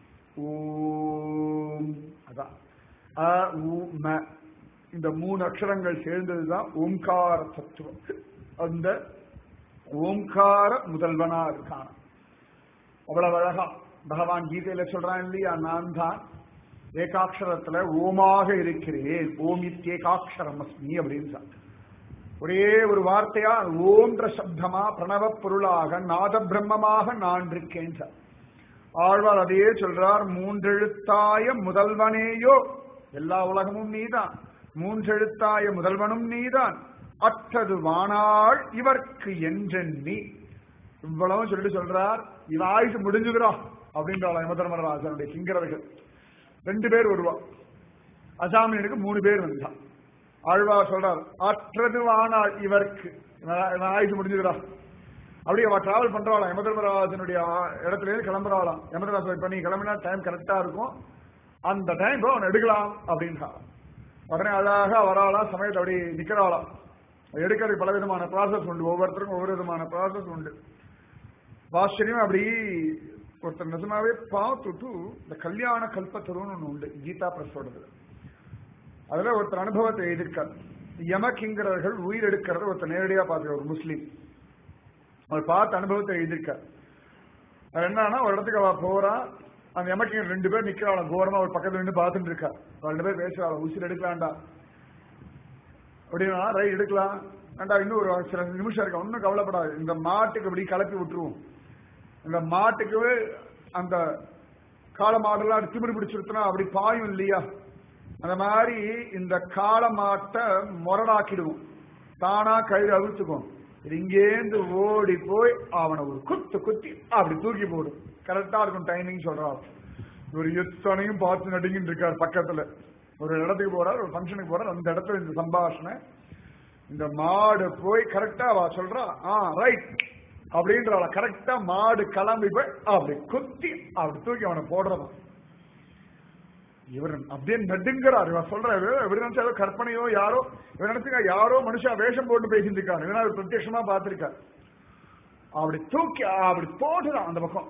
Speaker 1: ஓம் அதான் அ உ ம இந்த மூணு அக்ஷரங்கள் சேர்ந்ததுதான் ஓம்கார தத்துவம் அந்த ஓம்கார முதல்வனா இருக்கான அவ்வளவு அழகா பகவான் கீதையில சொல்றான் இல்லையா நான் தான் ஏகாட்சரத்துல ஓமாக இருக்கிறேன் ஓமித்யேகாட்சரம் அஸ்மி அப்படின்னு சொல்ற ஒரே ஒரு வார்த்தையா ஓன்ற சப்தமா பிரணவ பொருளாக நாத பிரம்மமாக நான் இருக்கேன் சார் ஆழ்வார் அதையே சொல்றார் மூன்றெழுத்தாய முதல்வனேயோ எல்லா உலகமும் நீதான் மூன்றெழுத்தாய முதல்வனும் நீதான் அற்றது வானாள் இவர்க்கு என்றெண்ணி இவ்வளவு சொல்லிட்டு சொல்றார் இவ ஆயுசு முடிஞ்சுதுரா அப்படின்றாள் யமதர்மராஜனுடைய கிங்கரர்கள் ரெண்டு பேர் வருவா அசாமியனுக்கு மூணு பேர் வந்தான் ஆழ்வா சொல்றார் அற்றது வானாள் இவர்க்கு இவன் ஆயுசு முடிஞ்சுதுரா அப்படியே அவ டிராவல் பண்றாளாம் யமதர்மராஜனுடைய இடத்துல இருந்து கிளம்புறாளாம் யமதர்மராஜன் பண்ணி கிளம்பினா டைம் கரெக்டா இருக்கும் அந்த டைம் அவன் எடுக்கலாம் அப்படின்றா உடனே அழகா வராளா சமயத்தை அப்படி நிக்கிறாளா எடுக்கிறது பல விதமான ப்ராசஸ் உண்டு ஒவ்வொருத்தருக்கும் ஒவ்வொரு விதமான ப்ராசஸ் உண்டு ஆச்சரியம் அப்படி ஒருத்தர் நிஜமாவே பார்த்துட்டு இந்த கல்யாண கல்பத்தருன்னு ஒண்ணு உண்டு கீதா பிரஸோடது அதுல ஒருத்தர் அனுபவத்தை எழுதியிருக்கார் யமகிங்கரர்கள் உயிர் எடுக்கிறது ஒருத்தர் நேரடியா பார்த்துக்க ஒரு முஸ்லீம் அவர் பார்த்த அனுபவத்தை எழுதியிருக்கார் அது என்னன்னா ஒரு இடத்துக்கு அவ போறா அந்த எமக்கிங்க ரெண்டு பேர் நிக்கிறாள் கோரமா ஒரு பக்கத்துல நின்று பார்த்துட்டு இருக்கா அவ ரெண்டு பேர் பேசுறாள் உசிர் எடுக்கலாம்டா அப்படின்னா ரைட் எடுக்கலாம் வேண்டா இன்னும் ஒரு சில நிமிஷம் இருக்கு ஒன்றும் கவலைப்படாது இந்த மாட்டுக்கு இப்படி கலப்பி விட்டுருவோம் இந்த மாட்டுக்கு அந்த காளை மாடெல்லாம் திமிரு பிடிச்சிருத்தனா அப்படி பாயும் இல்லையா அந்த மாதிரி இந்த காளை மாட்டை முரடாக்கிடுவோம் தானா கயிறு அவிழ்த்துக்கும் இது இங்கேருந்து ஓடி போய் அவனை ஒரு குத்து குத்தி அப்படி தூக்கி போடும் கரெக்டா இருக்கும் டைமிங் சொல்றான் ஒரு எத்தனையும் பார்த்து நடுங்கிட்டு இருக்கார் பக்கத்துல ஒரு இடத்துக்கு போறார் ஒரு ஃபங்க்ஷனுக்கு போறார் அந்த இடத்துல இந்த சம்பாஷணை இந்த மாடு போய் கரெக்டா அவ சொல்றா ஆ ரைட் அப்படின்றவள கரெக்டா மாடு கிளம்பி போய் அப்படி குத்தி அப்படி தூக்கி அவனை போடுறதான் இவர் அப்படியே நடுங்கிறார் இவன் சொல்றாரு இவர் நினைச்சா ஏதோ கற்பனையோ யாரோ இவர் நினைச்சுக்க யாரோ மனுஷா வேஷம் போட்டு பேசிட்டு இருக்காரு இவன் அவர் பிரத்யட்சமா பார்த்திருக்கார் அப்படி தூக்கி அப்படி போட்டுதான் அந்த பக்கம்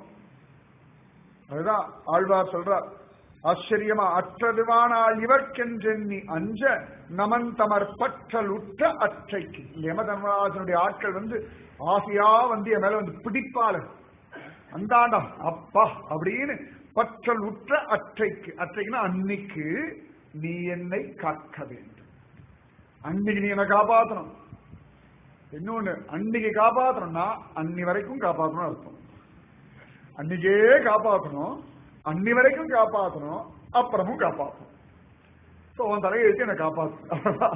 Speaker 1: அதுதான் ஆழ்வார் சொல்றார் ஆச்சரியமா அற்றதுவானால் இவர்க்கென்றெண்ணி அஞ்ச நமன் தமர் பற்றல் உற்ற அற்றைக்கு இந்த யமதர்மராஜனுடைய ஆட்கள் வந்து ஆசையா வந்து என் மேல வந்து பிடிப்பாள அந்தாண்டா அப்பா அப்படின்னு பற்றல் உற்ற அற்றைக்கு அற்றைக்குன்னா அன்னைக்கு நீ என்னை காக்க வேண்டும் அன்னைக்கு நீ என்னை காப்பாத்தணும் இன்னொன்னு அன்னைக்கு காப்பாத்தணும்னா அன்னி வரைக்கும் காப்பாத்தணும் அர்த்தம் அன்னைக்கே காப்பாத்தணும் அன்னி வரைக்கும் காப்பாத்தணும் அப்புறமும் காப்பாத்தணும் So, உன் தலையை எடுத்து என்னை காப்பாத்து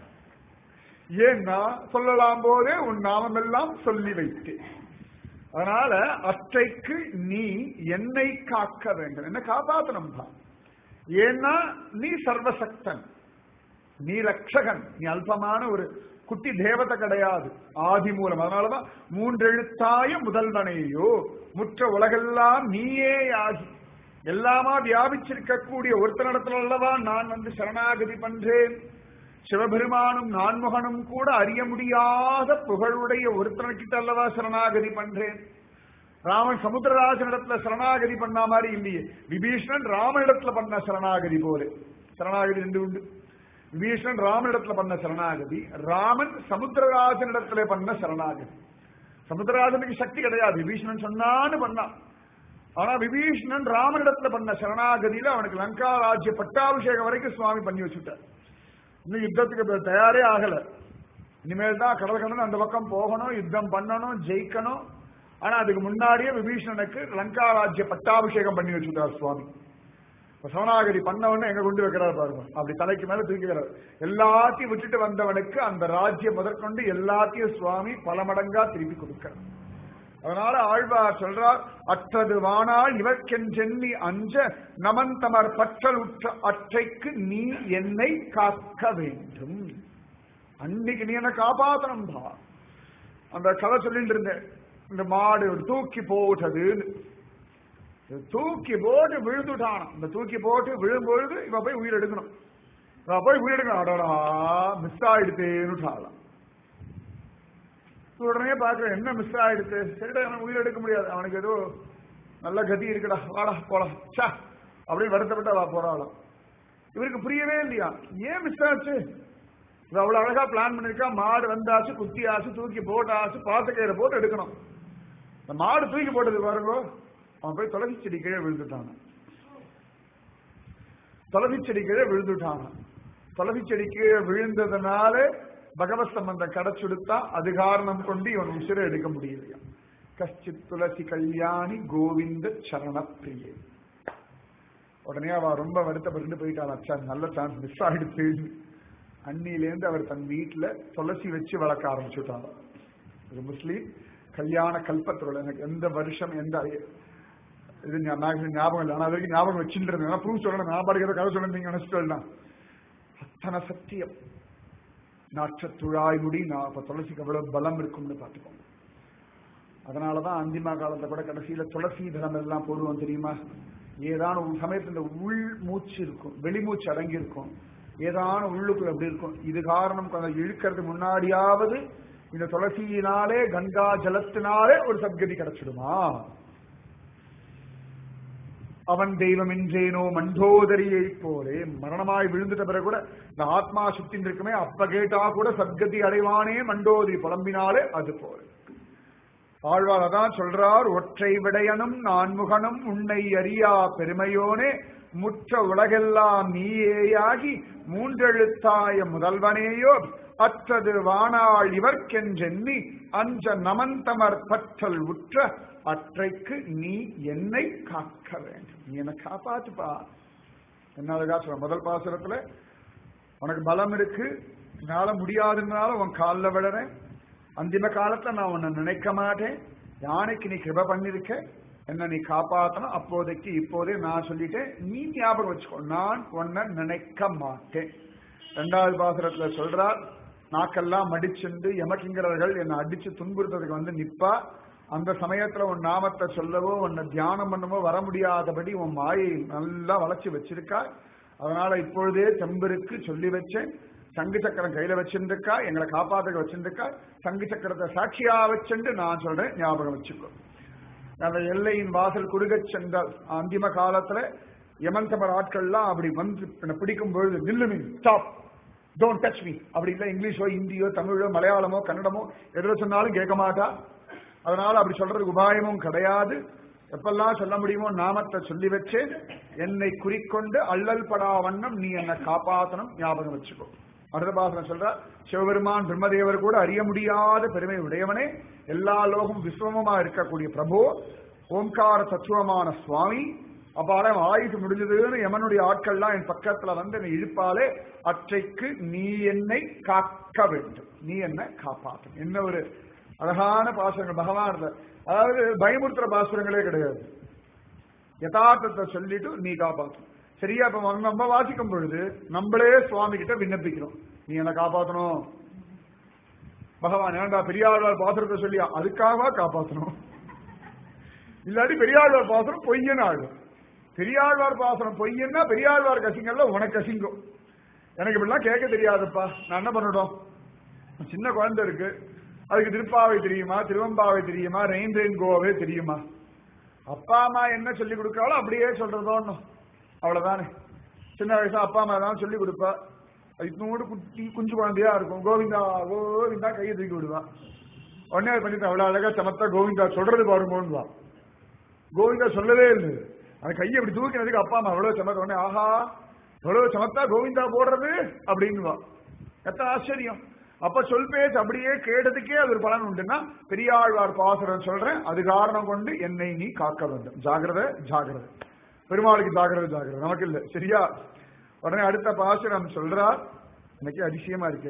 Speaker 1: ஏன்னா சொல்லலாம் போதே உன் நாமமெல்லாம் சொல்லி வைத்தேன் அதனால அற்றைக்கு நீ என்னை காக்க வேண்டும் என்ன காப்பாத்தணும் தான் ஏன்னா நீ சர்வசக்தன் நீ ரட்சகன் நீ அல்பமான ஒரு குட்டி தேவதை கிடையாது ஆதி மூலம் அதனாலதான் மூன்றெழுத்தாய முதல்வனையோ முற்ற உலகெல்லாம் நீயே ஆகி எல்லாமா வியாபிச்சிருக்கக்கூடிய ஒருத்தனிடத்துல அல்லவா நான் வந்து சரணாகதி பண்றேன் சிவபெருமானும் நான்முகனும் கூட அறிய முடியாத புகழுடைய ஒருத்தனக்கிட்ட அல்லவா சரணாகதி பண்றேன் ராமன் சமுத்திரராஜனிடத்துல சரணாகதி பண்ண மாதிரி இல்லையே விபீஷணன் ராமனிடத்துல பண்ண சரணாகதி போல சரணாகதி ரெண்டு உண்டு விபீஷணன் ராமனிடத்துல பண்ண சரணாகதி ராமன் சமுத்திரராஜனிடத்துல பண்ண சரணாகதி சமுத்திரராஜனுக்கு சக்தி கிடையாது விபீஷணன் சொன்னான்னு பண்ணான் ஆனா விபீஷணன் ராமனிடத்துல பண்ண சரணாகதியில அவனுக்கு லங்கா ராஜ்ய பட்டாபிஷேகம் வரைக்கும் சுவாமி பண்ணி வச்சுட்டார் இன்னும் யுத்தத்துக்கு தயாரே ஆகல இனிமேல் தான் கடல் கடந்து அந்த பக்கம் போகணும் யுத்தம் பண்ணணும் ஜெயிக்கணும் ஆனா அதுக்கு முன்னாடியே விபீஷணனுக்கு லங்கா ராஜ்ய பட்டாபிஷேகம் பண்ணி வச்சுட்டார் சுவாமி சரணாகதி பண்ணவன எங்க கொண்டு வைக்கிறார் பாருங்க அப்படி தலைக்கு மேல தூக்கிறார் எல்லாத்தையும் விட்டுட்டு வந்தவனுக்கு அந்த ராஜ்யம் முதற்கொண்டு எல்லாத்தையும் சுவாமி பல மடங்கா திருப்பி கொடுக்கிறார் அதனால ஆழ்வார் சொல்றார் அற்றது வானால் இவர்க்கென்றெண்ணி அஞ்ச நமன் தமர் பற்றல் உற்ற அற்றைக்கு நீ என்னை காக்க வேண்டும் அன்னைக்கு நீ என்ன காப்பாத்தணும் பா அந்த கதை சொல்லிட்டு இருந்தேன் இந்த மாடு தூக்கி போட்டதுன்னு தூக்கி போட்டு விழுந்துட்டான் இந்த தூக்கி போட்டு விழும்பொழுது இவ போய் உயிர் எடுக்கணும் இவ போய் உயிர் எடுக்கணும் அடடா மிஸ் ஆயிடுத்தேன்னு உடனே பாக்குறேன் என்ன மிஸ் ஆயிடுச்சு சரிடா அவன் உயிர் எடுக்க முடியாது அவனுக்கு ஏதோ நல்ல கதி இருக்குடா வாடா போலாம் சா அப்படின்னு வருத்தப்பட்டு அவ போறாளாம் இவருக்கு புரியவே இல்லையா ஏன் மிஸ் ஆச்சு இது அவ்வளவு அழகா பிளான் பண்ணிருக்கா மாடு வந்தாச்சு குத்தி ஆச்சு தூக்கி போட்டாச்சு பாத்துக்கையில போட்டு எடுக்கணும் இந்த மாடு தூக்கி போட்டது பாருங்க அவன் போய் துளசி செடி கீழே விழுந்துட்டான் துளசி செடி கீழே விழுந்துட்டான் துளசி செடி கீழே விழுந்ததுனால பகவத் சம்பந்தம் கிடைச்சுடுத்தா அது காரணம் கொண்டு இவன் உசிரை எடுக்க முடியலையா கஷ்டித் துளசி கல்யாணி கோவிந்த சரண பிரியே உடனே அவ ரொம்ப வருத்தப்பட்டு போயிட்டாள் அச்சா நல்ல சான்ஸ் மிஸ் ஆயிடுச்சு அன்னிலேருந்து அவர் தன் வீட்டுல துளசி வச்சு வளர்க்க ஆரம்பிச்சுட்டாங்க ஒரு முஸ்லீம் கல்யாண கல்பத்தில் எனக்கு எந்த வருஷம் எந்த இது மேக்ஸிமம் ஞாபகம் இல்லை ஆனால் அது வரைக்கும் ஞாபகம் வச்சுட்டு இருந்தேன் ப்ரூஃப் சொல்லணும் நான் பாடுகிற கதை சொல்லிருந்தீங்க நினைச்சிட்டு அத்தனை சத்தியம் நாற்றத்துழாய் முடி நான் இப்ப துளசிக்கு எவ்வளவு பலம் இருக்கும்னு பார்த்துக்கோங்க அதனாலதான் அந்திமா காலத்துல கூட கடைசியில துளசி தளம் எல்லாம் போடுவோம் தெரியுமா ஏதான ஒரு சமயத்துல இந்த உள் மூச்சு இருக்கும் வெளிமூச்சு அடங்கி இருக்கும் ஏதான உள்ளுக்குள்ள எப்படி இருக்கும் இது காரணம் கொஞ்சம் இழுக்கிறது முன்னாடியாவது இந்த துளசியினாலே கங்கா ஜலத்தினாலே ஒரு சத்கதி கிடைச்சிடுமா அவன் தெய்வம் என்றேனோ மண்டோதரியை போலே மரணமாய் விழுந்துட்ட பிறகு கூட இந்த ஆத்மா சுத்தி இருக்குமே அப்ப கேட்டா கூட சத்கதி அடைவானே மண்டோதரி புலம்பினாலே அது போல ஆழ்வார் அதான் சொல்றார் ஒற்றை விடையனும் நான்முகனும் உன்னை அறியா பெருமையோனே முற்ற உலகெல்லாம் நீயேயாகி மூன்றெழுத்தாய முதல்வனேயோ அற்றது வானாள் இவர்க்கென்றெண்ணி அஞ்ச நமந்தமர் பற்றல் உற்ற அற்றைக்கு நீ என்னை காக்க வேண்டும் நீ என்னை காப்பாத்துப்பா என்ன அழகா சொல்ற முதல் பாசுரத்துல உனக்கு பலம் இருக்கு என்னால முடியாதுனால உன் காலில் விடுறேன் அந்திம காலத்துல நான் உன்னை நினைக்க மாட்டேன் யானைக்கு நீ கிருப பண்ணிருக்க என்ன நீ காப்பாத்தணும் அப்போதைக்கு இப்போதே நான் சொல்லிட்டேன் நீ ஞாபகம் வச்சுக்கோ நான் உன்னை நினைக்க மாட்டேன் ரெண்டாவது பாசுரத்துல சொல்றார் நாக்கெல்லாம் மடிச்சுண்டு எமக்கிங்கிறவர்கள் என்னை அடிச்சு துன்புறுத்ததுக்கு வந்து நிப்பா அந்த சமயத்துல உன் நாமத்தை சொல்லவோ உன்னை தியானம் பண்ணவோ வர முடியாதபடி உன் மாயை நல்லா வளைச்சு வச்சிருக்கா அதனால இப்பொழுதே செம்பருக்கு சொல்லி வச்சேன் சங்கு சக்கரம் கையில வச்சிருக்கா எங்களை காப்பாத்துக்க வச்சிருக்கா சங்கு சக்கரத்தை சாட்சியா வச்சுண்டு நான் சொல்றேன் ஞாபகம் வச்சுக்கோ அந்த எல்லையின் வாசல் குறுகச் சென்ற அந்திம காலத்துல யமன்தமர் ஆட்கள்லாம் அப்படி வந்து என்னை பிடிக்கும் பொழுது நில்லு mean stop don't touch me அப்படி இல்லை இங்கிலீஷோ ஹிந்தியோ தமிழோ மலையாளமோ கன்னடமோ எதில் சொன்னாலும் கேட்க மாட்டா அதனால அப்படி சொல்றதுக்கு உபாயமும் கிடையாது எப்பெல்லாம் சொல்ல முடியுமோ நாமத்தை சொல்லி வச்சேன் என்னை குறிக்கொண்டு அல்லல் படா வண்ணம் நீ என்னை காப்பாத்தணும் ஞாபகம் வச்சுக்கோ அடுத்த பாசனம் சொல்ற சிவபெருமான் பிரம்மதேவர் கூட அறிய முடியாத பெருமை உடையவனே எல்லா லோகம் விஸ்வமமா இருக்கக்கூடிய பிரபு ஓம்கார தத்துவமான சுவாமி அப்பாடம் ஆயுசு முடிஞ்சதுன்னு யமனுடைய ஆட்கள்லாம் என் பக்கத்துல வந்து என்னை இழுப்பாலே அற்றைக்கு நீ என்னை காக்க வேண்டும் நீ என்னை காப்பாற்றும் என்ன ஒரு அழகான பாசுரங்கள் பகவான் அதாவது பயமுறுத்துற பாசுரங்களே கிடையாது யதார்த்தத்தை சொல்லிட்டு நீ காப்பாற்றும் சரியா இப்ப நம்ம வாசிக்கும் பொழுது நம்மளே சுவாமி கிட்ட விண்ணப்பிக்கிறோம் நீ என்ன காப்பாத்தணும் பகவான் ஏன்டா பெரியாழ்வார் பாசுரத்தை சொல்லி அதுக்காக காப்பாத்தணும் இல்லாட்டி பெரியாழ்வார் பாசுரம் பொய்யன்னு ஆகும் பெரியாழ்வார் பாசுரம் பொய்யன்னா பெரியாழ்வார் கசிங்கல்ல உனக்கு கசிங்கும் எனக்கு இப்படிலாம் கேட்க தெரியாதுப்பா நான் என்ன பண்ணட்டும் சின்ன குழந்தை இருக்கு அதுக்கு திருப்பாவை தெரியுமா திருவம்பாவை தெரியுமா ரெயின் ரெயின் கோவே தெரியுமா அப்பா அம்மா என்ன சொல்லி கொடுக்கறாளோ அப்படியே சொல்றதோன்னு அவ்வளவுதானே சின்ன வயசா அப்பா அம்மா தான் சொல்லி கொடுப்பா அது இன்னோடு குட்டி குஞ்சு குழந்தையா இருக்கும் கோவிந்தா கோவிந்தா கையை தூக்கி விடுவா உடனே அது பண்ணிட்டு அவ்வளவு அழகா சமத்தா கோவிந்தா சொல்றது பாருங்கோன்னு கோவிந்தா சொல்லவே இல்லை அந்த கையை இப்படி தூக்கினதுக்கு அப்பா அம்மா எவ்வளவு சமத்த உடனே ஆஹா எவ்வளவு சமத்தா கோவிந்தா போடுறது அப்படின்வா எத்தனை ஆச்சரியம் அப்ப சொல் பேச்சு அப்படியே கேட்டதுக்கே அது ஒரு பலன் உண்டுன்னா பெரியாழ்வார் பாசுரம் சொல்றேன் அது காரணம் கொண்டு என்னை நீ காக்க வேண்டும் ஜாகிரத ஜாகிரத பெருமாளுக்கு ஜாகிரத ஜாகிரத நமக்கு இல்ல சரியா உடனே அடுத்த பாசுரம் சொல்றார் எனக்கு அதிசயமா இருக்கே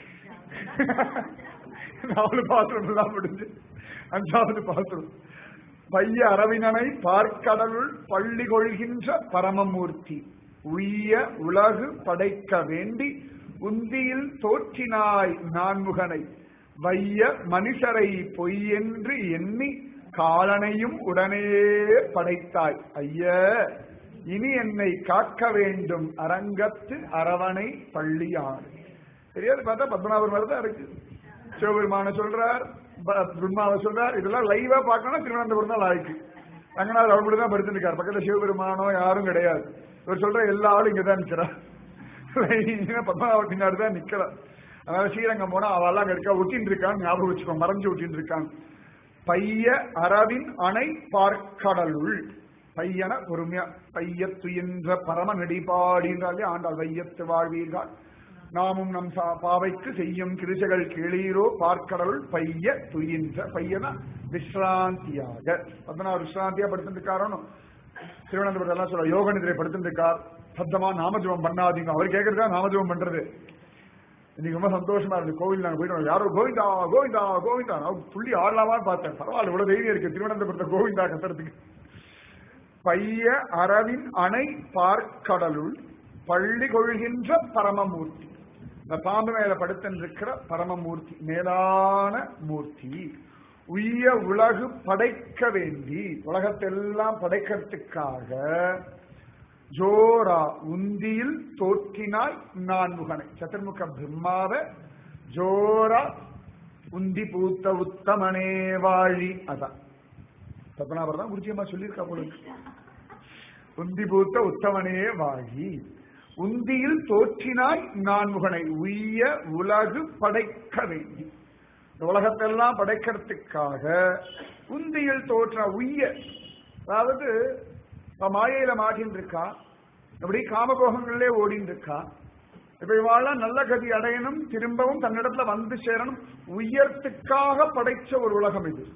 Speaker 1: நாலு பாசுரம் எல்லாம் முடிஞ்சு அஞ்சாவது பாசுரம் பைய அரவினனை பார்க்கடலுள் பள்ளி கொள்கின்ற பரமமூர்த்தி உய்ய உலகு படைக்க வேண்டி உந்தியில் தோற்றினாய் நான்முகனை வைய மனுஷரை பொய்யென்று எண்ணி காலனையும் உடனே படைத்தாய் ஐய இனி என்னை காக்க வேண்டும் அரங்கத்து அரவணை பள்ளியாடு தெரியாது பார்த்தா பத்மநாபர் மாதிரி தான் இருக்கு சிவபெருமான சொல்றார் பிரம்மாவை சொல்றார் இதெல்லாம் லைவா பார்க்கணும் திருவனந்தபுரம் தான் லாய்க்கு ரங்கநாதர் அவர் மட்டும் தான் படுத்துருக்கார் பக்கத்துல சிவபெருமானோ யாரும் கிடையாது இவர் சொல்ற எல்லா ஆளும் இங்கதான் நிக்கிறார் பத்மநாபர் பின்னாடி தான் நிக்கலாம் அதனால ஸ்ரீரங்கம் போனா அவெல்லாம் அங்க இருக்கா ஒட்டின்னு இருக்கான் ஞாபகம் வச்சுக்கோ மறைஞ்சு ஒட்டின்னு இருக்கான் பைய அரவின் அணை பார்க்கடலுள் பையன பொறுமையா பைய துயின்ற பரம நடிபாடின்றாலே ஆண்டாள் வையத்து வாழ்வீர்கள் நாமும் நம் பாவைக்கு செய்யும் கிருசைகள் கிளீரோ பார்க்கடலுள் பைய துயின்ற பையன விஸ்ராந்தியாக பதினாறு விஸ்ராந்தியா படுத்திருக்காரோன்னு திருவனந்தபுரம் எல்லாம் சொல்ற யோக நிதிரை படுத்திருக்கார் சத்தமா நாமஜபம் பண்ணாதீங்க அவர் கேட்கறதா நாமஜபம் பண்றது இன்னைக்கு ரொம்ப சந்தோஷமா இருக்கு கோவில் நாங்க போயிட்டு யாரோ கோவிந்தா கோவிந்தா கோவிந்தா நான் புள்ளி ஆடலாமான்னு பார்த்தேன் பரவாயில்ல இவ்வளவு தைரியம் இருக்கு திருவனந்தபுரத்தை கோவிந்தா கத்துறதுக்கு பைய அரவின் அணை பார்க்கடலுள் பள்ளி கொள்கின்ற பரமமூர்த்தி இந்த பாம்பு மேல படுத்திருக்கிற பரமமூர்த்தி மேலான மூர்த்தி உய்ய உலகு படைக்க வேண்டி உலகத்தெல்லாம் படைக்கிறதுக்காக ஜோரா உந்தியில் தோற்றினாய் நான் முகனை சதுர்முக பிரம்மாவ ஜோரா உந்தி பூத்த உத்தமனே வாழி அதான் பத்மநாபர் தான் குருஜியம்மா சொல்லியிருக்கா போல இருக்கு. உந்தி பூத்த உத்தமனே வாழி உந்தியில் தோற்றினாய் நான் முகனை உய்ய உலகு படைக்க வேண்டி இந்த உலகத்தெல்லாம் படைக்கிறதுக்காக உந்தியில் தோற்ற உய்ய அதாவது இப்ப மாயையில மாட்டின்னு இருக்கா அப்படி காமபோகங்களிலே ஓடின்னு இருக்கா இப்ப இவாள்லாம் நல்ல கதி அடையணும் திரும்பவும் தன்னிடத்துல வந்து சேரணும் உயர்த்துக்காக படைச்ச ஒரு உலகம் இது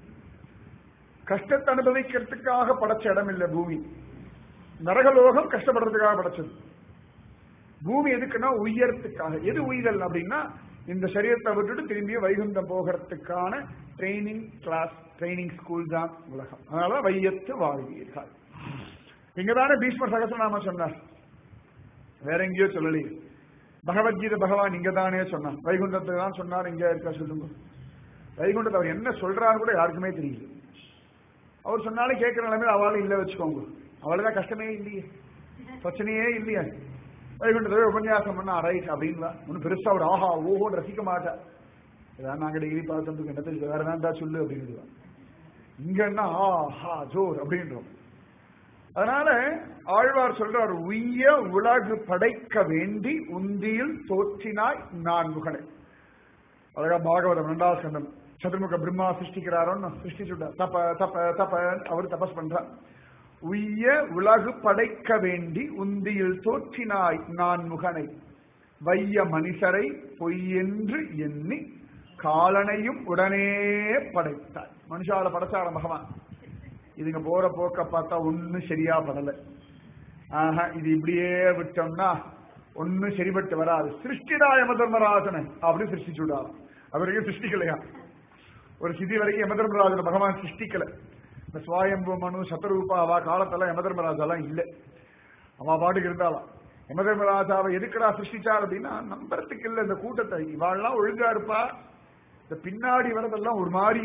Speaker 1: கஷ்டத்தை அனுபவிக்கிறதுக்காக படைச்ச இடம் இல்லை பூமி நரகலோகம் கஷ்டப்படுறதுக்காக படைச்சது பூமி எதுக்குன்னா உயர்த்துக்காக எது உயிரல் அப்படின்னா இந்த சரீரத்தை விட்டுட்டு திரும்பி வைகுந்தம் போகிறதுக்கான ட்ரைனிங் கிளாஸ் ட்ரைனிங் ஸ்கூல் தான் உலகம் அதனால வையத்து வாழ்வீர்கள் இங்கதானே பீஷ்மர் சகசநாம சொன்னார் வேற எங்கேயோ சொல்லலையே பகவத்கீதை பகவான் இங்க தானே சொன்னார் வைகுண்டத்தை தான் சொன்னார் இங்க இருக்கா சொல்லுங்க வைகுண்டத்தை அவர் என்ன சொல்றாரு கூட யாருக்குமே தெரியல அவர் சொன்னாலும் கேட்கிற நிலைமையில அவளும் இல்ல வச்சுக்கோங்க அவளுதான் கஷ்டமே இல்லையே பிரச்சனையே இல்லையே வைகுண்டத்தை உபன்யாசம் பண்ணா ரைட் அப்படின்வா ஒன்னும் பெருசா ஒரு ஆஹா ஓஹோன்னு ரசிக்க மாட்டா ஏதாவது நாங்க டெய்லி பார்த்தோம் என்ன தெரியும் வேற வேண்டா சொல்லு அப்படின்னுடுவா இங்க என்ன ஆஹா ஜோர் அப்படின்றோம் அதனால ஆழ்வார் சொல்றார் உய்ய உலகு படைக்க வேண்டி உந்தியில் தோற்றினாய் நான் முகனை அழகா பாகவதம் ரெண்டாவது கண்டம் சதுர்முக பிரம்மா சிருஷ்டிக்கிறாரோன்னு சிருஷ்டிச்சுட்டார் தப்ப தப்ப தப்ப அவர் தபஸ் பண்றார் உய்ய உலகு படைக்க வேண்டி உந்தியில் தோற்றினாய் நான் முகனை வைய மனுஷரை பொய்யென்று எண்ணி காலனையும் உடனே படைத்தாய் மனுஷால படைச்சார பகவான் இதுங்க போற போக்க பார்த்தா ஒன்னும் சரியா படல ஆஹா இது இப்படியே விட்டோம்னா ஒன்னும் சரிபட்டு வராது சிருஷ்டிடா யம தர்மராஜனை அப்படி சிருஷ்டிச்சுடா அவருக்கு சிருஷ்டிக்கலையா ஒரு சிதி வரைக்கும் யம தர்மராஜனை பகவான் சிருஷ்டிக்கல இந்த சுவாயம்பு மனு சத்தரூபா அவா காலத்தெல்லாம் யம தர்மராஜாலாம் இல்ல அவா பாட்டுக்கு இருந்தாலாம் யம தர்மராஜாவை எதுக்குடா சிருஷ்டிச்சார் அப்படின்னா நம்புறதுக்கு இல்ல இந்த கூட்டத்தை இவாள்லாம் ஒழுங்கா இருப்பா இந்த பின்னாடி வரதெல்லாம் ஒரு மாதிரி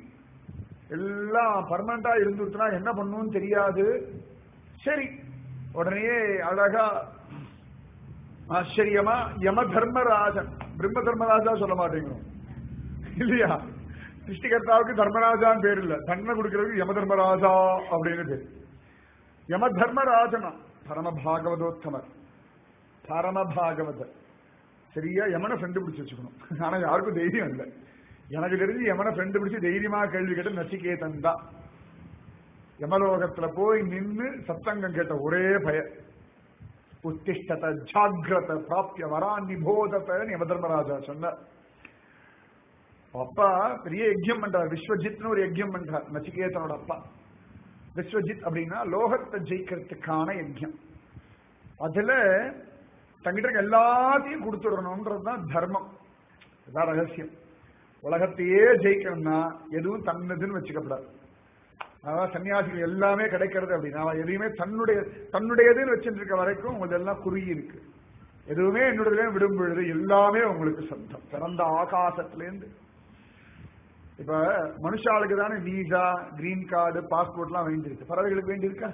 Speaker 1: எல்லாம் பர்மனண்டா இருந்துட்டுனா என்ன பண்ணுன்னு தெரியாது சரி உடனே அழகா ஆச்சரியமா யம தர்மராஜன் பிரம்ம தர்மராஜா சொல்ல மாட்டேங்கிறோம் இல்லையா சிருஷ்டிகர்த்தாவுக்கு தர்மராஜான்னு பேர் இல்ல தண்டனை கொடுக்கறதுக்கு யம தர்மராஜா அப்படின்னு பேர் யம தர்மராஜனா பரம பாகவதோத்தமர் பரம பாகவதர் சரியா யமனை ஃப்ரெண்டு பிடிச்சு வச்சுக்கணும் ஆனா யாருக்கும் தைரியம் இல்லை எனக்கு தெரிஞ்சு யமனை ஃப்ரெண்டு பிடிச்சு தைரியமா கேள்வி கேட்ட நச்சிகேதன் தான் யமலோகத்துல போய் நின்னு சத்தங்கம் கேட்ட ஒரே பய உத்திஷ்டத ஜாகிரத பிராப்திய வரான் நிபோதத்தன்னு யம தர்மராஜா சொன்னார் அப்பா பெரிய யஜ்யம் பண்றார் விஸ்வஜித்னு ஒரு யஜ்யம் பண்றார் நச்சிகேதனோட அப்பா விஸ்வஜித் அப்படின்னா லோகத்தை ஜெயிக்கிறதுக்கான யஜ்யம் அதுல தங்கிட்ட இருக்க எல்லாத்தையும் கொடுத்துடணும்ன்றதுதான் தர்மம் இதுதான் ரகசியம் உலகத்தையே ஜெயிக்கணும்னா எதுவும் தன்னதுன்னு வச்சுக்கப்படாது அதான் சன்னியாசிகள் எல்லாமே கிடைக்கிறது அப்படின்னா அவன் எதையுமே தன்னுடைய தன்னுடையதுன்னு வச்சுட்டு இருக்க வரைக்கும் உங்களுக்கு எல்லாம் குறுகி இருக்கு எதுவுமே என்னுடைய விடும் பொழுது எல்லாமே உங்களுக்கு சொந்தம் பிறந்த ஆகாசத்திலேருந்து இப்ப மனுஷாளுக்கு தானே வீசா கிரீன் கார்டு பாஸ்போர்ட் எல்லாம் வேண்டியிருக்கு பறவைகளுக்கு வேண்டியிருக்கா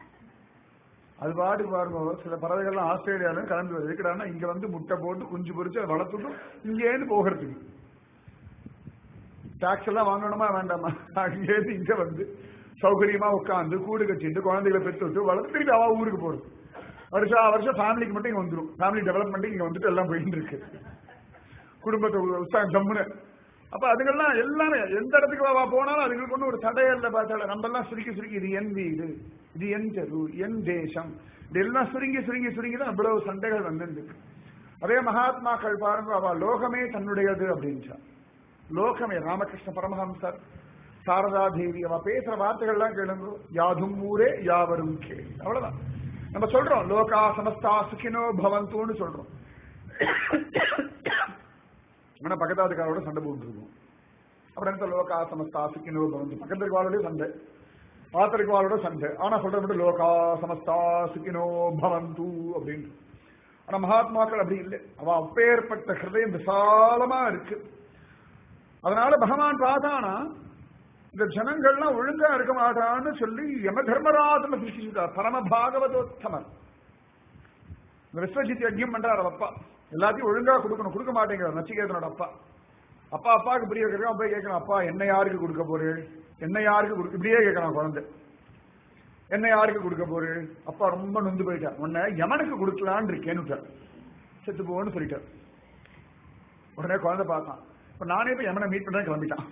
Speaker 1: அது பாட்டு பாருங்க சில பறவைகள்லாம் ஆஸ்திரேலியால கிளம்பி வருது இருக்கிறாங்கன்னா இங்க வந்து முட்டை போட்டு குஞ்சு பொறிச்சு அதை வளர்த்துட்டு இங்கேருந்து போகிறதுக்கு டாக்ஸ் எல்லாம் வாங்கணுமா வேண்டாமா அங்கேருந்து இங்க வந்து சௌகரியமா உட்காந்து கூடு கட்டிட்டு குழந்தைகளை பெற்று விட்டு வளர்த்து திருப்பி அவ ஊருக்கு போறது வருஷம் வருஷம் ஃபேமிலிக்கு மட்டும் இங்க வந்துடும் ஃபேமிலி டெவலப்மெண்ட் இங்க வந்துட்டு எல்லாம் போயிட்டு இருக்கு குடும்பத்தை உற்சாகம் தம்முன்னு அப்ப அதுங்கெல்லாம் எல்லாமே எந்த இடத்துக்கு வா போனாலும் அதுங்களுக்கு ஒன்றும் ஒரு தடையல்ல பார்த்தால நம்ம எல்லாம் சுருக்கி சுருக்கி இது என் வீடு இது என் தெரு என் தேசம் இதெல்லாம் சுருங்கி சுருங்கி சுருங்கி தான் அவ்வளவு சண்டைகள் வந்துருக்கு அதே மகாத்மாக்கள் பாருங்க அவ லோகமே தன்னுடையது அப்படின்றா லோகமே ராமகிருஷ்ண பரமஹம்சர் சாரதா தேவி அவ பேசுற வார்த்தைகள்லாம் கேளுங்க யாதும் ஊரே யாவரும் கேள்வி அவ்வளவுதான் நம்ம சொல்றோம் லோகா சமஸ்தா சுகினோ பவந்தூன்னு சொல்றோம் ஆனா பக்கத்தாதுக்காரோட சண்டை போட்டுருக்கோம் அப்புறம் என்ன லோகா சமஸ்தா சுக்கினோ பவந்து பக்கத்து இருக்கவாளோட சண்டை ஆத்திரிக்கவாளோட சண்டை ஆனா சொல்றது மட்டும் லோகா சமஸ்தா சுக்கினோ பவந்து அப்படின்னு ஆனா மகாத்மாக்கள் அப்படி இல்லை அவ அப்பேற்பட்ட ஹிருதயம் விசாலமா இருக்கு அதனால பகவான் பார்த்தானா இந்த ஜனங்கள்லாம் ஒழுங்கா இருக்க மாட்டான்னு சொல்லி யம தர்மராஜன சிருஷ்டிச்சுட்டார் பரம பாகவதோத்தமர் இந்த விஸ்வஜித் யஜ்யம் பண்றாரு அவர் அப்பா எல்லாத்தையும் ஒழுங்கா கொடுக்கணும் கொடுக்க மாட்டேங்கிறார் நச்சிகேதனோட அப்பா அப்பா அப்பாவுக்கு புரிய வைக்கிறோம் போய் கேட்கணும் அப்பா என்ன யாருக்கு கொடுக்க போறேன் என்ன யாருக்கு கொடுக்க இப்படியே கேட்கறான் குழந்தை என்ன யாருக்கு கொடுக்க போறேன் அப்பா ரொம்ப நொந்து போயிட்டார் உன்னை யமனுக்கு கொடுக்கலான்னு இருக்கேன்னு செத்து போன்னு சொல்லிட்டார் உடனே குழந்தை பார்த்தான் இப்ப நானே போய் யமனை மீட் பண்றேன் கிளம்பிட்டான்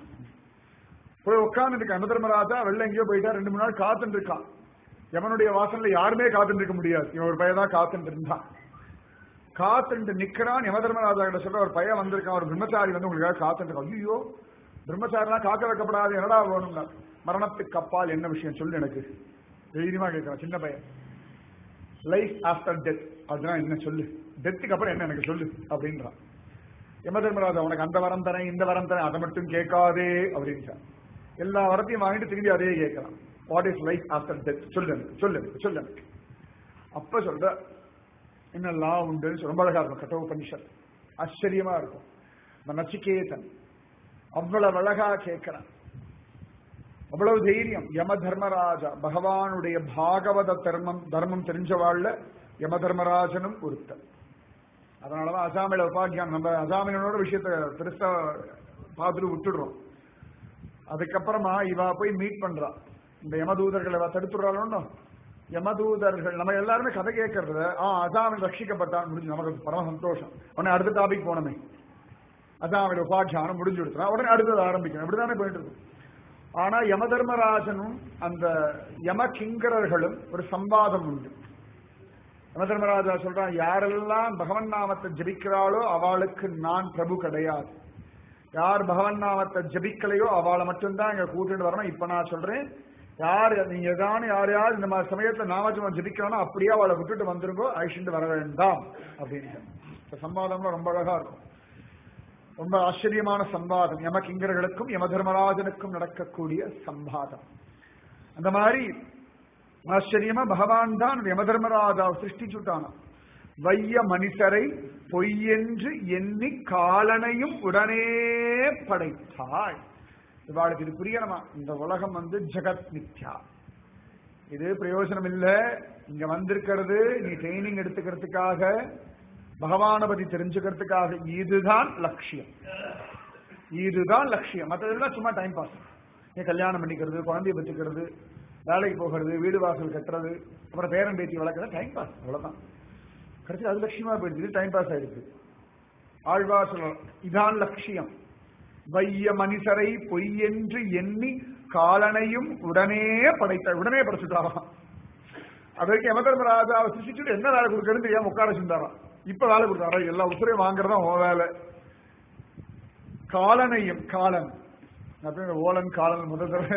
Speaker 1: போய் உட்கார்ந்து இருக்கான் அனுதர்மராஜா வெளில எங்கேயோ போயிட்டா ரெண்டு மூணு நாள் காத்துட்டு இருக்கான் யமனுடைய வாசல்ல யாருமே காத்துட்டு இருக்க முடியாது இவன் ஒரு பையன் தான் காத்துட்டு இருந்தான் காத்துட்டு நிக்கிறான் யமதர்மராஜா கிட்ட சொல்ற ஒரு பையன் வந்திருக்கான் ஒரு பிரம்மச்சாரி வந்து உங்களுக்காக காத்துட்டு இருக்கான் ஐயோ பிரம்மச்சாரிலாம் காக்க வைக்கப்படாது என்னடா வேணும்னா மரணத்துக்கு அப்பால் என்ன விஷயம் சொல்லு எனக்கு தைரியமா கேட்கிறான் சின்ன பையன் லைஃப் ஆஃப்டர் டெத் அதுதான் என்ன சொல்லு டெத்துக்கு அப்புறம் என்ன எனக்கு சொல்லு அப்படின்றான் யமதர்மராஜா உனக்கு அந்த வரம் தரேன் இந்த வரம் தரேன் அதை மட்டும் கேட்காதே அப்படின்றான் எல்லா வரத்தையும் வாங்கிட்டு திரும்பி அதே கேட்கறான் what is life after death சொல்லு எனக்கு, சொல்லு எனக்கு, சொல்லு எனக்கு. அப்ப சொல்ற என்னெல்லாம் உண்டுன்னு சொல்லி ரொம்ப அழகா இருக்கும் கட்டோபனிஷத் ஆச்சரியமா இருக்கும் இந்த நச்சிகேதன் அவ்வளவு அழகா கேட்கிறான் அவ்வளவு தைரியம் யம தர்மராஜா பகவானுடைய பாகவத தர்மம் தர்மம் தெரிஞ்சவாழ்ல யம தர்மராஜனும் ஒருத்தர் அதனாலதான் அசாமில உபாக்கியானம் நம்ம அசாமினோட விஷயத்த பெருசா பார்த்துட்டு விட்டுடுறோம் அதுக்கப்புறமா இவ போய் மீட் பண்றா இந்த யமதூதர்களை இவ தடுத்துடுறாளோ யமதூதர்கள் நம்ம எல்லாருமே கதை கேட்கறது ஆ அசாமில் ரட்சிக்கப்பட்டான் முடிஞ்சு நமக்கு பரம சந்தோஷம் உடனே அடுத்த டாபிக் போனமே அசாமில் உபாக்கியானம் முடிஞ்சு கொடுத்தா உடனே அடுத்தது ஆரம்பிக்கணும் இப்படிதானே போயிட்டு இருக்கும் ஆனா யம தர்மராஜனும் அந்த யம கிங்கரர்களும் ஒரு சம்வாதம் உண்டு யம தர்மராஜா சொல்றான் யாரெல்லாம் பகவன் நாமத்தை ஜபிக்கிறாளோ அவளுக்கு நான் பிரபு கிடையாது யார் பகவன் நாமத்தை ஜபிக்கலையோ அவளை மட்டும்தான் இங்க கூட்டிட்டு வரணும் இப்ப நான் சொல்றேன் யார் நீங்க ஏதானு யாரையாவது இந்த மாதிரி சமயத்துல நாமஜபம் ஜபிக்கணும் அப்படியே அவளை விட்டுட்டு வந்துருங்கோ அழிச்சுட்டு வர வேண்டாம் அப்படின்னு இந்த சம்வாதம்லாம் ரொம்ப அழகா இருக்கும் ரொம்ப ஆச்சரியமான சம்வாதம் யம கிங்கர்களுக்கும் யம தர்மராஜனுக்கும் நடக்கக்கூடிய சம்வாதம் அந்த மாதிரி ஆச்சரியமா பகவான் தான் யம தர்மராஜாவை சிருஷ்டிச்சுட்டானா வைய மனுஷரை பொய்யென்று எண்ணி காலனையும் உடனே படைத்தாய் இவாளுக்கு இது புரியணுமா இந்த உலகம் வந்து ஜெகத் மித்யா இது பிரயோஜனம் இல்ல இங்க வந்திருக்கிறது நீ ட்ரைனிங் எடுத்துக்கிறதுக்காக பகவானை பத்தி தெரிஞ்சுக்கிறதுக்காக இதுதான் லட்சியம் இதுதான் லட்சியம் மற்றதெல்லாம் சும்மா டைம் பாஸ் நீ கல்யாணம் பண்ணிக்கிறது குழந்தைய பெற்றுக்கிறது வேலைக்கு போகிறது வீடு வாசல் கட்டுறது அப்புறம் பேரன் பேத்தி வளர்க்கறது டைம் பாஸ் அவ்வளவுதான் கடைசி அது லட்சியமா போயிடுச்சு இது டைம் பாஸ் ஆயிடுச்சு ஆழ்வார் சொல்ல இதான் லட்சியம் வைய மனுஷரை பொய்யென்று எண்ணி காலனையும் உடனே படைத்த உடனே படைச்சுட்டாராம் அதற்கு யமதர்மராஜாவை சிருஷ்டிச்சுட்டு என்ன வேலை கொடுக்கறது தெரியாம உட்கார செஞ்சாராம் இப்ப வேலை கொடுத்தாரா எல்லா உசுரையும் வாங்குறதா உன் வேலை காலனையும் காலன் அப்படின்னு ஓலன் காலன் முதல் தடவை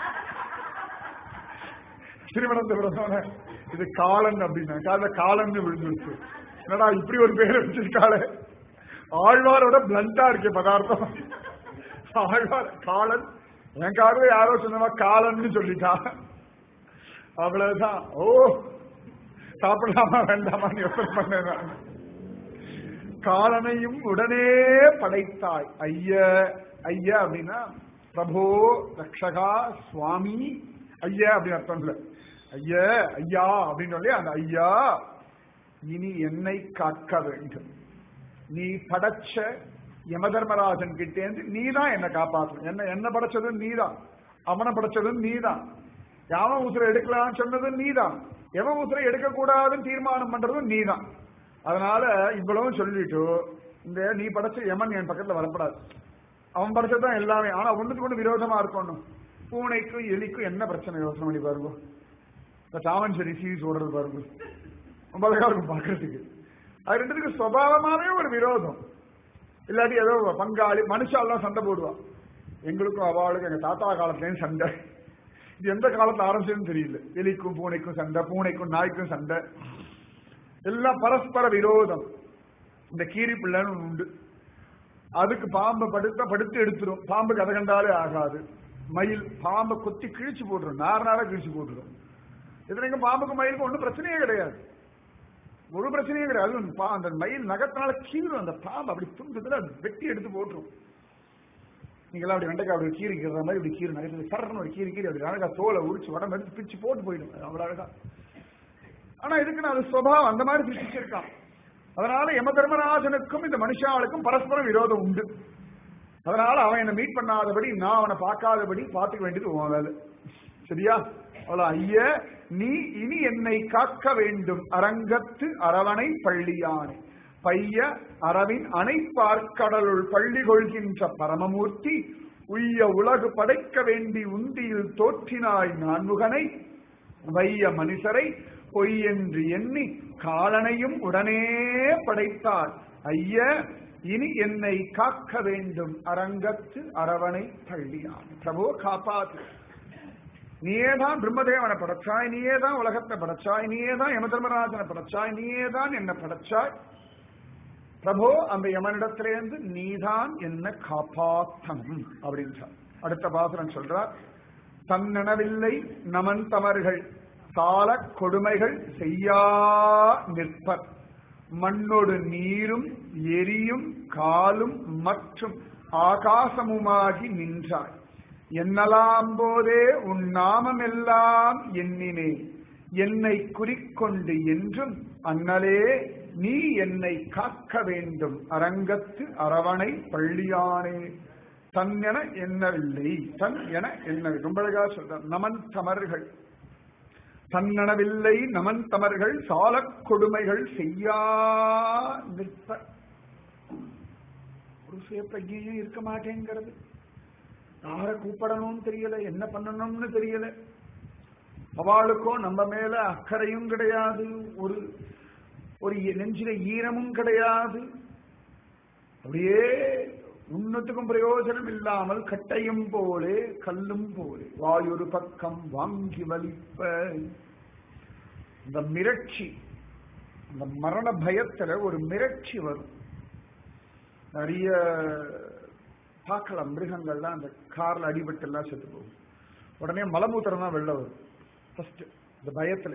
Speaker 1: திருவனந்தபுரம் இது காலன் அப்படின்னா கால காலன் விழுந்துருச்சு என்னடா இப்படி ஒரு பேர் வச்சிருக்காளே ஆழ்வாரோட பிளண்டா இருக்கே பதார்த்தம் ஆழ்வார் காலன் என் காரவே யாரோ சொன்னவா காலன்னு சொல்லிட்டா அவ்வளவுதான் ஓ சாப்பிடலாமா வேண்டாமான்னு யோசனை பண்ணேன் நான். காலனையும் உடனே படைத்தாய் ஐய ஐயா அப்படின்னா பிரபோ ரக்ஷகா சுவாமி ஐயா அப்படின்னு அர்த்தம் இல்ல ஐய ஐயா அப்படின்னு சொல்லி அந்த ஐயா இனி என்னை காக்க வேண்டும் நீ படைச்ச யமதர்மராஜன் கிட்டேந்து நீ தான் என்னை காப்பாற்றணும் என்ன என்ன படைச்சதும் நீதான் அவனை படைச்சதும் நீதான் யாவன் உசுரை எடுக்கலாம்னு சொன்னதும் நீதான் எவன் உசுரை எடுக்கக்கூடாதுன்னு தீர்மானம் பண்றதும் நீதான் அதனால இவ்வளவும் சொல்லிட்டு இந்த நீ படைச்ச யமன் என் பக்கத்துல வரப்படாது அவன் படைச்சதுதான் எல்லாமே ஆனா ஒண்ணுக்கு ஒண்ணு விரோதமா இருக்கணும் பூனைக்கும் எலிக்கும் என்ன பிரச்சனை யோசனை பண்ணி பாருங்க இந்த சாமன்சரி சீஸ் ஓடுறது பாருங்க ரொம்ப அழகா இருக்கும் பாக்குறதுக்கு அது ரெண்டுத்துக்கு சுவாவமாவே ஒரு விரோதம் இல்லாட்டி ஏதோ பங்காளி மனுஷாலாம் சண்டை போடுவா எங்களுக்கும் அவளுக்கும் எங்க தாத்தா காலத்துலயும் சண்டை இது எந்த காலத்துல ஆரம்பிச்சதுன்னு தெரியல எலிக்கும் பூனைக்கும் சண்டை பூனைக்கும் நாய்க்கும் சண்டை எல்லாம் பரஸ்பர விரோதம் இந்த கீரி பிள்ளைன்னு ஒண்ணு உண்டு அதுக்கு பாம்பை படுத்த படுத்து எடுத்துரும் பாம்பு கதை கண்டாலே ஆகாது மயில் பாம்பை கொத்தி கிழிச்சு போட்டுரும் நார நார கிழிச்சு போட்டுரும் இதுல பாம்புக்கும் மயிலுக்கும் ஒன்றும் பிரச்சனையே கிடையாது ஒரு பிரச்சனையும் கிடையாது அதுவும் பா- அந்த மயில் நகத்தினால கீழும் அந்த பாம்பு அப்படி துண்டத்துல வெட்டி எடுத்து போட்டுரும் நீங்களாம் அப்படி வெண்டைக்காய் அப்படி கீரி கீறுற மாதிரி இப்படி கீறு நகர்ந்து சரன்னு ஒரு கீரி கீரி அப்படி அழகா தோலை உரிச்சு உடம்பு எடுத்து பிச்சு போட்டு போயிடும் அது அவ்வளவு அழகா ஆனா இதுக்கு நான் அது சுபாவம் அந்த மாதிரி சிருஷ்டிச்சிருக்கான் அதனால யம தர்மராஜனுக்கும் இந்த மனுஷாளுக்கும் பரஸ்பரம் விரோதம் உண்டு அதனால அவன் என்ன மீட் பண்ணாதபடி நான் அவனை பார்க்காதபடி பார்த்துக்க வேண்டியது உன் வேலை சரியா அவ்வளவு ஐய நீ இனி என்னை காக்க வேண்டும் அரங்கத்து அரவணை பள்ளியானை பைய அரவின் அணைப்பார்க்கடலுள் பள்ளி கொள்கின்ற பரமமூர்த்தி உய்ய உலகு படைக்க வேண்டி உந்தியில் தோற்றினாய் நான்முகனை வைய மனுஷரை பொய் என்று எண்ணி காலனையும் உடனே படைத்தார் ஐய இனி என்னை காக்க வேண்டும் அரங்கத்து அரவணை பள்ளியான் பிரபு காப்பாத்து நீயே தான் பிரம்மதேவனை படைச்சாய் நீயே தான் உலகத்தை படைச்சாய் நீயே தான் யமதர்மராஜனை படைச்சாய் நீயே தான் என்ன படைச்சாய் பிரபு அந்த யமனிடத்திலேருந்து நீதான் என்ன காப்பாத்தணும் அப்படின்றார் அடுத்த பாசுரம் சொல்றார் தன்னனவில்லை நமன் தமர்கள் சால கொடுமைகள் செய்யா நிற்பர் மண்ணொடு நீரும் எரியும் காலும் மற்றும் ஆகாசமுமாகி நின்றாய் என்னலாம் போதே உன் நாமமெல்லாம் எண்ணினே என்னை குறிக்கொண்டு என்றும் அண்ணலே நீ என்னை காக்க வேண்டும் அரங்கத்து அரவணை பள்ளியானே தன் என எண்ணவில்லை தன் என எண்ணவில்லை ரொம்ப அழகா சொல்ற நமன் தமர்கள் தன்னனவில்லை நமன் தமர்கள் சாலக் கொடுமைகள் செய்யா நிற்ப ஒரு சுயப்பிரஜையும் இருக்க மாட்டேங்கிறது யாரை கூப்பிடணும்னு தெரியல என்ன பண்ணணும்னு தெரியல அவளுக்கும் நம்ம மேல அக்கறையும் கிடையாது ஒரு ஒரு நெஞ்சில ஈரமும் கிடையாது அப்படியே உன்னத்துக்கும் பிரயோஜனம் இல்லாமல் கட்டையும் போலே கல்லும் போலே வாயொரு பக்கம் வாங்கி வலிப்ப இந்த மிரட்சி இந்த மரண பயத்துல ஒரு மிரட்சி வரும் நிறைய பார்க்கலாம் மிருகங்கள்லாம் அந்த கார்ல அடிபட்டு எல்லாம் செத்து போகும் உடனே மலமூத்திரம் தான் வெளில வரும் ஃபர்ஸ்ட் இந்த பயத்துல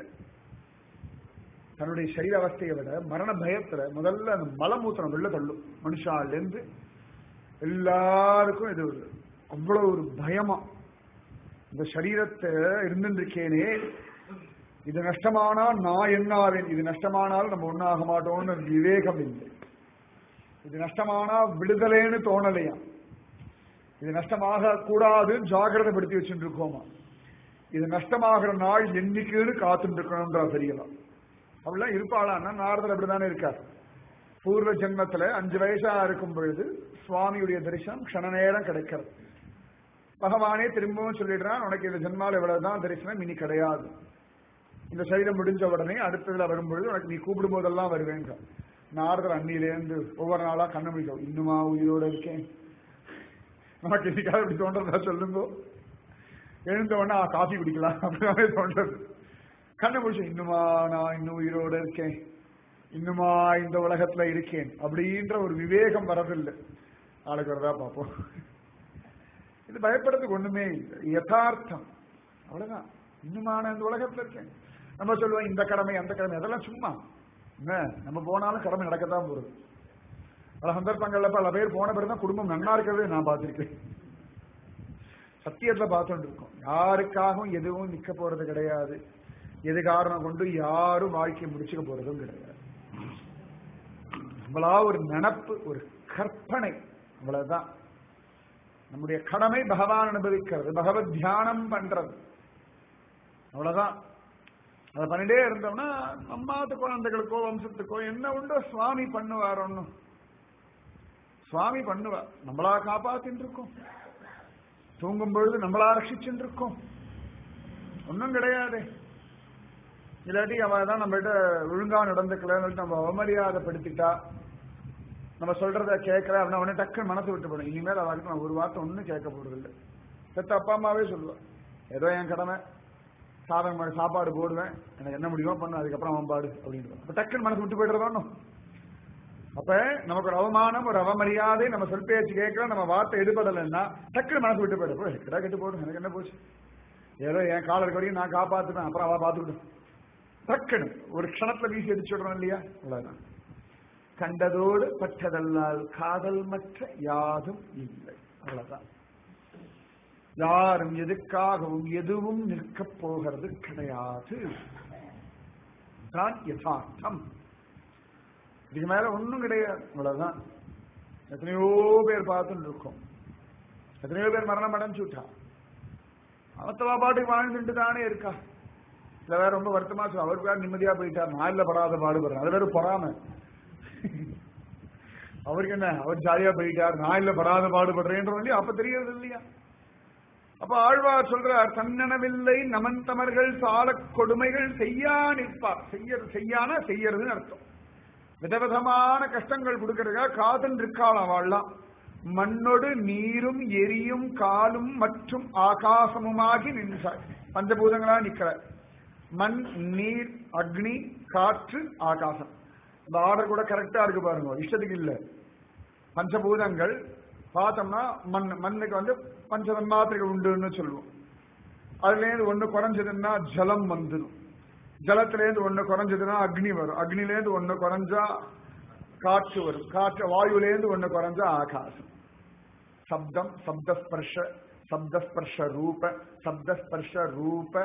Speaker 1: தன்னுடைய சரீர அவஸ்தையை விட மரண பயத்துல முதல்ல அந்த மலமூத்திரம் வெளில தள்ளும் மனுஷாலேருந்து எல்லாருக்கும் இது அவ்வளவு ஒரு பயமா இந்த சரீரத்தை இருந்துருக்கேனே இது நஷ்டமானா நான் என்ன ஆவேன் இது நஷ்டமானால் நம்ம ஒன்னாக மாட்டோம்னு விவேகம் இல்லை இது நஷ்டமானா விடுதலைன்னு தோணலையா இது நஷ்டமாக கூடாது ஜாகிரதைப்படுத்தி வச்சுட்டு இருக்கோமா இது நஷ்டமாகிற நாள் என்னைக்குன்னு காத்துட்டு இருக்கணும்ன்றா தெரியலாம் அப்படிலாம் இருப்பாளான்னா நாரதர் அப்படிதானே இருக்கார் பூர்வ ஜென்மத்துல அஞ்சு வயசா இருக்கும் பொழுது சுவாமியுடைய தரிசனம் க்ஷண நேரம் கிடைக்கிறது பகவானே திரும்பவும் சொல்லிடுறான் உனக்கு இந்த ஜென்மால இவ்வளவுதான் தரிசனம் இனி கிடையாது இந்த சரீரம் முடிஞ்ச உடனே அடுத்ததுல வரும்பொழுது உனக்கு நீ கூப்பிடும் போதெல்லாம் வருவேங்க நாரதர் அன்னிலேருந்து ஒவ்வொரு நாளா கண்ண முடிக்கும் இன்னுமா உயிரோட இருக்கேன் நமக்கு இதுக்காக இப்படி தோன்றதா சொல்லுங்க எழுந்த உடனே காஃபி குடிக்கலாம் அப்படின்னாலே தோன்றது கண்ணை முடிச்சு இன்னுமா நான் இன்னும் உயிரோட இருக்கேன் இன்னுமா இந்த உலகத்துல இருக்கேன் அப்படின்ற ஒரு விவேகம் வரதில்லை நாளைக்கு வரதா பார்ப்போம் இது பயப்படுறதுக்கு ஒண்ணுமே இல்லை யதார்த்தம் அவ்வளவுதான் இன்னுமா நான் இந்த உலகத்துல இருக்கேன் நம்ம சொல்லுவோம் இந்த கடமை அந்த கடமை அதெல்லாம் சும்மா என்ன நம்ம போனாலும் கடமை நடக்கத்தான் போகுது பல சந்தர்ப்பங்கள்ல பல பேர் போன பிறகு தான் குடும்பம் நன்னா இருக்கிறதே நான் பார்த்திருக்கேன் சத்தியத்துல பார்த்துட்டு இருக்கோம் யாருக்காகவும் எதுவும் நிக்க போறது கிடையாது எது காரணம் கொண்டு யாரும் வாழ்க்கையை முடிச்சுக்க போறதும் கிடையாது நம்மளா ஒரு நினப்பு ஒரு கற்பனை அவ்வளவுதான் நம்முடைய கடமை பகவான் அனுபவிக்கிறது பகவத் தியானம் பண்றது அவ்வளவுதான் அதை பண்ணிட்டே இருந்தோம்னா நம்மாத்து குழந்தைகளுக்கோ வம்சத்துக்கோ என்ன உண்டோ சுவாமி பண்ணுவார் ஒன்னும் சுவாமி பண்ணுவார் நம்மளா காப்பாத்தின்னு இருக்கோம் தூங்கும் பொழுது நம்மளா ரட்சிச்சுட்டு இருக்கோம் ஒன்றும் கிடையாது இல்லாட்டி அவன் தான் நம்மகிட்ட ஒழுங்கா நடந்துக்கலன்னு நம்ம அவமரியாதைப்படுத்திட்டா நம்ம சொல்றத கேட்கல அப்படின்னா உடனே டக்குன்னு மனசு விட்டு போடும் இனிமேல் அவளுக்கு நான் ஒரு வார்த்தை ஒன்றும் கேட்க போறது இல்லை பெத்த அப்பா அம்மாவே சொல்லுவேன் ஏதோ என் கடமை சாதம் பண்ணி சாப்பாடு போடுவேன் எனக்கு என்ன முடியுமோ பண்ணு அதுக்கப்புறம் அவன் பாடு அப்படின்னு அப்ப டக்குன்னு மனசு விட்டு போயிடுறதோ அப்ப நமக்கு ஒரு அவமானம் ஒரு அவமரியாதை நம்ம சொல் பேச்சு கேட்கல நம்ம வார்த்தை எடுபடலைன்னா டக்குன்னு மனசு விட்டு போயிடும் போய் கிடா கெட்டு போடும் எனக்கு என்ன போச்சு ஏதோ என் காலருக்கு வரைக்கும் நான் காப்பாத்துவேன் அப்புறம் அவ பார்த்துக்கிட்டோம் டக்குன்னு ஒரு க்ஷணத்துல வீசி அடிச்சு விடுறோம் இல்லையா அவ்வளவுதான் கண்டதோடு பட்டதல்லால் காதல் மற்ற யாதும் இல்லை அவ்வளவுதான் யாரும் எதுக்காகவும் எதுவும் நிற்கப் போகிறது கிடையாது தான் யதார்த்தம் இதுக்கு மேல ஒண்ணும் கிடையாது இவ்வளவுதான் எத்தனையோ பேர் பார்த்துட்டு இருக்கோம் எத்தனையோ பேர் மரணம் அடைஞ்சு விட்டா அவத்தவா பாட்டுக்கு வாழ்ந்துட்டு தானே இருக்கா இல்ல வேற ரொம்ப வருத்தமா சொல்ல அவருக்கு வேற நிம்மதியா போயிட்டார் நான் இல்ல படாத பாடுபடுறேன் அது வேற பொறாம அவருக்கு என்ன அவர் ஜாலியா போயிட்டார் நான் இல்ல படாத பாடுபடுறேன்ற இல்லையா அப்ப தெரியறது இல்லையா அப்ப ஆழ்வார் சொல்றார் தன்னனவில்லை நமந்தமர்கள் சால கொடுமைகள் செய்யா நிற்பார் செய்ய செய்யான செய்யறதுன்னு அர்த்தம் விதவிதமான கஷ்டங்கள் கொடுக்கறதுக்காக காதல் இருக்காளாம் வாழலாம் மண்ணொடு நீரும் எரியும் காலும் மற்றும் ஆகாசமுமாகி நின்றார் பஞ்சபூதங்களா நிக்கிற மண் நீர் அக்னி காற்று ஆகாசம் இந்த ஆர்டர் கூட கரெக்டா இருக்கு பாருங்க இஷ்டத்துக்கு இல்ல பஞ்சபூதங்கள் பார்த்தோம்னா மண் மண்ணுக்கு வந்து பஞ்ச தன்மாத்திரைகள் உண்டுன்னு சொல்லுவோம் அதுல இருந்து ஒண்ணு குறைஞ்சதுன்னா ஜலம் வந்துடும் ஜலத்திலேருந்து ஒண்ணு குறைஞ்சதுன்னா அக்னி வரும் அக்னிலேருந்து ஒண்ணு குறைஞ்சா காற்று வரும் காற்று வாயுலேருந்து ஒண்ணு குறைஞ்சா ஆகாசம் சப்தம் சப்தஸ்பர்ஷ சப்தஸ்பர்ஷ ரூப சப்தஸ்பர்ஷ ரூப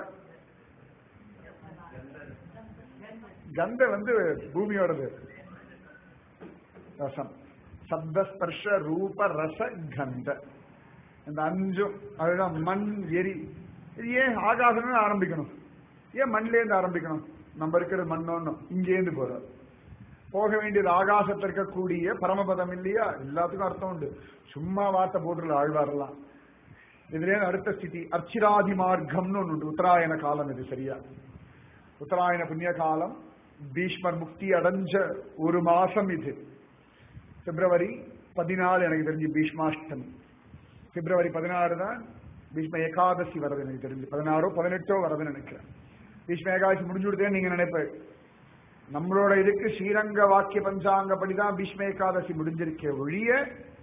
Speaker 1: கந்த வந்து பூமியோடது ரசம் சப்தஸ்பர்ஷ ரூப ரச கந்த இந்த அஞ்சும் அதுதான் மண் எரி இது ஏன் ஆகாசம்னு ஆரம்பிக்கணும் ஏன் மண்லேருந்து ஆரம்பிக்கணும் நம்ம இருக்கிற மண்ணோன்னு இங்கேருந்து போறோம் போக வேண்டியது ஆகாசத்தில் இருக்கக்கூடிய பரமபதம் இல்லையா எல்லாத்துக்கும் அர்த்தம் உண்டு சும்மா வார்த்தை போட்டுல ஆழ்வாரெல்லாம் இதுல அடுத்த ஸ்திதி அர்ச்சிராதி மார்க்கம்னு ஒன்று உண்டு உத்தராயண காலம் இது சரியா உத்தராயண புண்ணிய காலம் பீஷ்மர் முக்தி அடைஞ்ச ஒரு மாசம் இது பிப்ரவரி பதினாலு எனக்கு தெரிஞ்சு பீஷ்மாஷ்டமி பிப்ரவரி பதினாறு தான் பீஷ்ம ஏகாதசி வரது எனக்கு தெரிஞ்சு பதினாறோ பதினெட்டோ வரதுன்னு நினைக்கிறேன் பீஷ்ம ஏகாதசி முடிஞ்சு விடுதே நீங்க நினைப்பேன் நம்மளோட இதுக்கு ஸ்ரீரங்க வாக்கிய பஞ்சாங்கப்படி தான் பீஷ்ம ஏகாதசி முடிஞ்சிருக்கே ஒழிய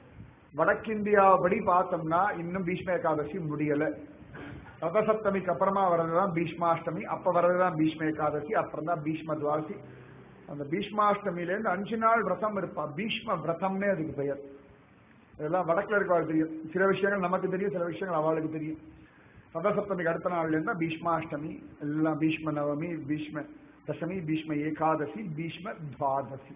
Speaker 1: வடக்கிந்தியாபடி பார்த்தோம்னா இன்னும் பீஷ்ம ஏகாதசி முடியல ரதசப்தமிக்கு அப்புறமா வர்றதுதான் பீஷ்மாஷ்டமி அப்ப வர்றதுதான் பீஷ்ம ஏகாதசி அப்புறம் தான் பீஷ்ம துவாசி அந்த பீஷ்மாஷ்டமியில இருந்து அஞ்சு நாள் விரதம் இருப்பா பீஷ்ம விரதம்னே அதுக்கு பெயர் இதெல்லாம் வடக்குல இருக்கவாள் தெரியும் சில விஷயங்கள் நமக்கு தெரியும் சில விஷயங்கள் அவளுக்கு தெரியும் ரதசப்தமிக்கு அடுத்த நாள்ல இருந்தா பீஷ்மாஷ்டமி எல்லாம் பீஷ்ம நவமி பீஷ்ம தசமி பீஷ்ம ஏகாதசி பீஷ்ம துவாதசி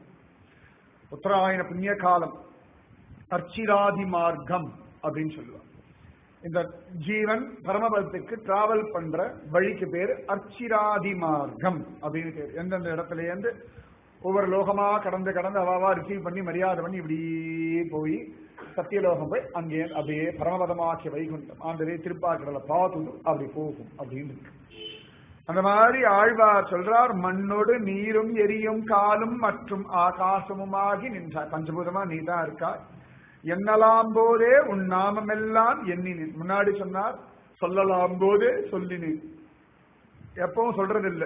Speaker 1: உத்தராயண புண்ணிய காலம் அர்ச்சிராதி மார்க்கம் அப்படின்னு சொல்லுவாங்க இந்த ஜீவன் பரமபதத்துக்கு டிராவல் பண்ற வழிக்கு பேரு அர்ச்சிராதி மார்க்கம் அப்படின்னு பேர் எந்தெந்த இடத்துல இருந்து ஒவ்வொரு லோகமா கடந்து கடந்து அவாவா ரிசீவ் பண்ணி மரியாதை பண்ணி இப்படியே போய் சத்தியலோகம் போய் அங்கே அப்படியே பரமபதமாக்கிய வைகுண்டம் ஆண்டவே திருப்பாக்கடலை பார்த்துட்டு அப்படி போகும் அப்படின்னு இருக்கு அந்த மாதிரி ஆழ்வார் சொல்றார் மண்ணோடு நீரும் எரியும் காலும் மற்றும் ஆகாசமுமாகி நின்றார் பஞ்சபூதமா நீ தான் இருக்கா எண்ணலாம் போதே உன் நாமமெல்லாம் எண்ணினேன் முன்னாடி சொன்னார் சொல்லலாம் போதே சொல்லினேன் எப்பவும் சொல்றது இல்லை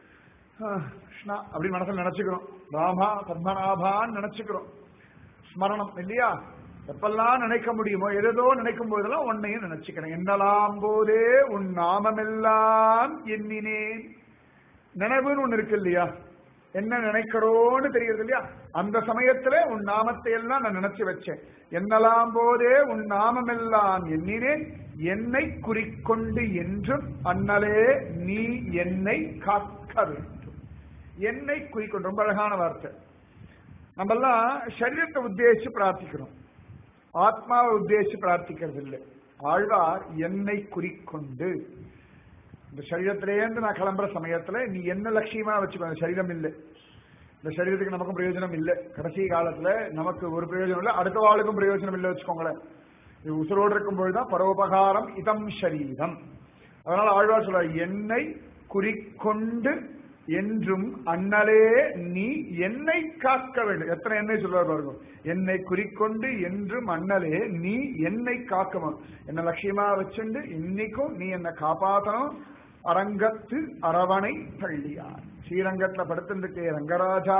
Speaker 1: கிருஷ்ணா அப்படி மனசுல நினைச்சுக்கிறோம் ராமா பத்மநாபான்னு நினைச்சுக்கிறோம் ஸ்மரணம் இல்லையா எப்பெல்லாம் நினைக்க முடியுமோ எதோ நினைக்கும் போதெல்லாம் உன்னையும் நினைச்சுக்கிறேன் என்னலாம் போதே உன் நாமமெல்லாம் எண்ணினேன் நினைவுன்னு ஒண்ணு இருக்கு இல்லையா என்ன நினைக்கிறோன்னு தெரியுது இல்லையா அந்த சமயத்துல உன் நாமத்தை எல்லாம் நான் நினைச்சு வச்சேன் என்னலாம் போதே உன் நாமமெல்லாம் எண்ணினேன் என்னை குறிக்கொண்டு என்றும் அண்ணலே நீ என்னை காக்க வேண்டும் என்னை குறிக்கொண்டு ரொம்ப அழகான வார்த்தை நம்மெல்லாம் சரீரத்தை உத்தேசிச்சு பிரார்த்திக்கிறோம் ஆத்மாவை உத்தேசிச்சு பிரார்த்திக்கிறது இல்லை ஆழ்வார் என்னை குறிக்கொண்டு இந்த சரீரத்திலேருந்து நான் கிளம்புற சமயத்துல நீ என்ன லட்சியமா வச்சுக்கோ அந்த சரீரம் இல்லை இந்த சரீரத்துக்கு நமக்கும் பிரயோஜனம் இல்லை கடைசி காலத்துல நமக்கு ஒரு பிரயோஜனம் இல்லை அடுத்த வாழ்க்கும் பிரயோஜனம் இல்லை வச்சுக்கோங்களேன் இது உசுரோடு இருக்கும்போதுதான் பரோபகாரம் இதம் சரீரம் அதனால ஆழ்வார் சொல்ற என்னை குறிக்கொண்டு என்றும் அண்ணலே நீ என்னை காக்க வேண்டும் எத்தனை என்னை சொல்றாரு பாருங்க என்னை குறிக்கொண்டு என்றும் அண்ணலே நீ என்னை காக்கணும் என்ன லட்சியமா வச்சுண்டு இன்னைக்கும் நீ என்ன காப்பாத்தணும் அரங்கத்து அரவணை பள்ளியார் ஸ்ரீரங்கத்துல படுத்திருக்கே ரங்கராஜா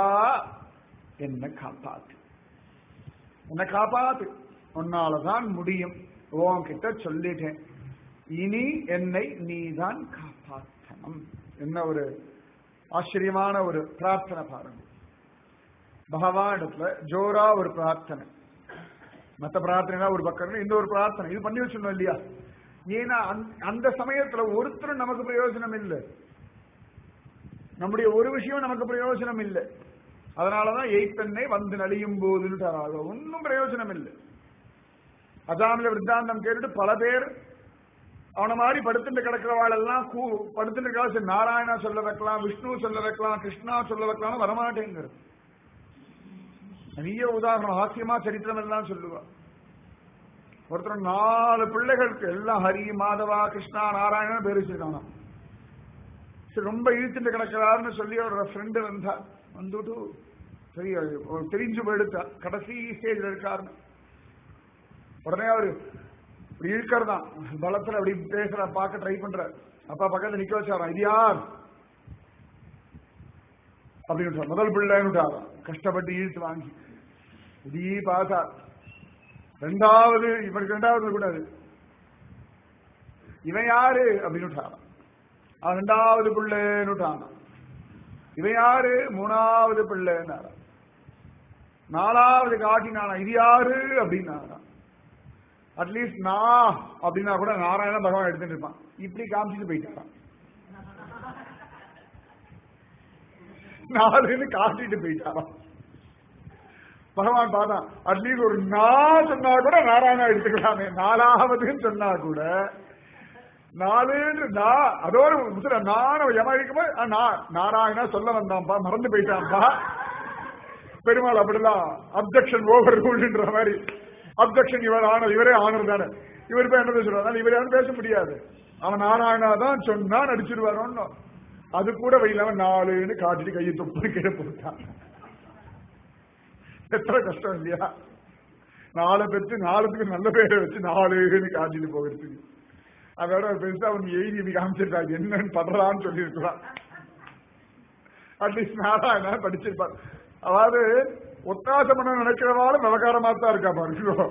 Speaker 1: என்ன காப்பாத்து என்ன காப்பாத்து உன்னாலதான் முடியும் உன்கிட்ட சொல்லிட்டேன் இனி என்னை நீதான் காப்பாற்றணும் என்ன ஒரு ஆச்சரியமான ஒரு பிரார்த்தனை பாருங்க பகவானிடத்துல ஜோரா ஒரு பிரார்த்தனை மத்த பிரார்த்தனை ஒரு பக்கம் இந்த ஒரு பிரார்த்தனை இது பண்ணி வச்சிடணும் இல்லையா ஏன்னா அந்த- அந்த சமயத்துல ஒருத்தரும் நமக்கு பிரயோஜனம் இல்லை நம்முடைய ஒரு விஷயம் நமக்கு பிரயோஜனம் இல்லை அதனாலதான் எய்த்தன்னை வந்து நலியும் போதுன்னு ஒன்னும் பிரயோஜனம் இல்லை அதாமில விருத்தாந்தம் கேட்டுட்டு பல பேர் அவனை மாதிரி படுத்துட்டு கிடக்கிறவாளெல்லாம் கூ படுத்துட்டு இருக்கா சரி நாராயணா சொல்ல வைக்கலாம் விஷ்ணு சொல்ல வைக்கலாம் கிருஷ்ணா சொல்ல வைக்கலாம் வரமாட்டேங்கிறது நிறைய உதாரணம் ஹாஸ்யமா சரித்திரம் எல்லாம் சொல்லுவா ஒருத்தர் நாலு பிள்ளைகளுக்கு எல்லாம் ஹரி மாதவா கிருஷ்ணா நாராயணன் பேர் வச்சிருக்கானா சரி ரொம்ப இழுத்துட்டு கிடக்கிறாருன்னு சொல்லி அவரோட ஃப்ரெண்டு வந்தா வந்துட்டு சரி ஒரு தெரிஞ்சு போயிடுத்தா கடைசி ஸ்டேஜ்ல இருக்காருன்னு உடனே அவரு இப்படி இழுக்கிறதான் பலத்துல அப்படி பேசுற பார்க்க ட்ரை பண்ற அப்பா பக்கத்துல நிக்க வச்சாராம் இது யார் அப்படின்னு முதல் பிள்ளைன்னு கஷ்டப்பட்டு இழுத்து வாங்கி இதே பார்த்தா ரெண்டாவது இவனுக்கு ரெண்டாவது கூடாது இவன் யாரு அப்படின்னு அவன் ரெண்டாவது பிள்ளைன்னு இவன் யாரு மூணாவது பிள்ளைன்னாரா நாலாவது காட்டினானா இது யாரு அப்படின்னாரா அட்லீஸ்ட் நான் அப்படின்னா கூட நாராயண பகவான் எடுத்துட்டு இருப்பான் இப்படி காமிச்சிட்டு போயிட்டாரான் நாலுன்னு காட்டிட்டு போயிட்டாராம் பகவான் பார்த்தான் அட்லீஸ்ட் ஒரு நான் சொன்னா கூட நாராயணா எடுத்துக்கலாமே நாலாவதுன்னு சொன்னா கூட நாலுன்னு நான் அதோட முசுர நான் யமா இருக்கும்போது ஆ, நான் நாராயணா சொல்ல வந்தான்ப்பா மறந்து போயிட்டான்ப்பா பெருமாள் அப்படிலாம் அப்ஜெக்ஷன் ஓவர் ரூல்ன்ற மாதிரி அப்ஜெக்ஷன் இவர் ஆன இவரே ஆனர் தானே இவர் போய் என்ன பேசுறாரு இவர் யாரும் பேச முடியாது அவன் நாராயணா தான் சொன்னா நடிச்சிருவாரோன்னு அது கூட வழியில்லாம நாலுன்னு காட்டிட்டு கையை தொப்பு கீழே போட்டான் எத்தனை கஷ்டம் இல்லையா நாலு பெற்று நாலுத்துக்கு நல்ல பேரை வச்சு நாலுன்னு காட்டிட்டு போகிறதுக்கு அதோட ஒரு பெருசா ஒன்று எழுதி இப்படி காமிச்சிருக்காங்க என்னன்னு படுறான்னு சொல்லியிருக்கிறான் அட்லீஸ்ட் நாராயணா படிச்சிருப்பார் அதாவது ஒத்தாசம் பண்ண நினைக்கிறவாலும் விவகாரமா தான் இருக்கா பாருங்க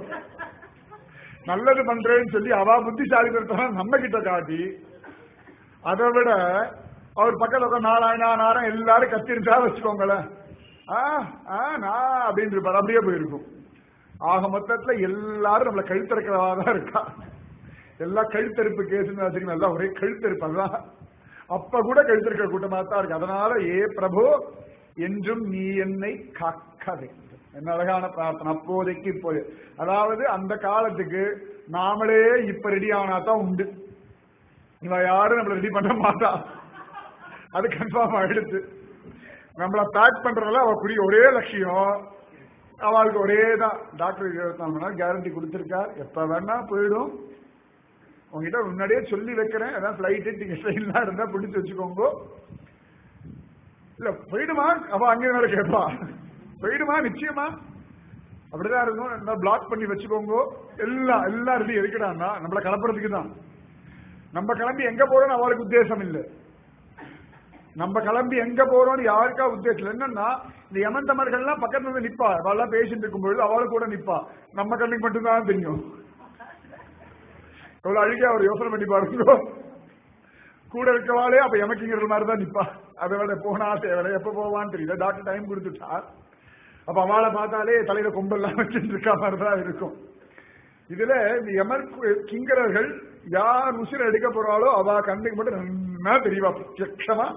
Speaker 1: நல்லது பண்றேன்னு சொல்லி அவ புத்திசாலி நம்ம கிட்ட காட்டி அதை விட அவர் பக்கத்துல உட்கார்ந்து நாராயணா நாராயண எல்லாரும் கத்திருந்தா வச்சுக்கோங்களேன் ஆ ஆ நான் அப்படின்னு இருப்பார் அப்படியே போயிருக்கும் ஆக மொத்தத்துல எல்லாரும் நம்மள கழுத்தறுக்கிறவா தான் இருக்கா எல்லா கழுத்தறுப்பு கேசுன்னு தெரியும் எல்லாம் ஒரே கழுத்தறுப்பு அதுதான் அப்ப கூட கழுத்தறுக்கிற கூட்டமா தான் இருக்கு அதனால ஏ பிரபு என்றும் நீ என்னை காக்க வேண்டும் என்ன அழகான பிரார்த்தனை அப்போதைக்கு இப்போது அதாவது அந்த காலத்துக்கு நாமளே இப்ப ரெடி ஆனா தான் உண்டு இவ யாரும் நம்மள ரெடி பண்ண மாட்டா அது கன்ஃபார்ம் ஆயிடுச்சு நம்மள பேக் பண்றதுல அவ குறி ஒரே லட்சியம் அவளுக்கு ஒரே தான் டாக்டர் இருபத்தி நாலு மணி நேரம் கேரண்டி கொடுத்திருக்கார் எப்ப வேணா போயிடும் உங்ககிட்ட முன்னாடியே சொல்லி வைக்கிறேன் அதான் பிளைட்டு டிக்கெட் எல்லாம் இருந்தா பிடிச்சு வச்சுக்கோங்க இல்ல போயிடுமா அவ அங்கே வேற கேட்பா போயிடுமா நிச்சயமா அப்படிதான் இருக்கும் என்ன பிளாக் பண்ணி வச்சுக்கோங்க எல்லாம் எல்லாம் ரெடி எதுக்குடான்னா நம்மள கலப்புறதுக்கு தான் நம்ம கிளம்பி எங்க போறோம்னு அவளுக்கு உத்தேசம் இல்லை நம்ம கிளம்பி எங்க போறோம்னு யாருக்கா உத்தேசம் இல்லை. என்னன்னா இந்த யமந்தமர்கள்லாம் பக்கத்துல வந்து நிப்பா அவெல்லாம் பேசிட்டு இருக்கும்பொழுது அவளை கூட நிப்பா நம்ம கண்ணுக்கு மட்டும்தான் தெரியும் எவ்வளவு அழுகா அவர் யோசனை பண்ணி பாருங்க கூட இருக்கவாளே அப்ப எமக்குங்கிற மாதிரி தான் நிப்பா அதை விட போனா தேவை எப்ப போவான்னு தெரியல டாக்டர் டைம் கொடுத்துட்டா அப்ப அவளை பார்த்தாலே தலையில கொம்பெல்லாம் வச்சுட்டு இருக்க மாதிரி தான் இருக்கும் இதுல இந்த எமர் கிங்கரர்கள் யார் உசிர எடுக்க போறாளோ அவ கண்ணுக்கு மட்டும் நல்லா தெரியவா பிரத்யக்ஷமா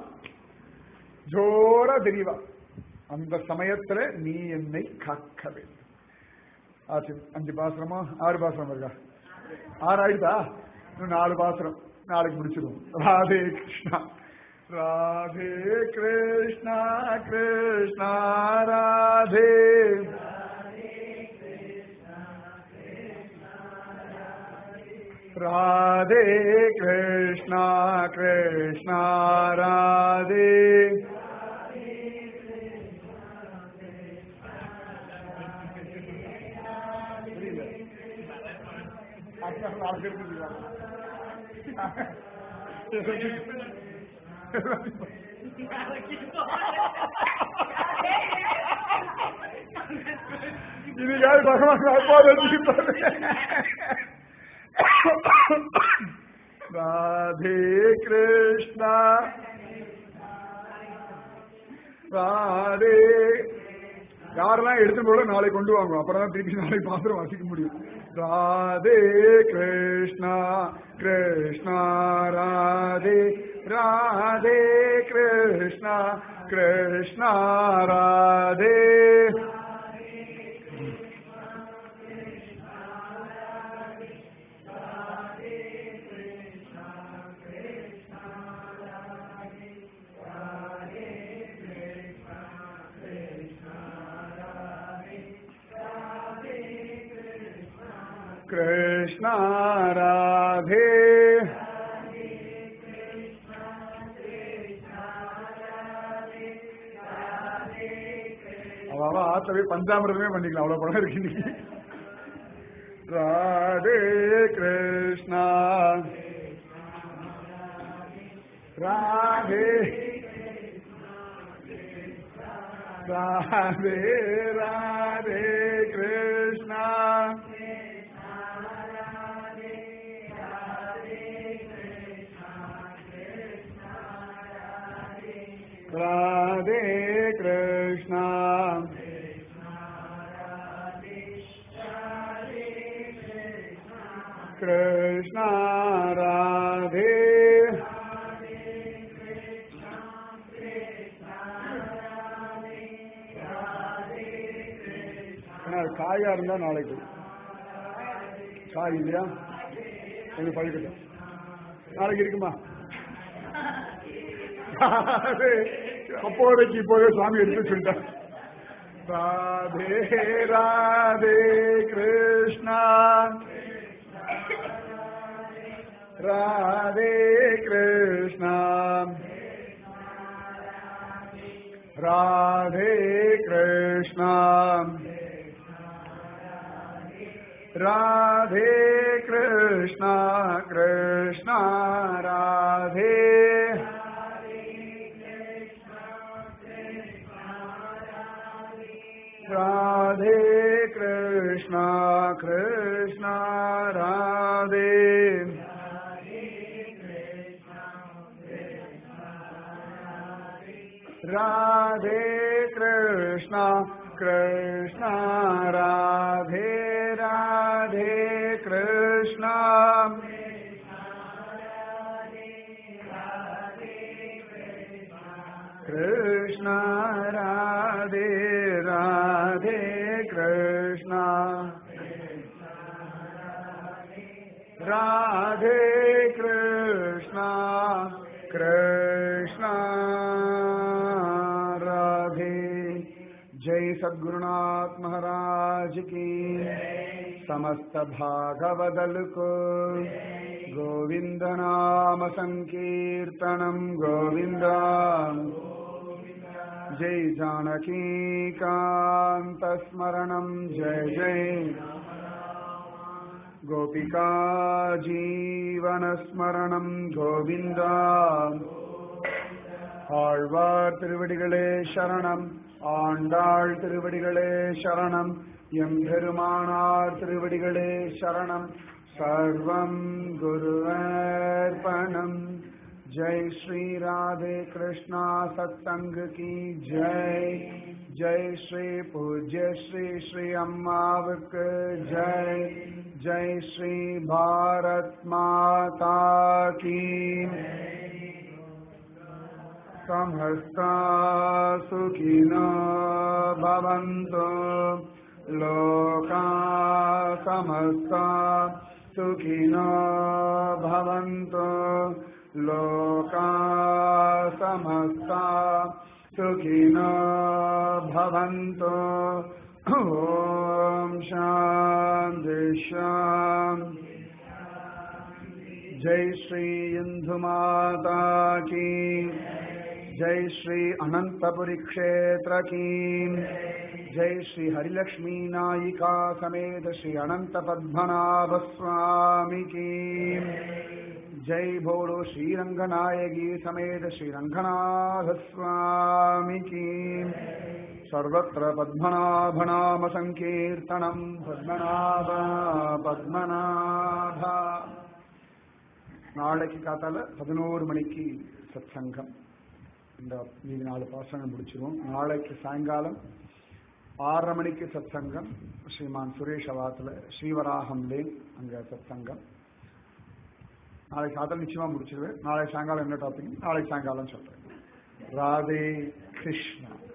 Speaker 1: ஜோரா தெரியவா அந்த சமயத்துல நீ என்னை காக்க வேண்டும் ஆச்சு அஞ்சு பாசனமா ஆறு பாசனம் இருக்கா ஆறு ஆயிடுதா இன்னும் நாலு பாசனம் நாளைக்கு முடிச்சிடும் ராதே கிருஷ்ணா ராதே கிருஷ்ணா கிருஷ்ணா ராதே ராதே கிருஷ்ணா கிருஷ்ணா ராதே இதுக்காக பகவான் அப்பாவை வச்சுக்கிட்டாரு. ராதே கிருஷ்ணா ராதே யாரெல்லாம் எடுத்துட்டு போல நாளை கொண்டு வாங்க அப்புறம் தான் திருப்பி நாளைக்கு பாத்திரம் வாசிக்க முடியும் ராதே கிருஷ்ணா கிருஷ்ணா ராதே ராதே கிருஷ்ணா கிருஷ்ணா ராதே कृष्णा राधे அவ ஆத்தவே பஞ்சாமிரதமே பண்ணிக்கலாம் அவ்வளவு படம் இருக்கு இன்னைக்கு ராதே கிருஷ்ணா ராதே ராதே ராதே கிருஷ்ணா ராதே கிருஷ்ணா கிருஷ்ணா ராதே ஏன்னா அது காயா இருந்தா நாளைக்கு காய் இல்லையா கொஞ்சம் பழுக்கட்டும் நாளைக்கு இருக்குமா ராதே. அப்போதைக்கு இப்போதே சுவாமி எடுத்து சொல்லிட்டார் ராதே ராதே கிருஷ்ணா ராதே கிருஷ்ணா ராதே கிருஷ்ணா ராதே கிருஷ்ணா கிருஷ்ணா ராதே ராதே கிருஷ்ணா கிருஷ்ணா ராதே ராதே கிருஷ்ணா கிருஷ்ணா ராதே ராதே கிருஷ்ணா கிருஷ்ணா ராதே ராதே கிருஷ்ணா ராதே கிருஷ்ணா கிருஷ்ணா ராதே जय सद्गुरुनाथ महाराज की समस्त भागवदल को गोविंद नाम संकीर्तनम गोविंद जय जानकी कांत स्मरणम जय जय गोपिका जीवन स्मरणम गोविंद ஆழ்வார் திருவடிகளே சரணம் ஆண்டாள் திருவடிகளே சரணம் எம்பெருமானார் திருவடிகளே சரணம் சர்வம் குருவர்ப்பணம் जय श्री राधे कृष्णा सत्संग की जय जय श्री पूज्य श्री श्री अम्मावक जय जय श्री भारत माता की समस्ता सुखिनो भवन्तु लोका समस्ता सुखिनो भवन्तु लोका समस्ता सुखिनो भवन्तु ॐ शान्ति शान्ति जय श्री इंदु माता की जय श्री अनंतपुरी क्षेत्र की जय श्री हरिलक्ष्मी नायिका समेत श्री अनंत पद्मनाभ स्वामी की जय भोलो श्री रंगनायकी समेत श्री रंगनाथ स्वामी की सर्वत्र पद्मनाभनाम संकीर्तनम पद्मनाभ पद्मनाभ நாளைக்கு காத்தால பதினோரு மணிக்கு சத் சங்கம் இந்த மீதி நாலு பாசனம் முடிச்சிருவோம் நாளைக்கு சாயங்காலம் ஆறரை மணிக்கு சத்சங்கம் ஸ்ரீமான் சுரேஷ் அவாத்துல ஸ்ரீவராகம் லேன் அங்க சத்சங்கம் நாளை சாயந்தரம் நிச்சயமா முடிச்சிருவேன் நாளை சாயங்காலம் என்ன டாபிக் நாளை சாயங்காலம் சொல்றேன் ராதே கிருஷ்ணா